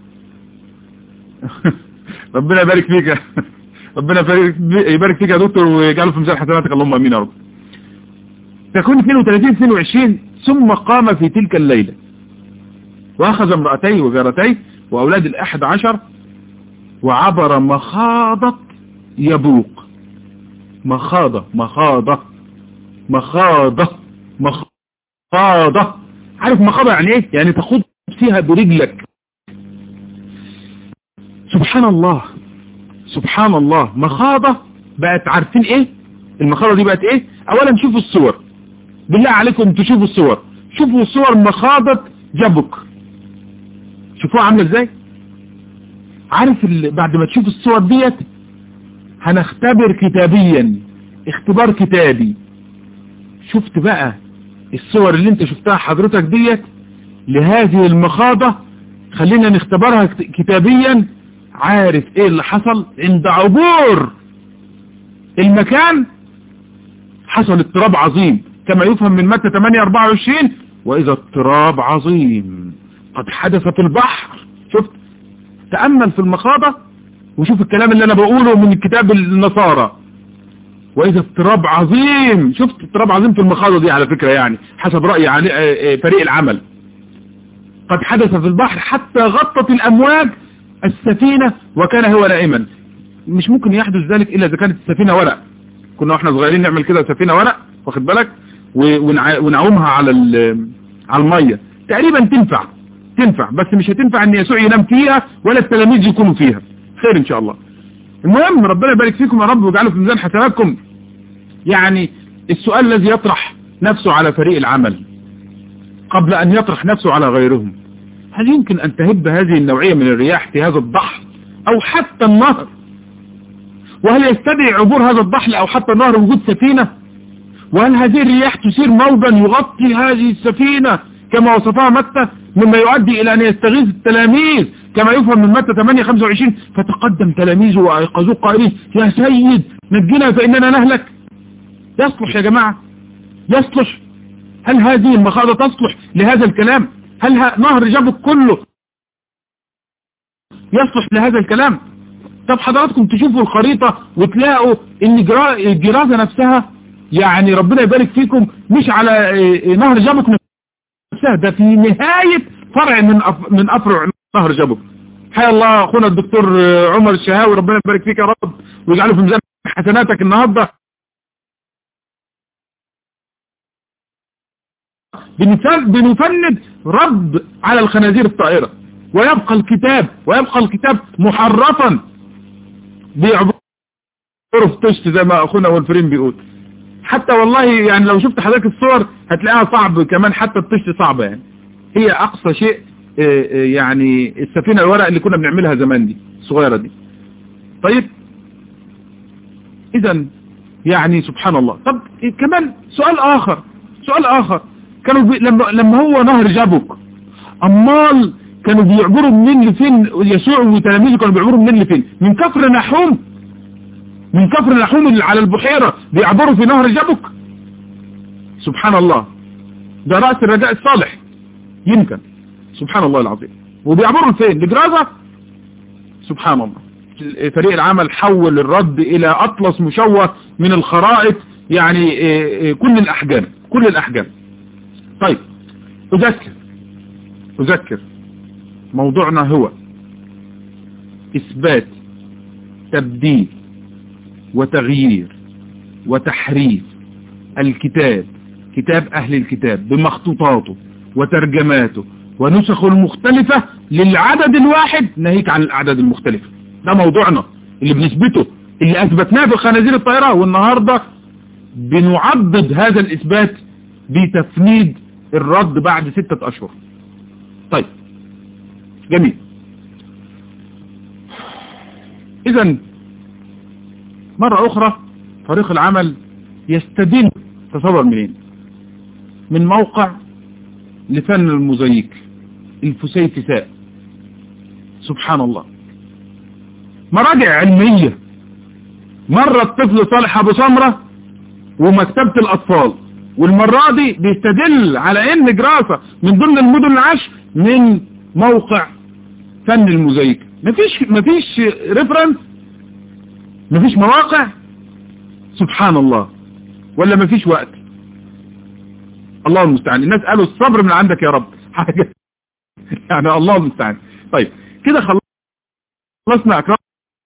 ربنا يبارك فيك ربنا يبارك فيك يا دكتور ويجعله في ميزان حسناتك اللهم امين يا رب تكون 32 22 ثم قام في تلك الليلة واخذ امرأتيه وجارتيه واولاد الاحد عشر وعبر مخاضة يبوق مخاضة مخاضة مخاضة مخاضة عارف مخاضة يعني ايه يعني تخوض فيها برجلك سبحان الله سبحان الله مخاضة بقت عارفين ايه المخاضة دي بقت ايه اولا شوفوا الصور بالله عليكم تشوفوا الصور شوفوا صور مخاضة جبك شوفوها عاملة ازاي عارف بعد ما تشوف الصور ديت هنختبر كتابيا اختبار كتابي شفت بقى الصور اللي انت شفتها حضرتك ديت لهذه المخاضة خلينا نختبرها كتابيا عارف ايه اللي حصل عند عبور المكان حصل اضطراب عظيم كما يفهم من متى 8 24 واذا اضطراب عظيم قد حدث في البحر شفت تأمل في المخاضة وشوف الكلام اللي انا بقوله من كتاب النصارى واذا اضطراب عظيم شفت اضطراب عظيم في المخاضة دي على فكرة يعني حسب رأي يعني فريق العمل قد حدث في البحر حتى غطت الامواج السفينة وكان هو نائما مش ممكن يحدث ذلك الا اذا كانت السفينة ورق كنا واحنا صغيرين نعمل كده سفينة ورق واخد بالك ونعومها على على المية تقريبا تنفع تنفع بس مش هتنفع ان يسوع ينام فيها ولا التلاميذ يكونوا فيها خير ان شاء الله المهم ربنا يبارك فيكم يا رب ويجعله في ميزان حسناتكم يعني السؤال الذي يطرح نفسه على فريق العمل قبل ان يطرح نفسه على غيرهم هل يمكن ان تهب هذه النوعية من الرياح في هذا الضحل او حتى النهر وهل يستدعي عبور هذا الضحل او حتى النهر وجود سفينة وهل هذه الرياح تثير موجا يغطي هذه السفينة كما وصفها متى مما يؤدي الى ان يستغيث التلاميذ كما يفهم من متى 8 25 فتقدم تلاميذه وايقظوه قائلين يا سيد نجنا فاننا نهلك يصلح يا جماعة يصلح هل هذه المخاضة تصلح لهذا الكلام هل نهر جابك كله يصلح لهذا الكلام طب حضراتكم تشوفوا الخريطة وتلاقوا ان الجرازة نفسها يعني ربنا يبارك فيكم مش على نهر جابك نفسها ده في نهاية فرع من من افرع نهر جابك حيا الله اخونا الدكتور عمر الشهاوي ربنا يبارك فيك يا رب ويجعله في ميزان حسناتك النهارده بنفند رد على الخنازير الطائرة ويبقى الكتاب ويبقى الكتاب محرفا بيعبره في طشت زي ما اخونا والفرين بيقول حتى والله يعني لو شفت حضرتك الصور هتلاقيها صعب كمان حتى الطشت صعبة يعني هي اقصى شيء يعني السفينة الورق اللي كنا بنعملها زمان دي الصغيرة دي طيب اذا يعني سبحان الله طب كمان سؤال اخر سؤال اخر كانوا بي... لما لما هو نهر جابك امال كانوا بيعبروا منين لفين يسوع وتلاميذه كانوا بيعبروا منين لفين من كفر نحوم من كفر نحوم اللي على البحيرة بيعبروا في نهر جابك سبحان الله ده رأس الرجاء الصالح يمكن سبحان الله العظيم وبيعبروا فين لجرازة سبحان الله فريق العمل حول الرد الى اطلس مشوه من الخرائط يعني كل الاحجام كل الاحجام طيب أذكر أذكر موضوعنا هو إثبات تبديل وتغيير وتحريف الكتاب كتاب أهل الكتاب بمخطوطاته وترجماته ونسخه المختلفة للعدد الواحد ناهيك عن الأعداد المختلفة ده موضوعنا اللي بنثبته اللي أثبتناه في خنازير الطائرة والنهاردة بنعضد هذا الإثبات بتفنيد الرد بعد ستة أشهر طيب جميل إذا مرة أخرى فريق العمل يستدل تصور منين من موقع لفن المزيك الفسيفساء سبحان الله مراجع علمية مرة الطفل صالح أبو سمرة ومكتبة الأطفال والمرة دي بيستدل على ان جراسة من ضمن المدن العشر من موقع فن المزيكا مفيش مفيش ريفرنس مفيش مواقع سبحان الله ولا مفيش وقت الله المستعان الناس قالوا الصبر من عندك يا رب حاجة يعني الله المستعان طيب كده خلصنا اكرامكم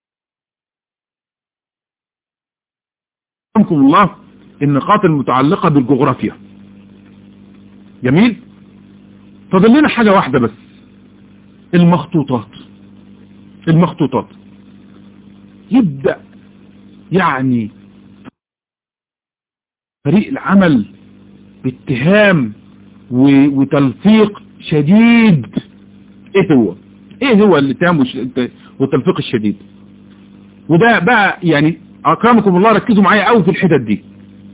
الله النقاط المتعلقة بالجغرافيا جميل فضل لنا حاجة واحدة بس المخطوطات المخطوطات يبدأ يعني فريق العمل باتهام وتلفيق شديد ايه هو ايه هو الاتهام والتلفيق الشديد وده بقى يعني اكرمكم الله ركزوا معايا قوي في الحتت دي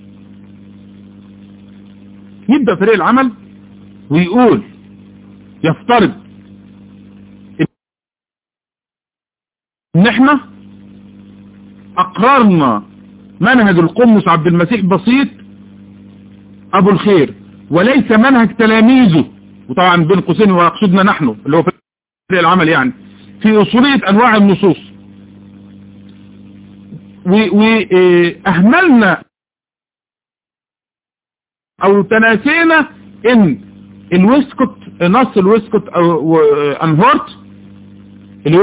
يبدأ فريق العمل ويقول يفترض ان احنا اقررنا منهج القمص عبد المسيح بسيط ابو الخير وليس منهج تلاميذه وطبعا بين قوسين ويقصدنا نحن اللي هو فريق العمل يعني في اصولية انواع النصوص واهملنا او تناسينا ان الويسكوت نص الويسكوت او انهورت اللي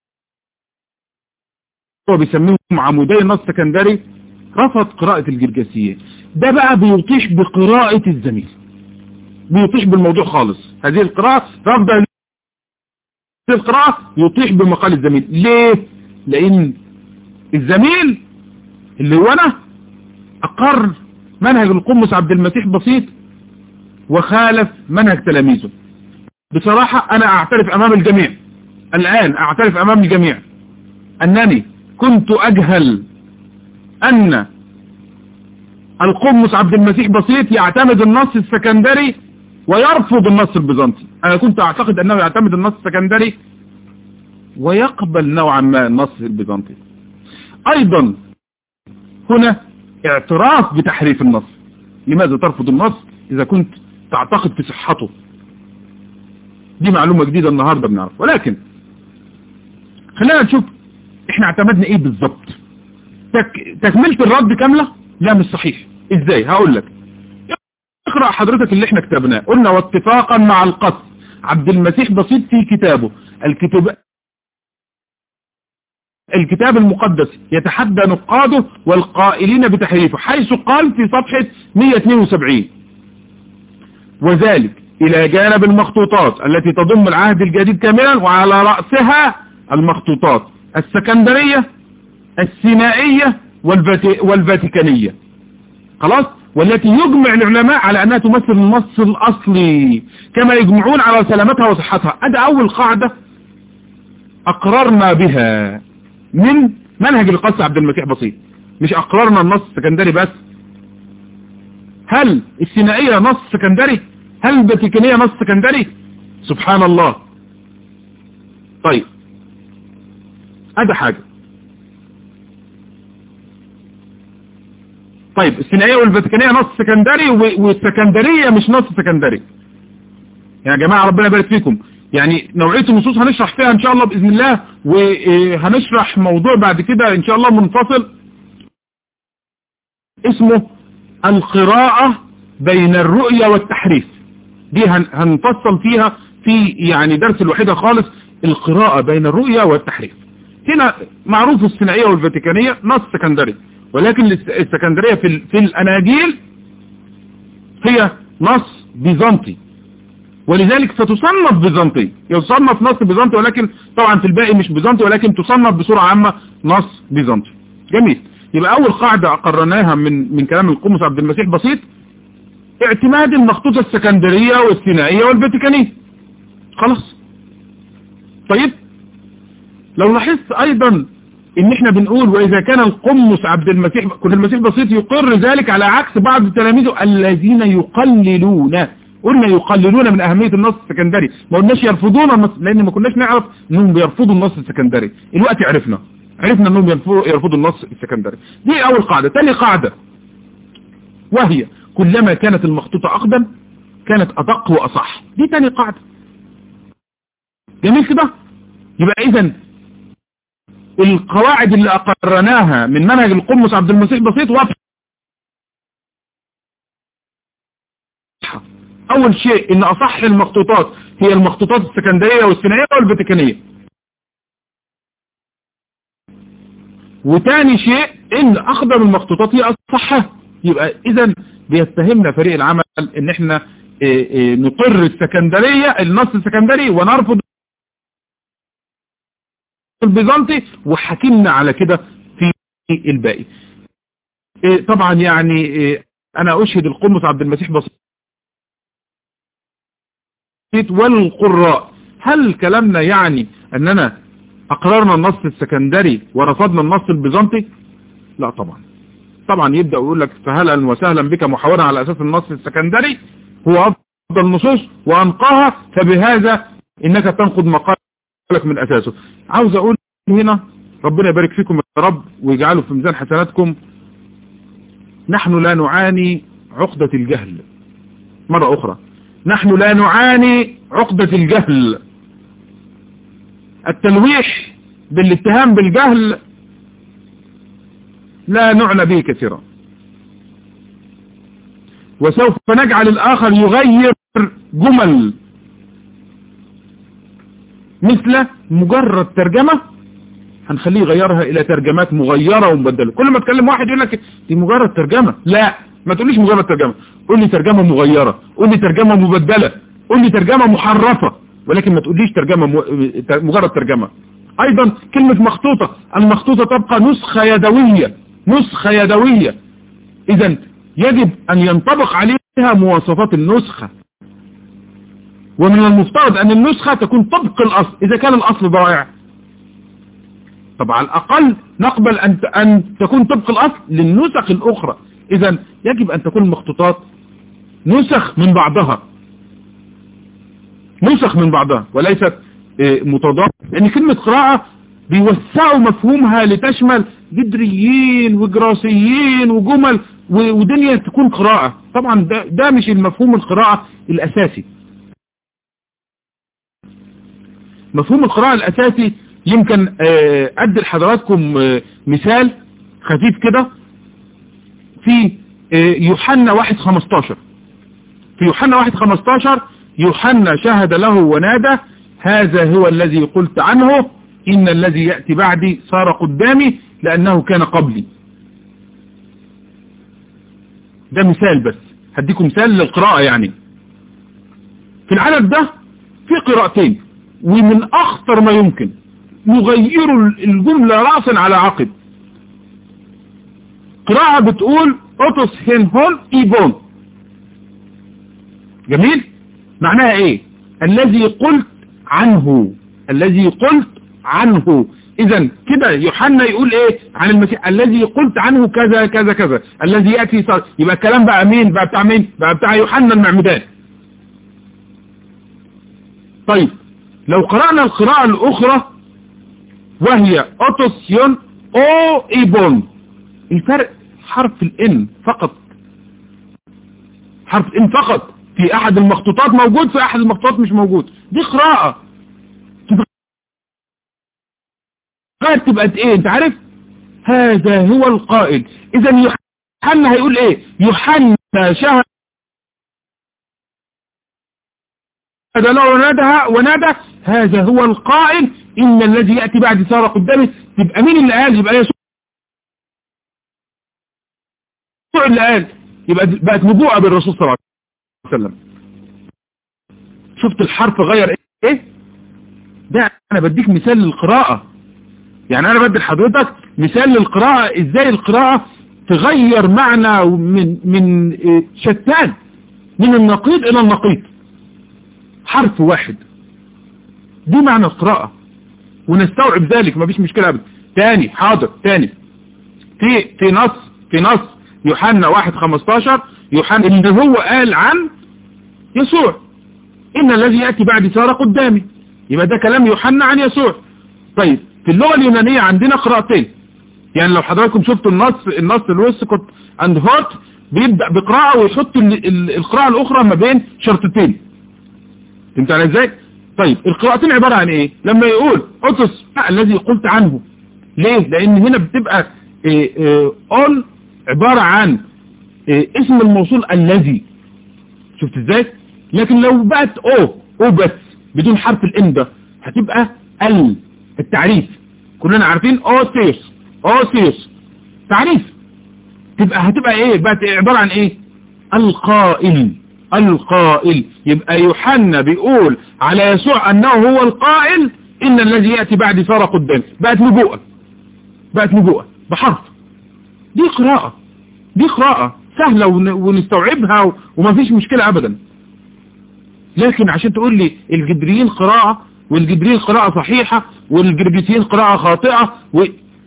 هو بيسميهم عمودي النص السكندري رفض قراءة الجرجسية ده بقى بيطيح بقراءة الزميل بيطيح بالموضوع خالص هذه القراءة رفض هذه القراءة يطيح بمقال الزميل ليه لان الزميل اللي هو انا اقر منهج القمص عبد المسيح بسيط وخالف منهج تلاميذه بصراحة انا اعترف امام الجميع الان اعترف امام الجميع انني كنت اجهل ان القمص عبد المسيح بسيط يعتمد النص السكندري ويرفض النص البيزنطي انا كنت اعتقد انه يعتمد النص السكندري ويقبل نوعا ما النص البيزنطي ايضا هنا اعتراف بتحريف النص لماذا ترفض النص اذا كنت تعتقد في صحته دي معلومة جديدة النهاردة بنعرف ولكن خلينا نشوف احنا اعتمدنا ايه بالظبط تك... تكملة الرد كاملة لا مش صحيح ازاي هقول لك اقرأ حضرتك اللي احنا كتبناه قلنا واتفاقا مع القص عبد المسيح بسيط في كتابه الكتاب الكتاب المقدس يتحدى نقاده والقائلين بتحريفه حيث قال في صفحة 172 وذلك إلى جانب المخطوطات التي تضم العهد الجديد كاملا وعلى رأسها المخطوطات السكندرية السينائية والفاتي والفاتيكانية خلاص والتي يجمع العلماء على أنها تمثل النص الأصلي كما يجمعون على سلامتها وصحتها هذا أول قاعدة أقررنا بها من منهج القص عبد المسيح بسيط مش أقررنا النص السكندري بس هل السينائية نص سكندري هل الفاتيكانية نص سكندري سبحان الله طيب هذا حاجة طيب السينائية والفاتيكانية نص سكندري والسكندرية مش نص سكندري يا جماعة ربنا يبارك فيكم يعني نوعية النصوص هنشرح فيها ان شاء الله بإذن الله وهنشرح موضوع بعد كده ان شاء الله منفصل اسمه القراءة بين الرؤية والتحريف دي هنفصل فيها في يعني درس الوحيدة خالص القراءة بين الرؤية والتحريف هنا معروف السينائية والفاتيكانية نص سكندري ولكن السكندرية في, في الأناجيل هي نص بيزنطي ولذلك ستصنف بيزنطي يصنف نص بيزنطي ولكن طبعا في الباقي مش بيزنطي ولكن تصنف بصورة عامة نص بيزنطي جميل يبقى أول قاعدة أقرناها من من كلام القمص عبد المسيح بسيط اعتماد المخطوطة السكندرية والسينائية والفاتيكانية خلاص طيب لو لاحظت ايضا ان احنا بنقول واذا كان القمص عبد المسيح كل المسيح بسيط يقر ذلك على عكس بعض تلاميذه الذين يقللون قلنا يقللون من اهمية النص السكندري ما قلناش يرفضون النص لان ما كناش نعرف انهم بيرفضوا النص السكندري الوقت عرفنا عرفنا انهم يرفضوا النص السكندري دي اول قاعدة تاني قاعدة وهي كلما كانت المخطوطة اقدم كانت ادق واصح دي تاني قاعدة جميل كده يبقى اذا القواعد اللي اقرناها من منهج القمص عبد المسيح بسيط واضحه اول شيء ان اصح المخطوطات هي المخطوطات السكندرية والسينائية والفاتيكانية وتاني شيء ان اقدم المخطوطات هي اصحها يبقى اذا بيتهمنا فريق العمل ان احنا اه اه نقر السكندرية النص السكندري ونرفض البيزنطي وحكمنا على كده في الباقي اه طبعا يعني انا اشهد القمص عبد المسيح بسيط والقراء هل كلامنا يعني اننا اقررنا النص السكندري ورفضنا النص البيزنطي لا طبعا طبعا يبدأ يقول لك فهلا وسهلا بك محاورا على اساس النص السكندري هو افضل النصوص وانقاها فبهذا انك تنقض مقالك من اساسه عاوز اقول هنا ربنا يبارك فيكم يا رب ويجعله في ميزان حسناتكم نحن لا نعاني عقدة الجهل مرة اخرى نحن لا نعاني عقدة الجهل التلويح بالاتهام بالجهل لا نعنى به كثيرا وسوف نجعل الآخر يغير جمل مثل مجرد ترجمة هنخليه يغيرها إلى ترجمات مغيرة ومبدلة كل ما تكلم واحد يقول لك دي مجرد ترجمة لا ما تقوليش مجرد ترجمة قول لي ترجمة مغيرة قول لي ترجمة مبدلة قول لي ترجمة محرفة ولكن ما تقوليش ترجمة مجرد ترجمة ايضا كلمة مخطوطة المخطوطة تبقى نسخة يدوية نسخة يدوية اذا يجب ان ينطبق عليها مواصفات النسخة ومن المفترض ان النسخة تكون طبق الاصل اذا كان الاصل ضائع طب على الاقل نقبل ان ان تكون طبق الاصل للنسخ الاخرى اذا يجب ان تكون المخطوطات نسخ من بعضها نسخ من بعضها وليست متضاد لان كلمة قراءة بيوسعوا مفهومها لتشمل جدريين وجراسيين وجمل ودنيا تكون قراءة طبعا ده, ده مش المفهوم القراءة الاساسي مفهوم القراءة الاساسي يمكن ادي لحضراتكم مثال خفيف كده في يوحنا واحد خمستاشر في يوحنا واحد خمستاشر يوحنا شهد له ونادى هذا هو الذي قلت عنه إن الذي يأتي بعدي صار قدامي لأنه كان قبلي ده مثال بس هديكم مثال للقراءة يعني في العدد ده في قراءتين ومن أخطر ما يمكن نغير الجملة رأسا على عقب قراءة بتقول أوتوس هين هون إيبون جميل معناها ايه الذي قلت عنه الذي قلت عنه اذا كده يوحنا يقول ايه عن المسيح الذي قلت عنه كذا كذا كذا الذي يأتي صار يبقى الكلام بقى مين بقى بتاع مين بقى بتاع يوحنا المعمدان طيب لو قرأنا القراءة الاخرى وهي اوتوسيون او ايبون الفرق حرف الان فقط حرف الان فقط في احد المخطوطات موجود في احد المخطوطات مش موجود دي قراءة قراءة تبقى ايه انت عارف هذا هو القائد اذا يوحنا هيقول ايه يوحنا شهد هذا له ونادى ونادى هذا هو القائل ان الذي يأتي بعد صار قدامي تبقى مين اللي قال يبقى يسوع اللي قال يبقى بقت نبوءة بالرسول صلى الله عليه وسلم شفت الحرف غير ايه ده انا بديك مثال للقراءة يعني انا بدي لحضرتك مثال للقراءة ازاي القراءة تغير معنى من من شتان من النقيض الى النقيض حرف واحد دي معنى القراءة ونستوعب ذلك مفيش مشكلة ابدا تاني حاضر تاني في في نص في نص يوحنا واحد خمستاشر يوحنا اللي هو قال عن يسوع إن الذي يأتي بعد صار قدامي يبقى ده كلام يوحنا عن يسوع طيب في اللغة اليونانية عندنا قراءتين يعني لو حضراتكم شفتوا النص النص الوسكوت اند هوت بيبدأ بقراءة ويحط القراءة الأخرى ما بين شرطتين فهمت على ازاي طيب القراءتين عبارة عن ايه لما يقول أتس الذي قلت عنه ليه لأن هنا بتبقى إيه إيه اون عبارة عن إيه اسم الموصول الذي شفت ازاي لكن لو بقت او او بس بدون حرف الام ده هتبقى ال التعريف كلنا عارفين اوسيس اوسيس تعريف تبقى هتبقى ايه بقت عبارة عن ايه القائل القائل يبقى يوحنا بيقول على يسوع انه هو القائل ان الذي يأتي بعد صار قدام بقت نبوءة بقت نبوءة بحرف دي قراءة دي قراءة سهلة ونستوعبها وما فيش مشكلة ابدا لكن عشان تقول لي الجبريين قراءة والجبريين قراءة صحيحة والجربيسيين قراءة خاطئة و...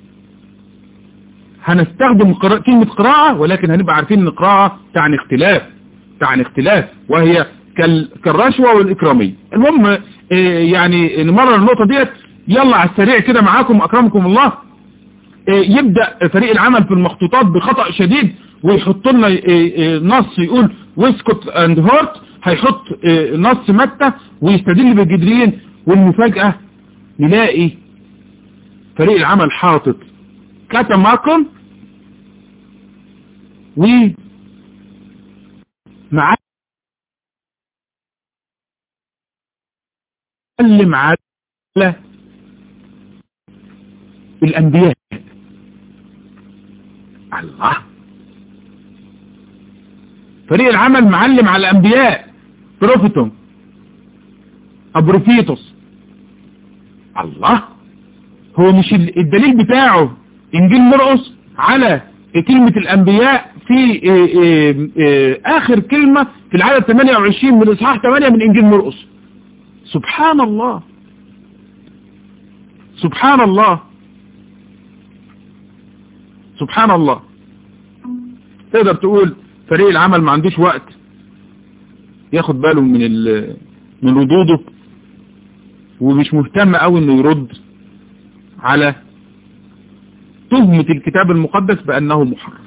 هنستخدم قراءة كلمة قراءة ولكن هنبقى عارفين ان قراءة تعني اختلاف تعني اختلاف وهي كال... كالرشوة والإكرامية المهم إيه يعني نمرر النقطة ديت يلا على السريع كده معاكم أكرمكم الله إيه يبدأ فريق العمل في المخطوطات بخطأ شديد ويحط لنا إيه نص يقول ويسكوت اند هورت هيحط نص متى ويستدل بالجدريين والمفاجأة نلاقي فريق العمل حاطط كاتاماكون و معلم على الأنبياء الله فريق العمل معلم على الأنبياء بروفيتوم أبروفيتوس الله هو مش الدليل بتاعه إنجيل مرقس على كلمة الأنبياء في آخر كلمة في العدد 28 من إصحاح 8 من إنجيل مرقس سبحان الله سبحان الله سبحان الله تقدر تقول فريق العمل ما عندوش وقت ياخد باله من من ردوده ومش مهتم قوي انه يرد على تهمة الكتاب المقدس بانه محرف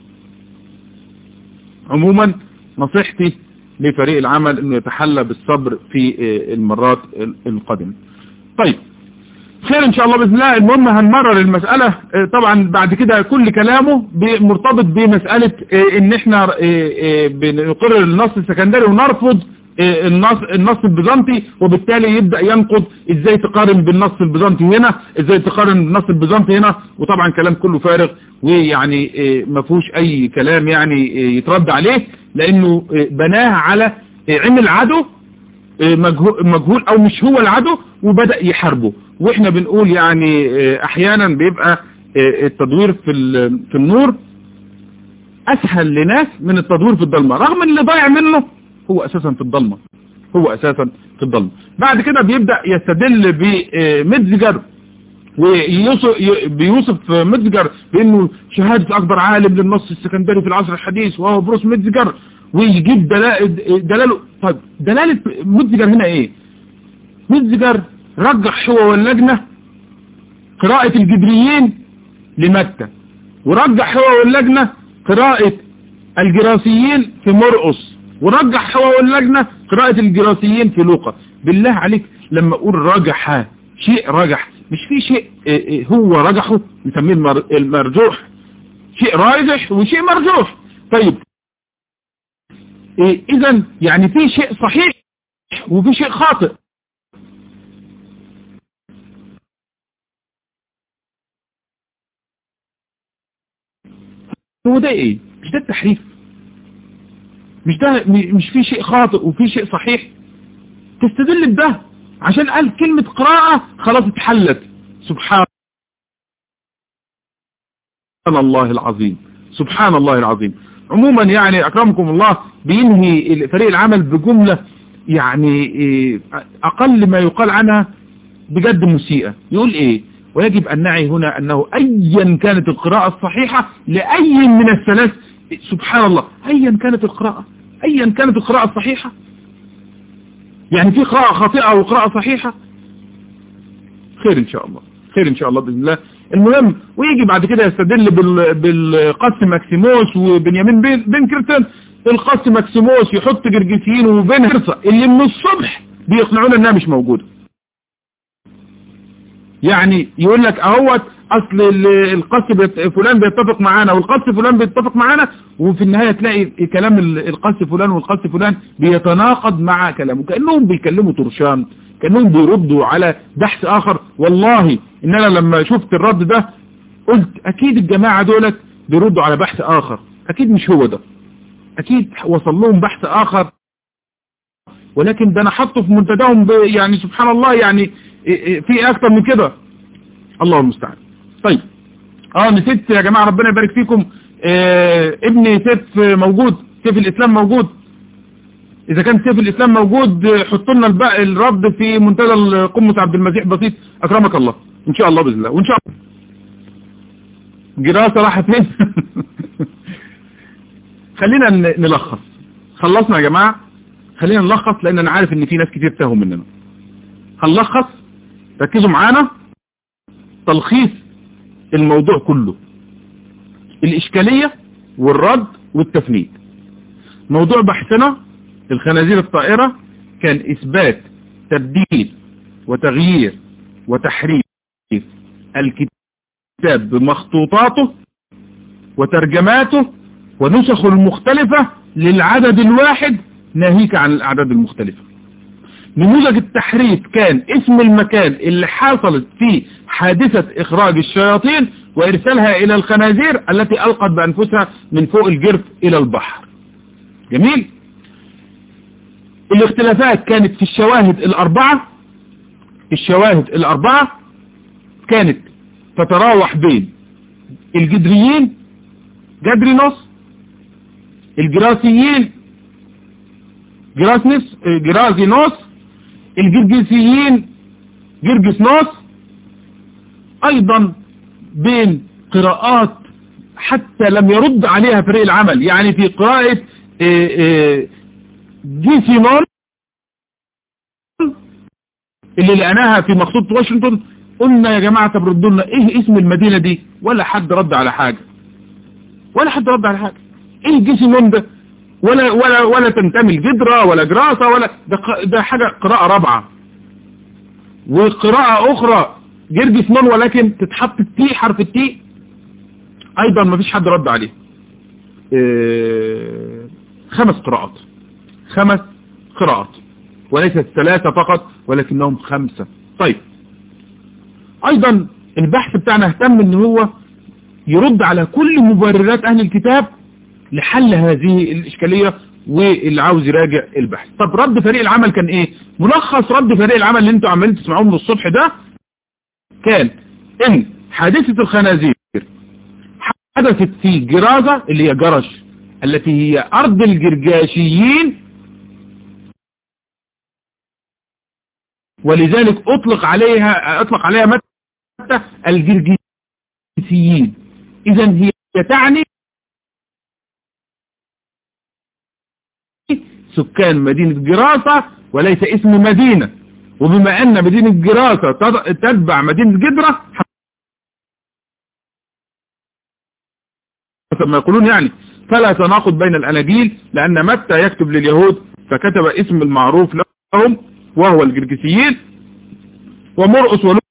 عموما نصيحتي لفريق العمل انه يتحلى بالصبر في المرات القادمة طيب خير ان شاء الله باذن الله المهم هنمرر المسألة طبعا بعد كده كل كلامه مرتبط بمسألة ان احنا بنقرر النص السكندري ونرفض النص النص البيزنطي وبالتالي يبدأ ينقض ازاي تقارن بالنص البيزنطي هنا ازاي تقارن بالنص البيزنطي هنا وطبعا كلام كله فارغ ويعني ما فيهوش اي كلام يعني يترد عليه لانه بناه على علم العدو مجهول او مش هو العدو وبدأ يحاربه واحنا بنقول يعني احيانا بيبقى التدوير في في النور اسهل لناس من التدوير في الضلمة رغم ان اللي ضايع منه هو اساسا في الضلمة هو اساسا في الضلمة بعد كده بيبدأ يستدل بمتزجر وبيوصف متزجر بانه شهادة اكبر عالم للنص السكندري في العصر الحديث وهو بروس متزجر ويجيب دلاله طيب دلالة متزجر هنا ايه متزجر رجح هو واللجنة قراءة الجبريين لمتى ورجح هو واللجنة قراءة الجراسيين في مرقس ورجح هو واللجنة قراءة الجراسيين في لوقا بالله عليك لما اقول رجح شيء رجح مش في شيء هو رجحه نسميه المرجوح شيء راجح وشيء مرجوح طيب اذا يعني في شيء صحيح وفي شيء خاطئ هو ده ايه مش ده التحريف مش ده مش في شيء خاطئ وفي شيء صحيح تستدل بده عشان قال كلمة قراءة خلاص اتحلت سبحان الله العظيم سبحان الله العظيم عموما يعني اكرمكم الله بينهي فريق العمل بجملة يعني اقل ما يقال عنها بجد مسيئة يقول ايه ويجب أن نعي هنا أنه أيا كانت القراءة الصحيحة لأي من الثلاث سبحان الله أيا كانت القراءة أيا كانت القراءة الصحيحة يعني في قراءة خاطئة وقراءة صحيحة خير إن شاء الله خير إن شاء الله بإذن الله المهم ويجي بعد كده يستدل بالقس ماكسيموس وبنيامين بنكرتون القس ماكسيموس يحط جرجسيين وبين هرصة اللي من الصبح بيقنعونا انها مش موجودة يعني يقول لك اهوت اصل القس بيت فلان بيتفق معانا والقس فلان بيتفق معانا وفي النهاية تلاقي كلام القس فلان والقس فلان بيتناقض مع كلامه كأنهم بيكلموا طرشان كأنهم بيردوا على بحث اخر والله ان انا لما شفت الرد ده قلت اكيد الجماعة دولت بيردوا على بحث اخر اكيد مش هو ده اكيد وصل لهم بحث اخر ولكن ده انا حطه في منتداهم يعني سبحان الله يعني في اكتر من كده الله المستعان طيب اه نسيت يا جماعة ربنا يبارك فيكم اه ابن سيف موجود سيف الاسلام موجود اذا كان سيف الاسلام موجود حطوا لنا الباقي الرد في منتدى قمة عبد المسيح بسيط اكرمك الله ان شاء الله باذن الله وان شاء الله جراسة راحت فين خلينا نلخص خلصنا يا جماعة خلينا نلخص لان انا عارف ان في ناس كتير تاهوا مننا هنلخص ركزوا معانا تلخيص الموضوع كله الإشكالية والرد والتفنيد موضوع بحثنا الخنازير الطائرة كان إثبات تبديل وتغيير وتحريف الكتاب بمخطوطاته وترجماته ونسخ المختلفة للعدد الواحد ناهيك عن الأعداد المختلفة نموذج التحريف كان اسم المكان اللي حصلت فيه حادثة إخراج الشياطين وإرسالها إلى الخنازير التي ألقت بأنفسها من فوق الجرف إلى البحر جميل الاختلافات كانت في الشواهد الأربعة الشواهد الأربعة كانت تتراوح بين الجدريين جدرينوس الجراسيين جراسنس جرازينوس الجرجسيين جرجسنوس ايضا بين قراءات حتى لم يرد عليها فريق العمل يعني في قراءة جيسيمون اللي لقناها في مخطوط واشنطن قلنا يا جماعة طب ردوا لنا ايه اسم المدينة دي ولا حد رد على حاجة ولا حد رد على حاجة ايه جيسيمون ده ولا ولا ولا تنتمي الجدرة ولا جراسة ولا ده, ده حاجة قراءة رابعة وقراءة اخرى جرجس نون ولكن تتحط التي حرف التي ايضا ما فيش حد رد عليه اه خمس قراءات خمس قراءات وليست ثلاثة فقط ولكنهم خمسة طيب ايضا البحث بتاعنا اهتم ان هو يرد على كل مبررات اهل الكتاب لحل هذه الاشكالية واللي عاوز يراجع البحث طب رد فريق العمل كان ايه ملخص رد فريق العمل اللي انتوا عمالين تسمعوه من الصبح ده كان ان حادثة الخنازير حدثت في جرازة اللي هي جرش التي هي ارض الجرجاشيين ولذلك اطلق عليها اطلق عليها متى الجرجسيين اذا هي تعني سكان مدينة جراسة وليس اسم مدينة وبما ان مدينة جراسة تتبع مدينة جدرة ما يقولون يعني فلا تناقض بين الاناجيل لان متى يكتب لليهود فكتب اسم المعروف لهم وهو الجرجسيين ومرقس ولوقا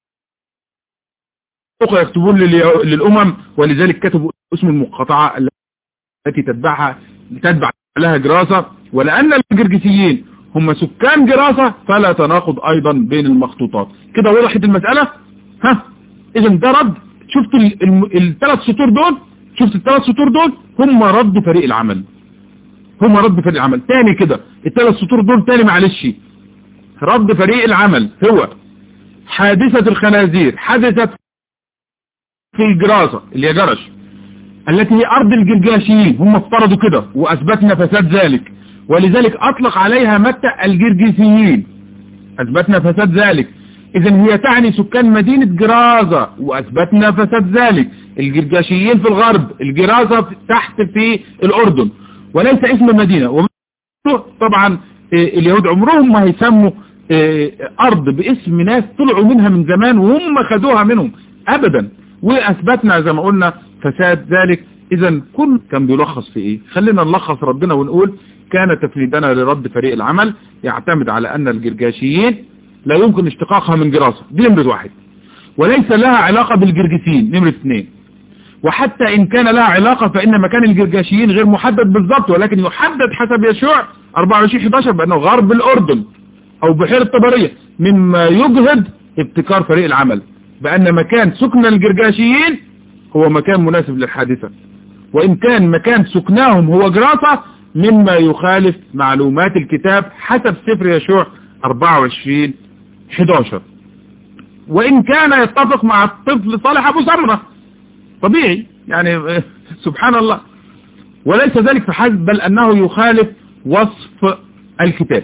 يكتبون للامم ولذلك كتبوا اسم المقاطعة التي تتبعها تتبع لها جراسة ولأن الجرجسيين هم سكان جراسة فلا تناقض أيضا بين المخطوطات كده وضحت المسألة ها إذا ده رد شفت الثلاث سطور دول شفت الثلاث سطور دول هم رد فريق العمل هم رد فريق العمل تاني كده الثلاث سطور دول تاني معلش رد فريق العمل هو حادثة الخنازير حدثت في الجراسة اللي هي جرش التي هي أرض الجرجاشيين هم افترضوا كده وأثبتنا فساد ذلك ولذلك أطلق عليها متى الجرجسيين أثبتنا فساد ذلك إذا هي تعني سكان مدينة جرازة وأثبتنا فساد ذلك الجرجاشيين في الغرب الجرازة تحت في الأردن وليس اسم المدينة طبعا اليهود عمرهم ما هيسموا أرض باسم ناس طلعوا منها من زمان وهم خدوها منهم أبدا وأثبتنا زي ما قلنا فساد ذلك إذا كل كان بيلخص في إيه خلينا نلخص ردنا ونقول كان تفريدنا لرد فريق العمل يعتمد على أن الجرجاشيين لا يمكن اشتقاقها من جراسة دي نمرة واحد وليس لها علاقة بالجرجسيين نمرة اثنين وحتى إن كان لها علاقة فإن مكان الجرجاشيين غير محدد بالضبط ولكن يحدد حسب يشوع 24-11 بأنه غرب الأردن أو بحيرة طبرية مما يجهد ابتكار فريق العمل بأن مكان سكن الجرجاشيين هو مكان مناسب للحادثة وإن كان مكان سكناهم هو جراسة مما يخالف معلومات الكتاب حسب سفر يشوع 24 11 وإن كان يتفق مع الطفل صالح أبو سمرة طبيعي يعني سبحان الله وليس ذلك فحسب بل أنه يخالف وصف الكتاب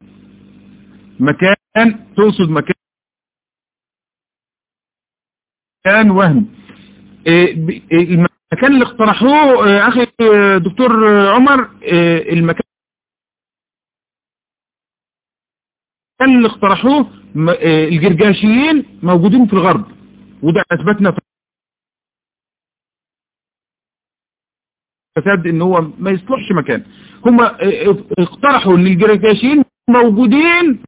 مكان تقصد مكان كان وهم المكان اللي اقترحوه اخي دكتور عمر المكان اللي اقترحوه الجرجاشيين موجودين في الغرب وده اثبتنا في فساد ان هو ما يصلحش مكان هم اقترحوا ان الجرجاشيين موجودين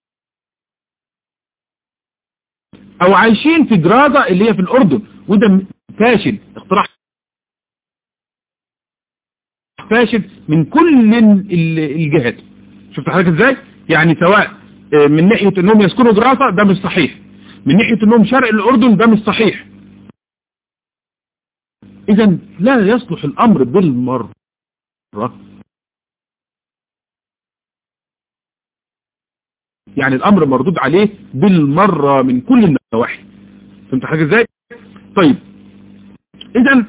او عايشين في جرازة اللي هي في الاردن وده فاشل اقتراح فاشل من كل الجهات شفت حضرتك ازاي يعني سواء من ناحية انهم يسكنوا دراسة ده مش صحيح من ناحية انهم شرق الاردن ده مش صحيح اذا لا يصلح الامر بالمرة يعني الامر مردود عليه بالمرة من كل النواحي فهمت حاجة ازاي طيب اذا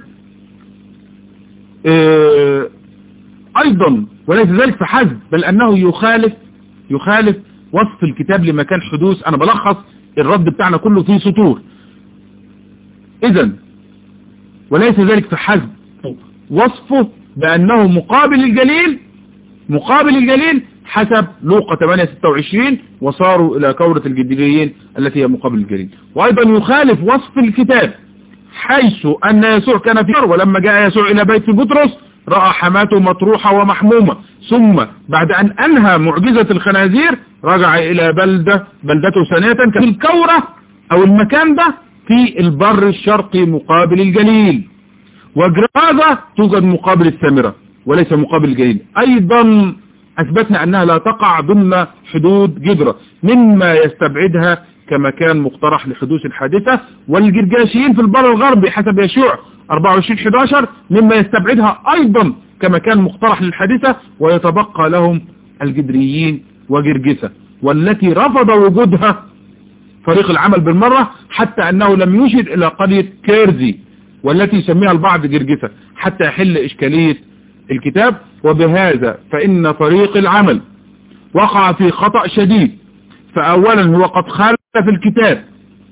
اه ايضا وليس ذلك فحسب بل انه يخالف يخالف وصف الكتاب لمكان حدوث انا بلخص الرد بتاعنا كله في سطور اذا وليس ذلك فحسب وصفه بانه مقابل الجليل مقابل الجليل حسب لوقا 826 وصاروا الى كورة الجديريين التي هي مقابل الجليل وايضا يخالف وصف الكتاب حيث ان يسوع كان في ولما جاء يسوع الى بيت بطرس رأى حماته مطروحة ومحمومة ثم بعد أن أنهى معجزة الخنازير رجع إلى بلدة بلدته ثانية في الكورة أو المكان ده في البر الشرقي مقابل الجليل وجرازة توجد مقابل السامرة وليس مقابل الجليل أيضا أثبتنا أنها لا تقع ضمن حدود جدرة مما يستبعدها كمكان مقترح لحدوث الحادثة والجرجاشيين في البر الغربي حسب يشوع 24-11 مما يستبعدها أيضا كمكان مقترح للحادثة ويتبقى لهم الجدريين وجرجسة والتي رفض وجودها فريق العمل بالمرة حتى أنه لم يشد إلى قرية كيرزي والتي يسميها البعض جرجسة حتى يحل إشكالية الكتاب وبهذا فإن فريق العمل وقع في خطأ شديد فأولا هو قد خالف الكتاب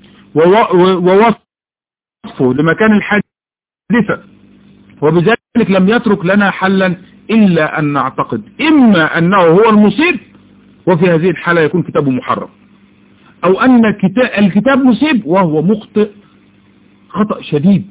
ووصفه لمكان الحادثة وبذلك لم يترك لنا حلا إلا أن نعتقد إما أنه هو المصيب وفي هذه الحالة يكون كتابه محرم أو أن الكتاب مصيب وهو مخطئ خطأ شديد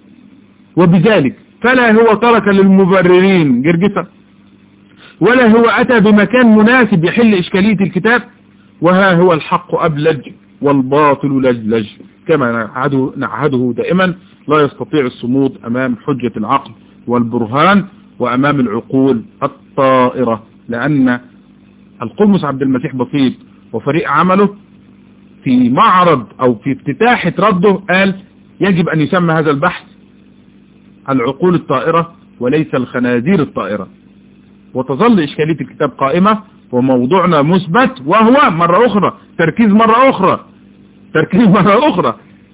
وبذلك فلا هو ترك للمبررين جرجسة ولا هو أتى بمكان مناسب يحل إشكالية الكتاب وها هو الحق أبلج والباطل لجلج كما نعهده, نعهده دائما لا يستطيع الصمود أمام حجة العقل والبرهان وأمام العقول الطائرة لأن القمص عبد المسيح بسيط وفريق عمله في معرض أو في افتتاحة رده قال يجب أن يسمى هذا البحث العقول الطائرة وليس الخنازير الطائرة وتظل إشكالية الكتاب قائمة وموضوعنا مثبت وهو مرة أخرى تركيز مرة أخرى تركيز مرة أخرى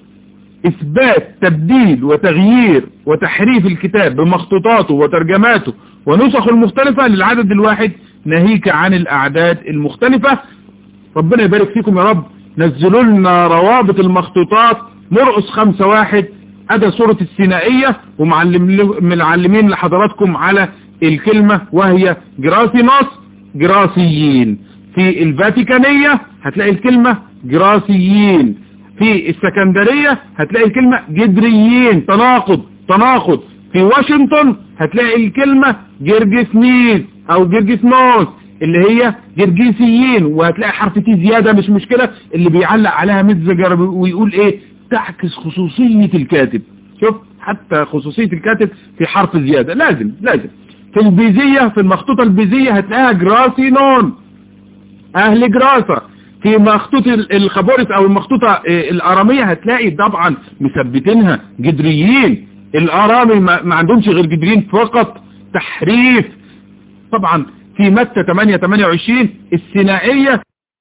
إثبات تبديل وتغيير وتحريف الكتاب بمخطوطاته وترجماته ونسخه المختلفة للعدد الواحد ناهيك عن الأعداد المختلفة ربنا يبارك فيكم يا رب نزلوا لنا روابط المخطوطات مرقص خمسة واحد أدى سورة السينائية ومعلمين لحضراتكم على الكلمة وهي جراسينوس جراسيين في الفاتيكانية هتلاقي الكلمة جراسيين في السكندرية هتلاقي الكلمة جدريين تناقض تناقض في واشنطن هتلاقي الكلمة جرجسنيس او جرجسنوس اللي هي جرجيسيين وهتلاقي حرف تي زيادة مش مشكلة اللي بيعلق عليها متزجر ويقول ايه تعكس خصوصية الكاتب شوف حتى خصوصية الكاتب في حرف زيادة لازم لازم في البيزية في المخطوطة البيزية هتلاقيها جراسينون اهل جراسة في مخطوط الخبورس او المخطوطة الارامية هتلاقي طبعا مثبتينها جدريين الارامي ما عندهمش غير جدريين فقط تحريف طبعا في متى 8 28 السينائية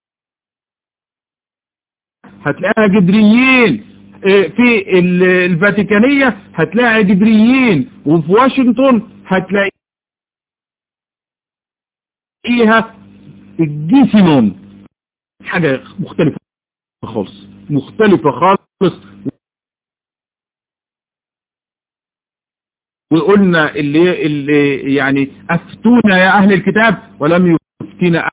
هتلاقيها جدريين في الفاتيكانية هتلاقي جدريين وفي واشنطن هتلاقيها الجيسينون حاجة مختلفة خالص مختلفة خالص وقلنا اللي, اللي يعني افتونا يا اهل الكتاب ولم يفتينا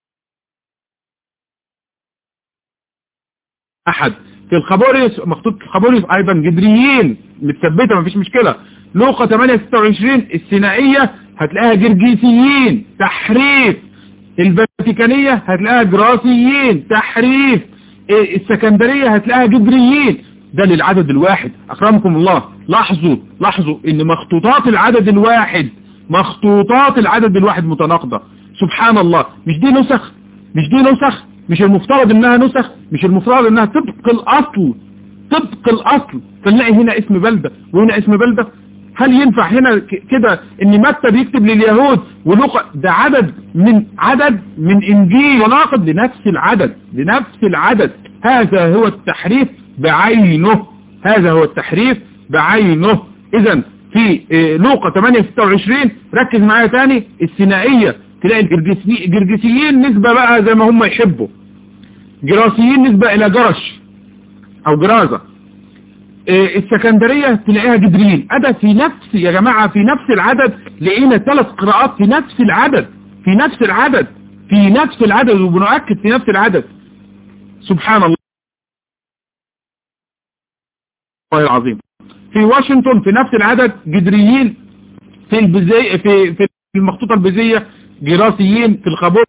احد في الخبوريس مخطوط الخبوريس ايضا جدريين متثبته مفيش مشكلة لوقا 8 26 السينائية هتلاقيها جرجيسيين تحريف الفاتيكانية هتلاقيها جراسيين تحريف السكندرية هتلاقيها جدريين ده للعدد الواحد اكرمكم الله لاحظوا لاحظوا ان مخطوطات العدد الواحد مخطوطات العدد الواحد متناقضة سبحان الله مش دي نسخ مش دي نسخ مش المفترض انها نسخ مش المفترض انها طبق الاصل طبق الاصل فنلاقي هنا اسم بلدة وهنا اسم بلدة هل ينفع هنا كده ان متى بيكتب لليهود ولوقا ده عدد من عدد من انجيل وناقض لنفس العدد لنفس العدد هذا هو التحريف بعينه هذا هو التحريف بعينه اذا في لوقا 8 26 ركز معايا تاني الثنائيه تلاقي الجرجسيين نسبة بقى زي ما هم يحبوا جراسيين نسبة الى جرش او جرازة السكندرية تلاقيها جدرين أدى في نفس يا جماعة في نفس العدد لقينا ثلاث قراءات في نفس العدد في نفس العدد في نفس العدد وبنؤكد في نفس العدد سبحان الله العظيم في واشنطن في نفس العدد جدريين في البزي في في المخطوطة البيزية جراسيين في الخبور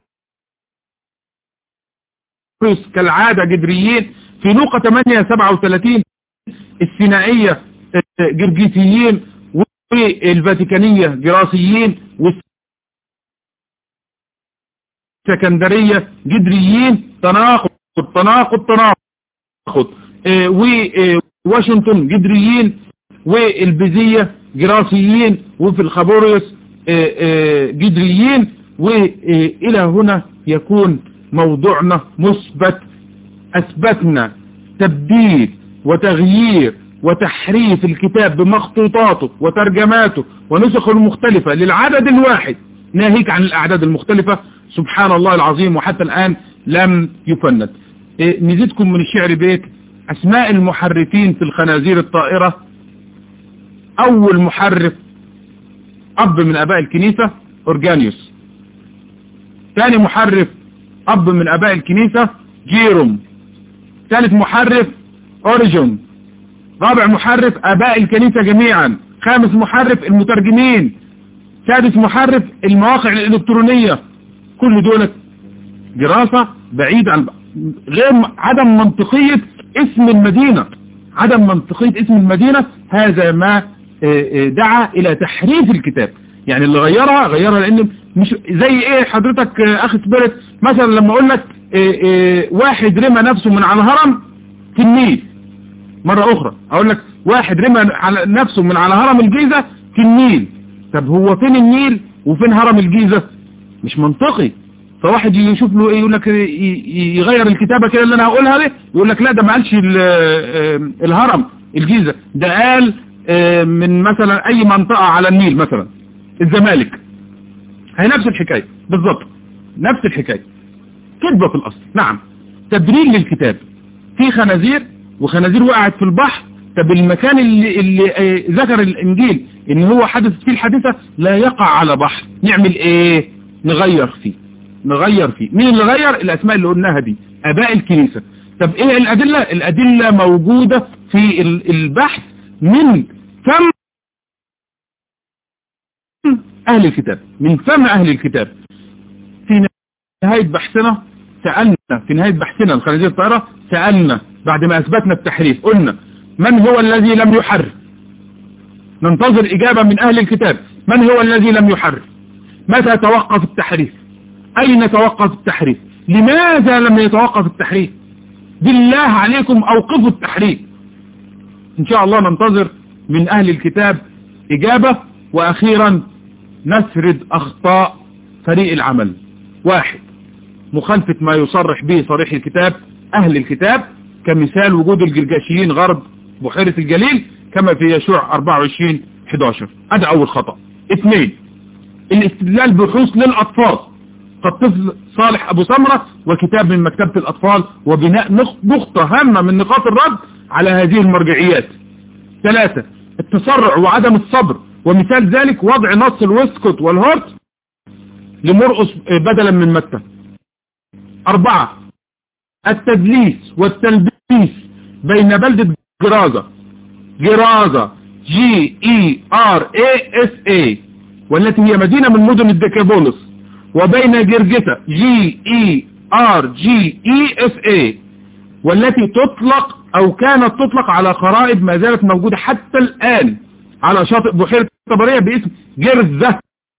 كالعادة جدريين في لوقا 8 37 السينائية جرجيسيين والفاتيكانية جراسيين والسكندرية جدريين تناقض تناقض تناقض وواشنطن جدريين والبيزية جراسيين وفي الخبوريوس جدريين وإلى هنا يكون موضوعنا مثبت أثبتنا تبديل وتغيير وتحريف الكتاب بمخطوطاته وترجماته ونسخه المختلفة للعدد الواحد ناهيك عن الأعداد المختلفة سبحان الله العظيم وحتى الآن لم يفند نزيدكم من الشعر بيت أسماء المحرفين في الخنازير الطائرة أول محرف أب من أباء الكنيسة أورجانيوس ثاني محرف أب من أباء الكنيسة جيروم ثالث محرف أوريجون رابع محرف أباء الكنيسة جميعا خامس محرف المترجمين سادس محرف المواقع الإلكترونية كل دول دراسة بعيد عن غير عدم منطقية اسم المدينة عدم منطقية اسم المدينة هذا ما دعا إلى تحريف الكتاب يعني اللي غيرها غيرها لأن مش زي ايه حضرتك اخي سبيرت مثلا لما اقول لك إيه إيه واحد رمى نفسه من على هرم في النيل مرة اخرى اقول لك واحد رمى على نفسه من على هرم الجيزة في النيل طب هو فين النيل وفين هرم الجيزة مش منطقي فواحد يشوف له ايه يقول لك يغير الكتابة كده اللي انا هقولها دي يقول لك لا ده ما قالش الهرم الجيزة ده قال من مثلا اي منطقة على النيل مثلا الزمالك هي نفس الحكاية بالضبط نفس الحكاية كذبة في الأصل نعم تبرير للكتاب في خنازير وخنازير وقعت في البحر طب المكان اللي, اللي ذكر الإنجيل إن هو حدث فيه الحادثة لا يقع على بحر نعمل إيه نغير فيه نغير فيه مين اللي غير الأسماء اللي قلناها دي أباء الكنيسة طب إيه الأدلة الأدلة موجودة في البحث من فم أهل الكتاب من فم أهل الكتاب في نهاية بحثنا سألنا في نهاية بحثنا الخنازير الطائرة سألنا بعد ما أثبتنا التحريف قلنا من هو الذي لم يحرف ننتظر إجابة من أهل الكتاب من هو الذي لم يحرف متى توقف التحريف أين توقف التحريف لماذا لم يتوقف التحريف بالله عليكم أوقفوا التحريف إن شاء الله ننتظر من أهل الكتاب إجابة وأخيرا نسرد أخطاء فريق العمل واحد مخالفة ما يصرح به صريح الكتاب أهل الكتاب كمثال وجود الجرجاشيين غرب بحيرة الجليل كما في يشوع 24 11 هذا أول خطأ اثنين الاستدلال بحوث للأطفال كالطفل صالح أبو سمرة وكتاب من مكتبة الأطفال وبناء نقطة هامة من نقاط الرد على هذه المرجعيات ثلاثة التسرع وعدم الصبر ومثال ذلك وضع نص الويسكوت والهورت لمرقص بدلا من متى أربعة التدليس والتلبيس بين بلدة جرازة جرازة جي اي ار اي اس اي والتي هي مدينة من مدن الديكابولس وبين جرجسة جي اي ار جي اي اس اي والتي تطلق او كانت تطلق على خرائط ما زالت موجودة حتى الان على شاطئ بحيرة الطبرية باسم جرزة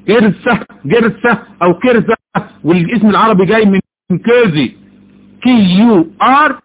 كرسة جرسة او كرسة والاسم العربي جاي من كيرزي كي يو ار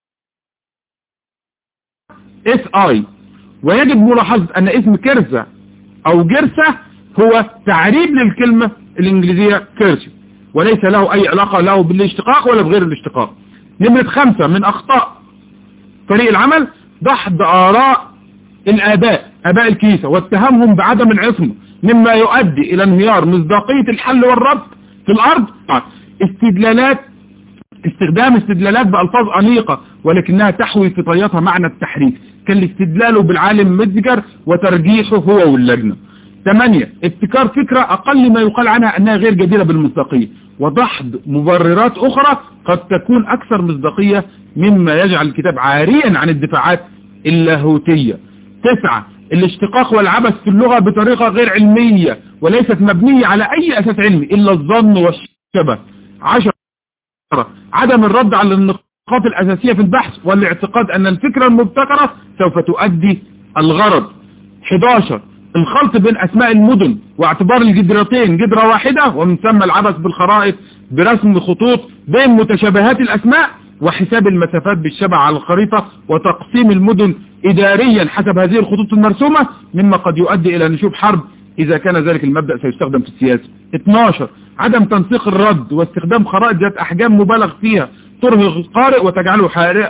اس اي ويجب ملاحظة ان اسم كرسة او جرسة هو تعريب للكلمة الانجليزية كيرسي وليس له اي علاقة له بالاشتقاق ولا بغير الاشتقاق نمرة خمسة من اخطاء فريق العمل دحض اراء الاباء اباء الكنيسة واتهامهم بعدم العصمة مما يؤدي الى انهيار مصداقية الحل والربط في الارض استدلالات استخدام استدلالات بألفاظ أنيقة ولكنها تحوي في طياتها معنى التحريف كالاستدلال بالعالم مدجر وترجيحه هو واللجنة ثمانية ابتكار فكرة أقل ما يقال عنها أنها غير جديرة بالمصداقية وضحض مبررات أخرى قد تكون أكثر مصداقية مما يجعل الكتاب عاريا عن الدفاعات اللاهوتية تسعة الاشتقاق والعبث في اللغة بطريقة غير علمية وليست مبنية على أي أساس علمي إلا الظن والشبه عشرة عدم الرد على النقاط الأساسية في البحث والاعتقاد أن الفكرة المبتكرة سوف تؤدي الغرض 11 الخلط بين أسماء المدن واعتبار الجدرتين جدرة واحدة ومن ثم العبث بالخرائط برسم خطوط بين متشابهات الأسماء وحساب المسافات بالشبع على الخريطة وتقسيم المدن إداريا حسب هذه الخطوط المرسومة مما قد يؤدي إلى نشوب حرب إذا كان ذلك المبدأ سيستخدم في السياسة 12 عدم تنسيق الرد واستخدام خرائط ذات أحجام مبالغ فيها ترهق القارئ وتجعله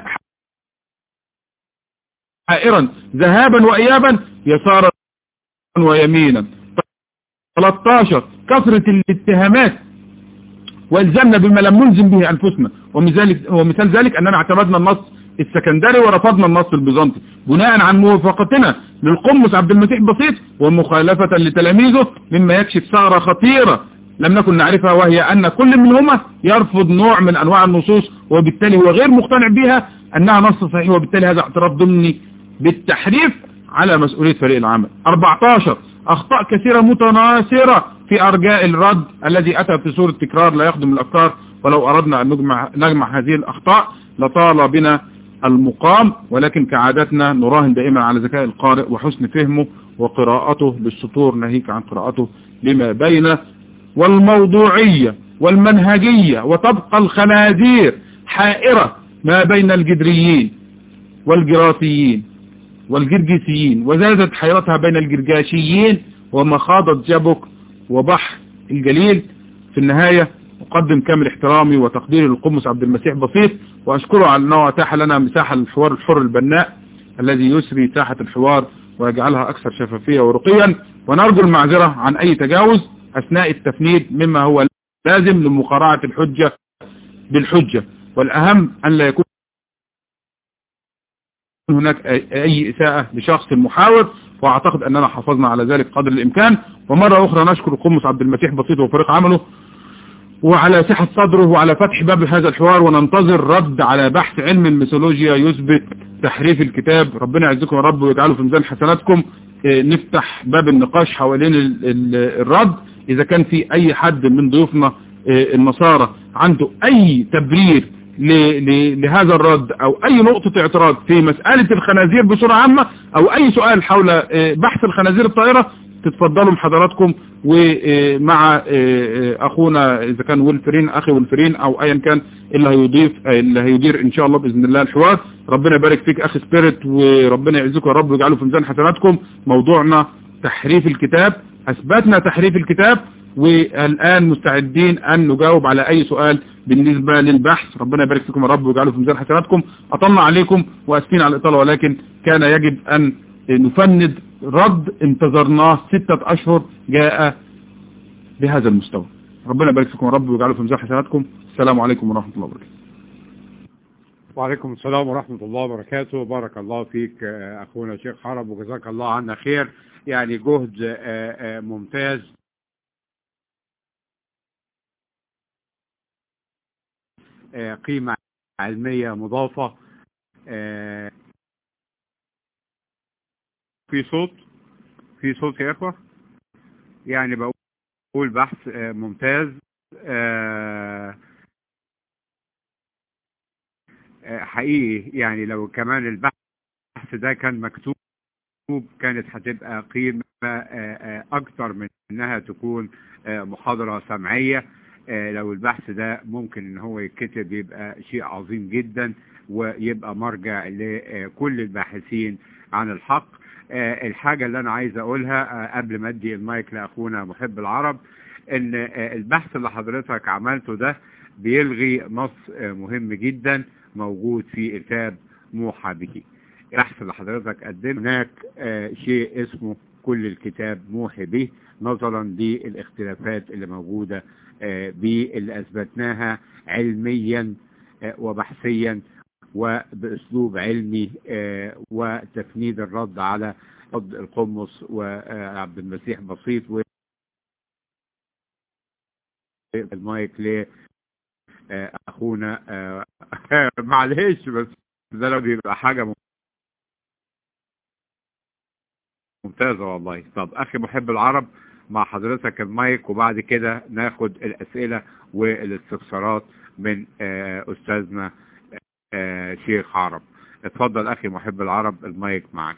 حائرا ذهابا وإيابا يسارا ويمينا 13 كثرة الاتهامات والزمنا بما لم نلزم به أنفسنا ومثال ذلك أننا اعتمدنا النص السكندري ورفضنا النص البيزنطي بناء عن موافقتنا للقمص عبد المسيح بسيط ومخالفة لتلاميذه مما يكشف ثغرة خطيرة لم نكن نعرفها وهي أن كل منهما يرفض نوع من أنواع النصوص وبالتالي هو غير مقتنع بها أنها نص صحيح وبالتالي هذا اعتراف ضمني بالتحريف على مسؤولية فريق العمل 14 أخطاء كثيرة متناثرة في أرجاء الرد الذي أتى في صورة تكرار لا يخدم الأفكار ولو أردنا أن نجمع, نجمع هذه الأخطاء لطال بنا المقام ولكن كعادتنا نراهن دائما على ذكاء القارئ وحسن فهمه وقراءته للسطور ناهيك عن قراءته لما بين والموضوعية والمنهجية وتبقى الخنازير حائرة ما بين الجدريين والجراسيين والجرجسيين وزادت حيرتها بين الجرجاشيين ومخاضة جبك وبحر الجليل في النهاية أقدم كامل احترامي وتقديري للقمص عبد المسيح بسيط وأشكره على أنه أتاح لنا مساحة للحوار الحر البناء الذي يسري ساحة الحوار ويجعلها أكثر شفافية ورقيا ونرجو المعذرة عن أي تجاوز أثناء التفنيد مما هو لازم لمقارعة الحجة بالحجة والأهم أن لا يكون هناك أي إساءة لشخص المحاور وأعتقد أننا حافظنا على ذلك قدر الإمكان ومرة أخرى نشكر القمص عبد المسيح بسيط وفريق عمله وعلى صحة صدره وعلى فتح باب هذا الحوار وننتظر رد على بحث علم الميثولوجيا يثبت تحريف الكتاب ربنا يعزكم يا رب ويجعله في ميزان حسناتكم نفتح باب النقاش حوالين الرد إذا كان في أي حد من ضيوفنا النصارى عنده أي تبرير لهذا الرد او اي نقطة اعتراض في مسألة الخنازير بصورة عامة او اي سؤال حول بحث الخنازير الطائرة تتفضلوا حضراتكم ومع اخونا اذا كان ولفرين اخي ولفرين او ايا كان اللي هيضيف اللي هيدير ان شاء الله باذن الله الحوار ربنا يبارك فيك اخي سبيريت وربنا يعزكم يا رب ويجعله في ميزان حسناتكم موضوعنا تحريف الكتاب اثبتنا تحريف الكتاب والآن مستعدين أن نجاوب على أي سؤال بالنسبة للبحث ربنا يبارك فيكم يا رب ويجعله في ميزان حسناتكم أطلنا عليكم وأسفين على الإطالة ولكن كان يجب أن نفند رد انتظرناه ستة أشهر جاء بهذا المستوى ربنا يبارك فيكم يا رب ويجعله في ميزان حسناتكم السلام عليكم ورحمة الله وبركاته وعليكم السلام ورحمة الله وبركاته بارك الله فيك أخونا شيخ حرب وجزاك الله عنا خير يعني جهد ممتاز قيمة علمية مضافة في صوت في صوت يا اخوة يعني بقول بحث ممتاز حقيقي يعني لو كمان البحث ده كان مكتوب كانت هتبقى قيمة اكتر من انها تكون محاضرة سمعية لو البحث ده ممكن ان هو يتكتب يبقى شيء عظيم جدا ويبقى مرجع لكل الباحثين عن الحق الحاجة اللي انا عايز اقولها قبل ما ادي المايك لاخونا محب العرب ان البحث اللي حضرتك عملته ده بيلغي نص مهم جدا موجود في كتاب موحى به البحث اللي حضرتك قدمه هناك شيء اسمه كل الكتاب موحي به نظرا للاختلافات اللي موجودة باللي اثبتناها علميا وبحثيا وباسلوب علمي وتفنيد الرد على رد القمص وعبد المسيح بسيط و المايك ل اخونا معلش بس ده لو بيبقى حاجة ممتازة والله طب اخي محب العرب مع حضرتك المايك وبعد كده ناخد الاسئلة والاستفسارات من استاذنا شيخ عرب اتفضل اخي محب العرب المايك معك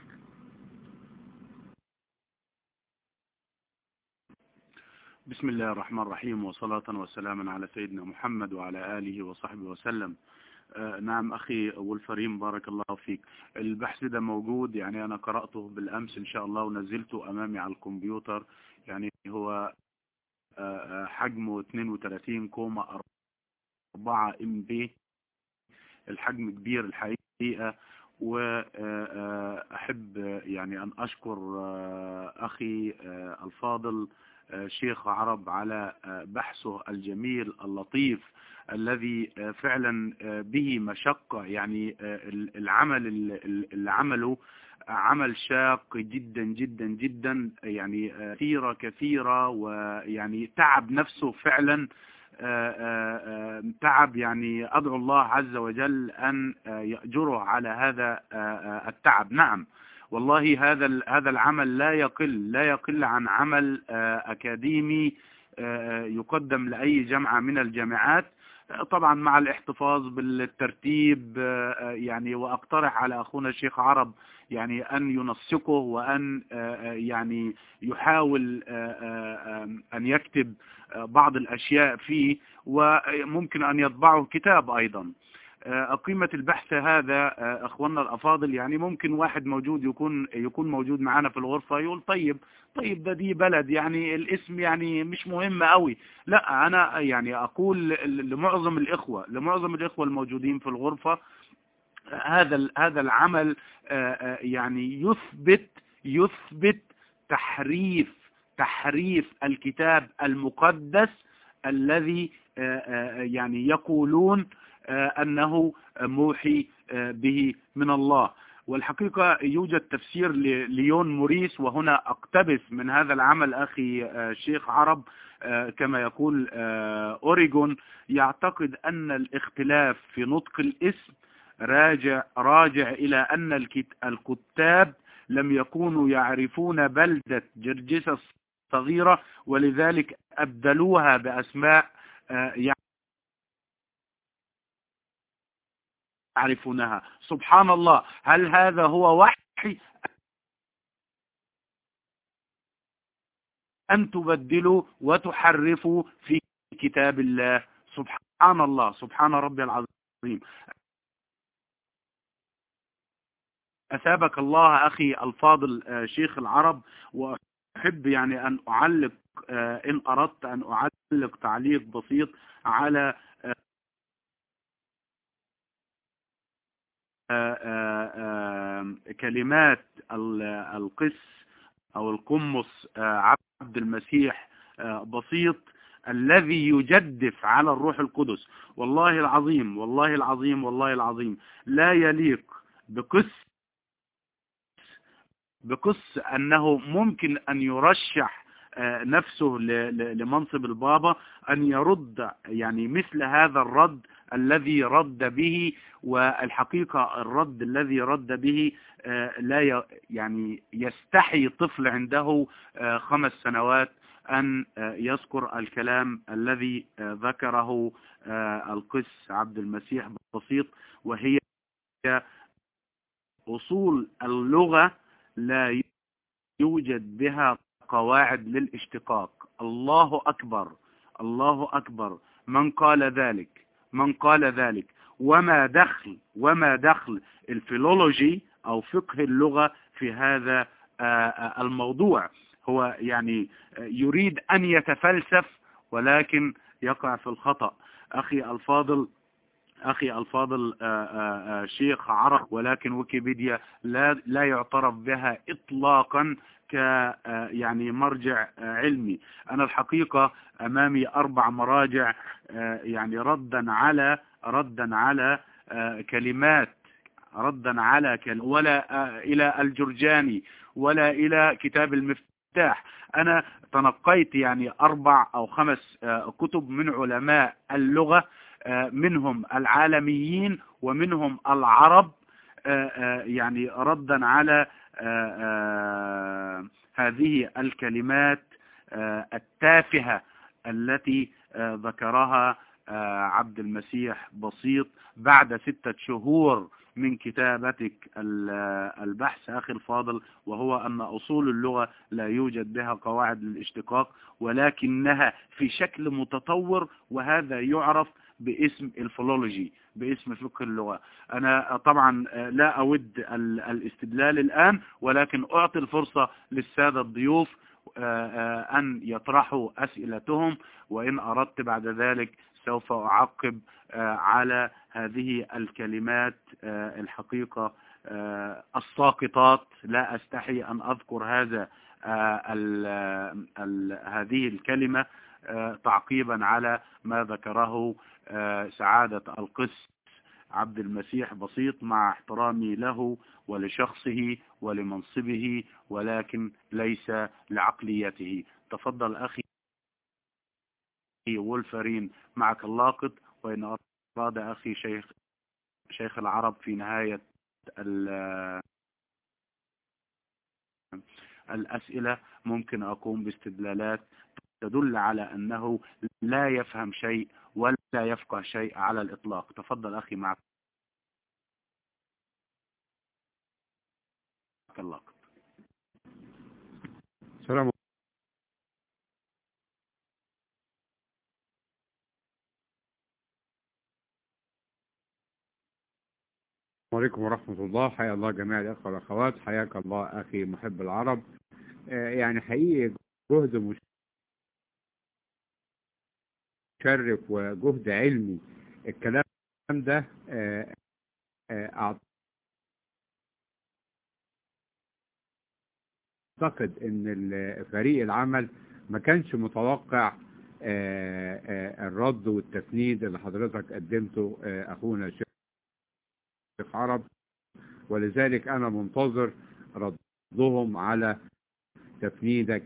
بسم الله الرحمن الرحيم وصلاة وسلاما على سيدنا محمد وعلى آله وصحبه وسلم آه نعم أخي ولفريم بارك الله فيك البحث ده موجود يعني أنا قرأته بالأمس إن شاء الله ونزلته أمامي على الكمبيوتر يعني هو آه حجمه 32 كوما 4 ام بي الحجم كبير الحقيقة وأحب يعني أن أشكر أخي الفاضل شيخ عرب على بحثه الجميل اللطيف الذي فعلا به مشقة يعني العمل اللي عمله عمل شاق جدا جدا جدا يعني كثيرة كثيرة ويعني تعب نفسه فعلا تعب يعني أدعو الله عز وجل أن يأجره على هذا التعب نعم والله هذا هذا العمل لا يقل لا يقل عن عمل أكاديمي يقدم لأي جامعة من الجامعات طبعا مع الاحتفاظ بالترتيب يعني واقترح على اخونا الشيخ عرب يعني ان ينسقه وان يعني يحاول ان يكتب بعض الاشياء فيه وممكن ان يطبعه كتاب ايضا قيمة البحث هذا اخواننا الافاضل يعني ممكن واحد موجود يكون يكون موجود معانا في الغرفة يقول طيب طيب ده دي بلد يعني الاسم يعني مش مهم قوي لا انا يعني اقول لمعظم الاخوة لمعظم الاخوة الموجودين في الغرفة هذا هذا العمل يعني يثبت يثبت تحريف تحريف الكتاب المقدس الذي يعني يقولون أنه موحي به من الله والحقيقة يوجد تفسير لليون موريس وهنا أقتبس من هذا العمل أخي شيخ عرب كما يقول أوريغون يعتقد أن الاختلاف في نطق الاسم راجع, راجع إلى أن الكتاب لم يكونوا يعرفون بلدة جرجسة الصغيرة ولذلك أبدلوها بأسماء يعرفونها سبحان الله هل هذا هو وحي أن تبدلوا وتحرفوا في كتاب الله سبحان الله سبحان ربي العظيم أثابك الله أخي الفاضل شيخ العرب وأحب يعني أن أعلق إن أردت أن أعلق تعليق بسيط على كلمات القس أو القمص عبد المسيح بسيط الذي يجدف على الروح القدس والله العظيم والله العظيم والله العظيم لا يليق بقس بقس أنه ممكن أن يرشح نفسه لمنصب البابا أن يرد يعني مثل هذا الرد الذي رد به والحقيقة الرد الذي رد به لا يعني يستحي طفل عنده خمس سنوات أن يذكر الكلام الذي ذكره القس عبد المسيح بسيط وهي أصول اللغة لا يوجد بها قواعد للاشتقاق الله أكبر الله أكبر من قال ذلك من قال ذلك وما دخل وما دخل الفيلولوجي أو فقه اللغة في هذا الموضوع هو يعني يريد أن يتفلسف ولكن يقع في الخطأ أخي الفاضل أخي الفاضل شيخ عرب ولكن ويكيبيديا لا لا يعترف بها إطلاقا ك يعني مرجع علمي أنا الحقيقة أمامي أربع مراجع يعني ردا على ردا على كلمات ردا على ولا إلى الجرجاني ولا إلى كتاب المفتاح أنا تنقيت يعني أربع أو خمس كتب من علماء اللغة منهم العالميين ومنهم العرب يعني ردا على هذه الكلمات التافهة التي ذكرها عبد المسيح بسيط بعد ستة شهور من كتابتك البحث أخي الفاضل وهو أن أصول اللغة لا يوجد بها قواعد للاشتقاق ولكنها في شكل متطور وهذا يعرف باسم الفلولوجي باسم فقه اللغة أنا طبعا لا أود الاستدلال الآن ولكن أعطي الفرصة للسادة الضيوف أن يطرحوا أسئلتهم وإن أردت بعد ذلك سوف أعقب على هذه الكلمات الحقيقة الساقطات لا أستحي أن أذكر هذا ال ال هذه الكلمة تعقيبا على ما ذكره سعادة القس عبد المسيح بسيط مع احترامي له ولشخصه ولمنصبه ولكن ليس لعقليته تفضل أخي وولفرين معك اللاقط وإن أراد أخي شيخ شيخ العرب في نهاية الأسئلة ممكن أقوم باستدلالات تدل على أنه لا يفهم شيء ولا يفقه شيء على الإطلاق تفضل أخي معك اللاقط السلام عليكم ورحمة الله حيا الله جميع الأخوة والأخوات حياك الله أخي محب العرب يعني حقيقي جهد مشرف وجهد علمي الكلام ده أعتقد أن فريق العمل ما كانش متوقع الرد والتفنيد اللي حضرتك قدمته أخونا الشيخ شيخ عرب ولذلك أنا منتظر ردهم على تفنيدك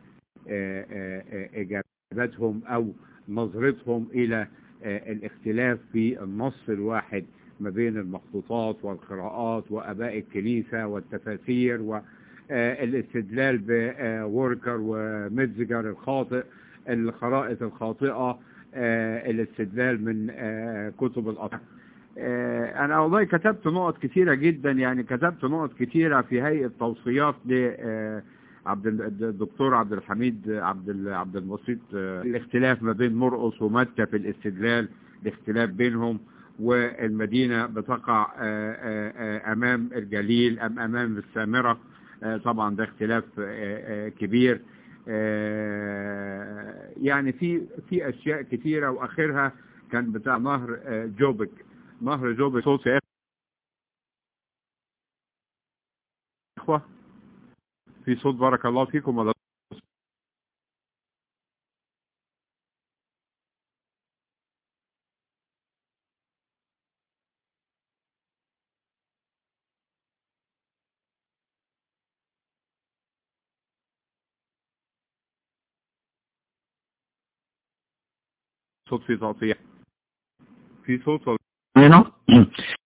لإجابتهم أو نظرتهم إلى الاختلاف في النص الواحد ما بين المخطوطات والقراءات وأباء الكنيسة والتفاسير والاستدلال بوركر وميتزجر الخاطئ الخرائط الخاطئة الاستدلال من كتب الأطفال انا والله كتبت نقط كتيرة جدا يعني كتبت نقط كتيرة في هيئة توصيات لعبد الدكتور عبد الحميد عبد عبد البسيط الاختلاف ما بين مرقص ومتى في الاستدلال الاختلاف بينهم والمدينة بتقع امام الجليل ام امام السامرة طبعا ده اختلاف كبير يعني في في اشياء كتيرة واخرها كان بتاع نهر جوبك نهر جوبك صوت يا اخوة في صوت بارك الله فيكم ولا صوت في تقطيع في صوت ولا هنا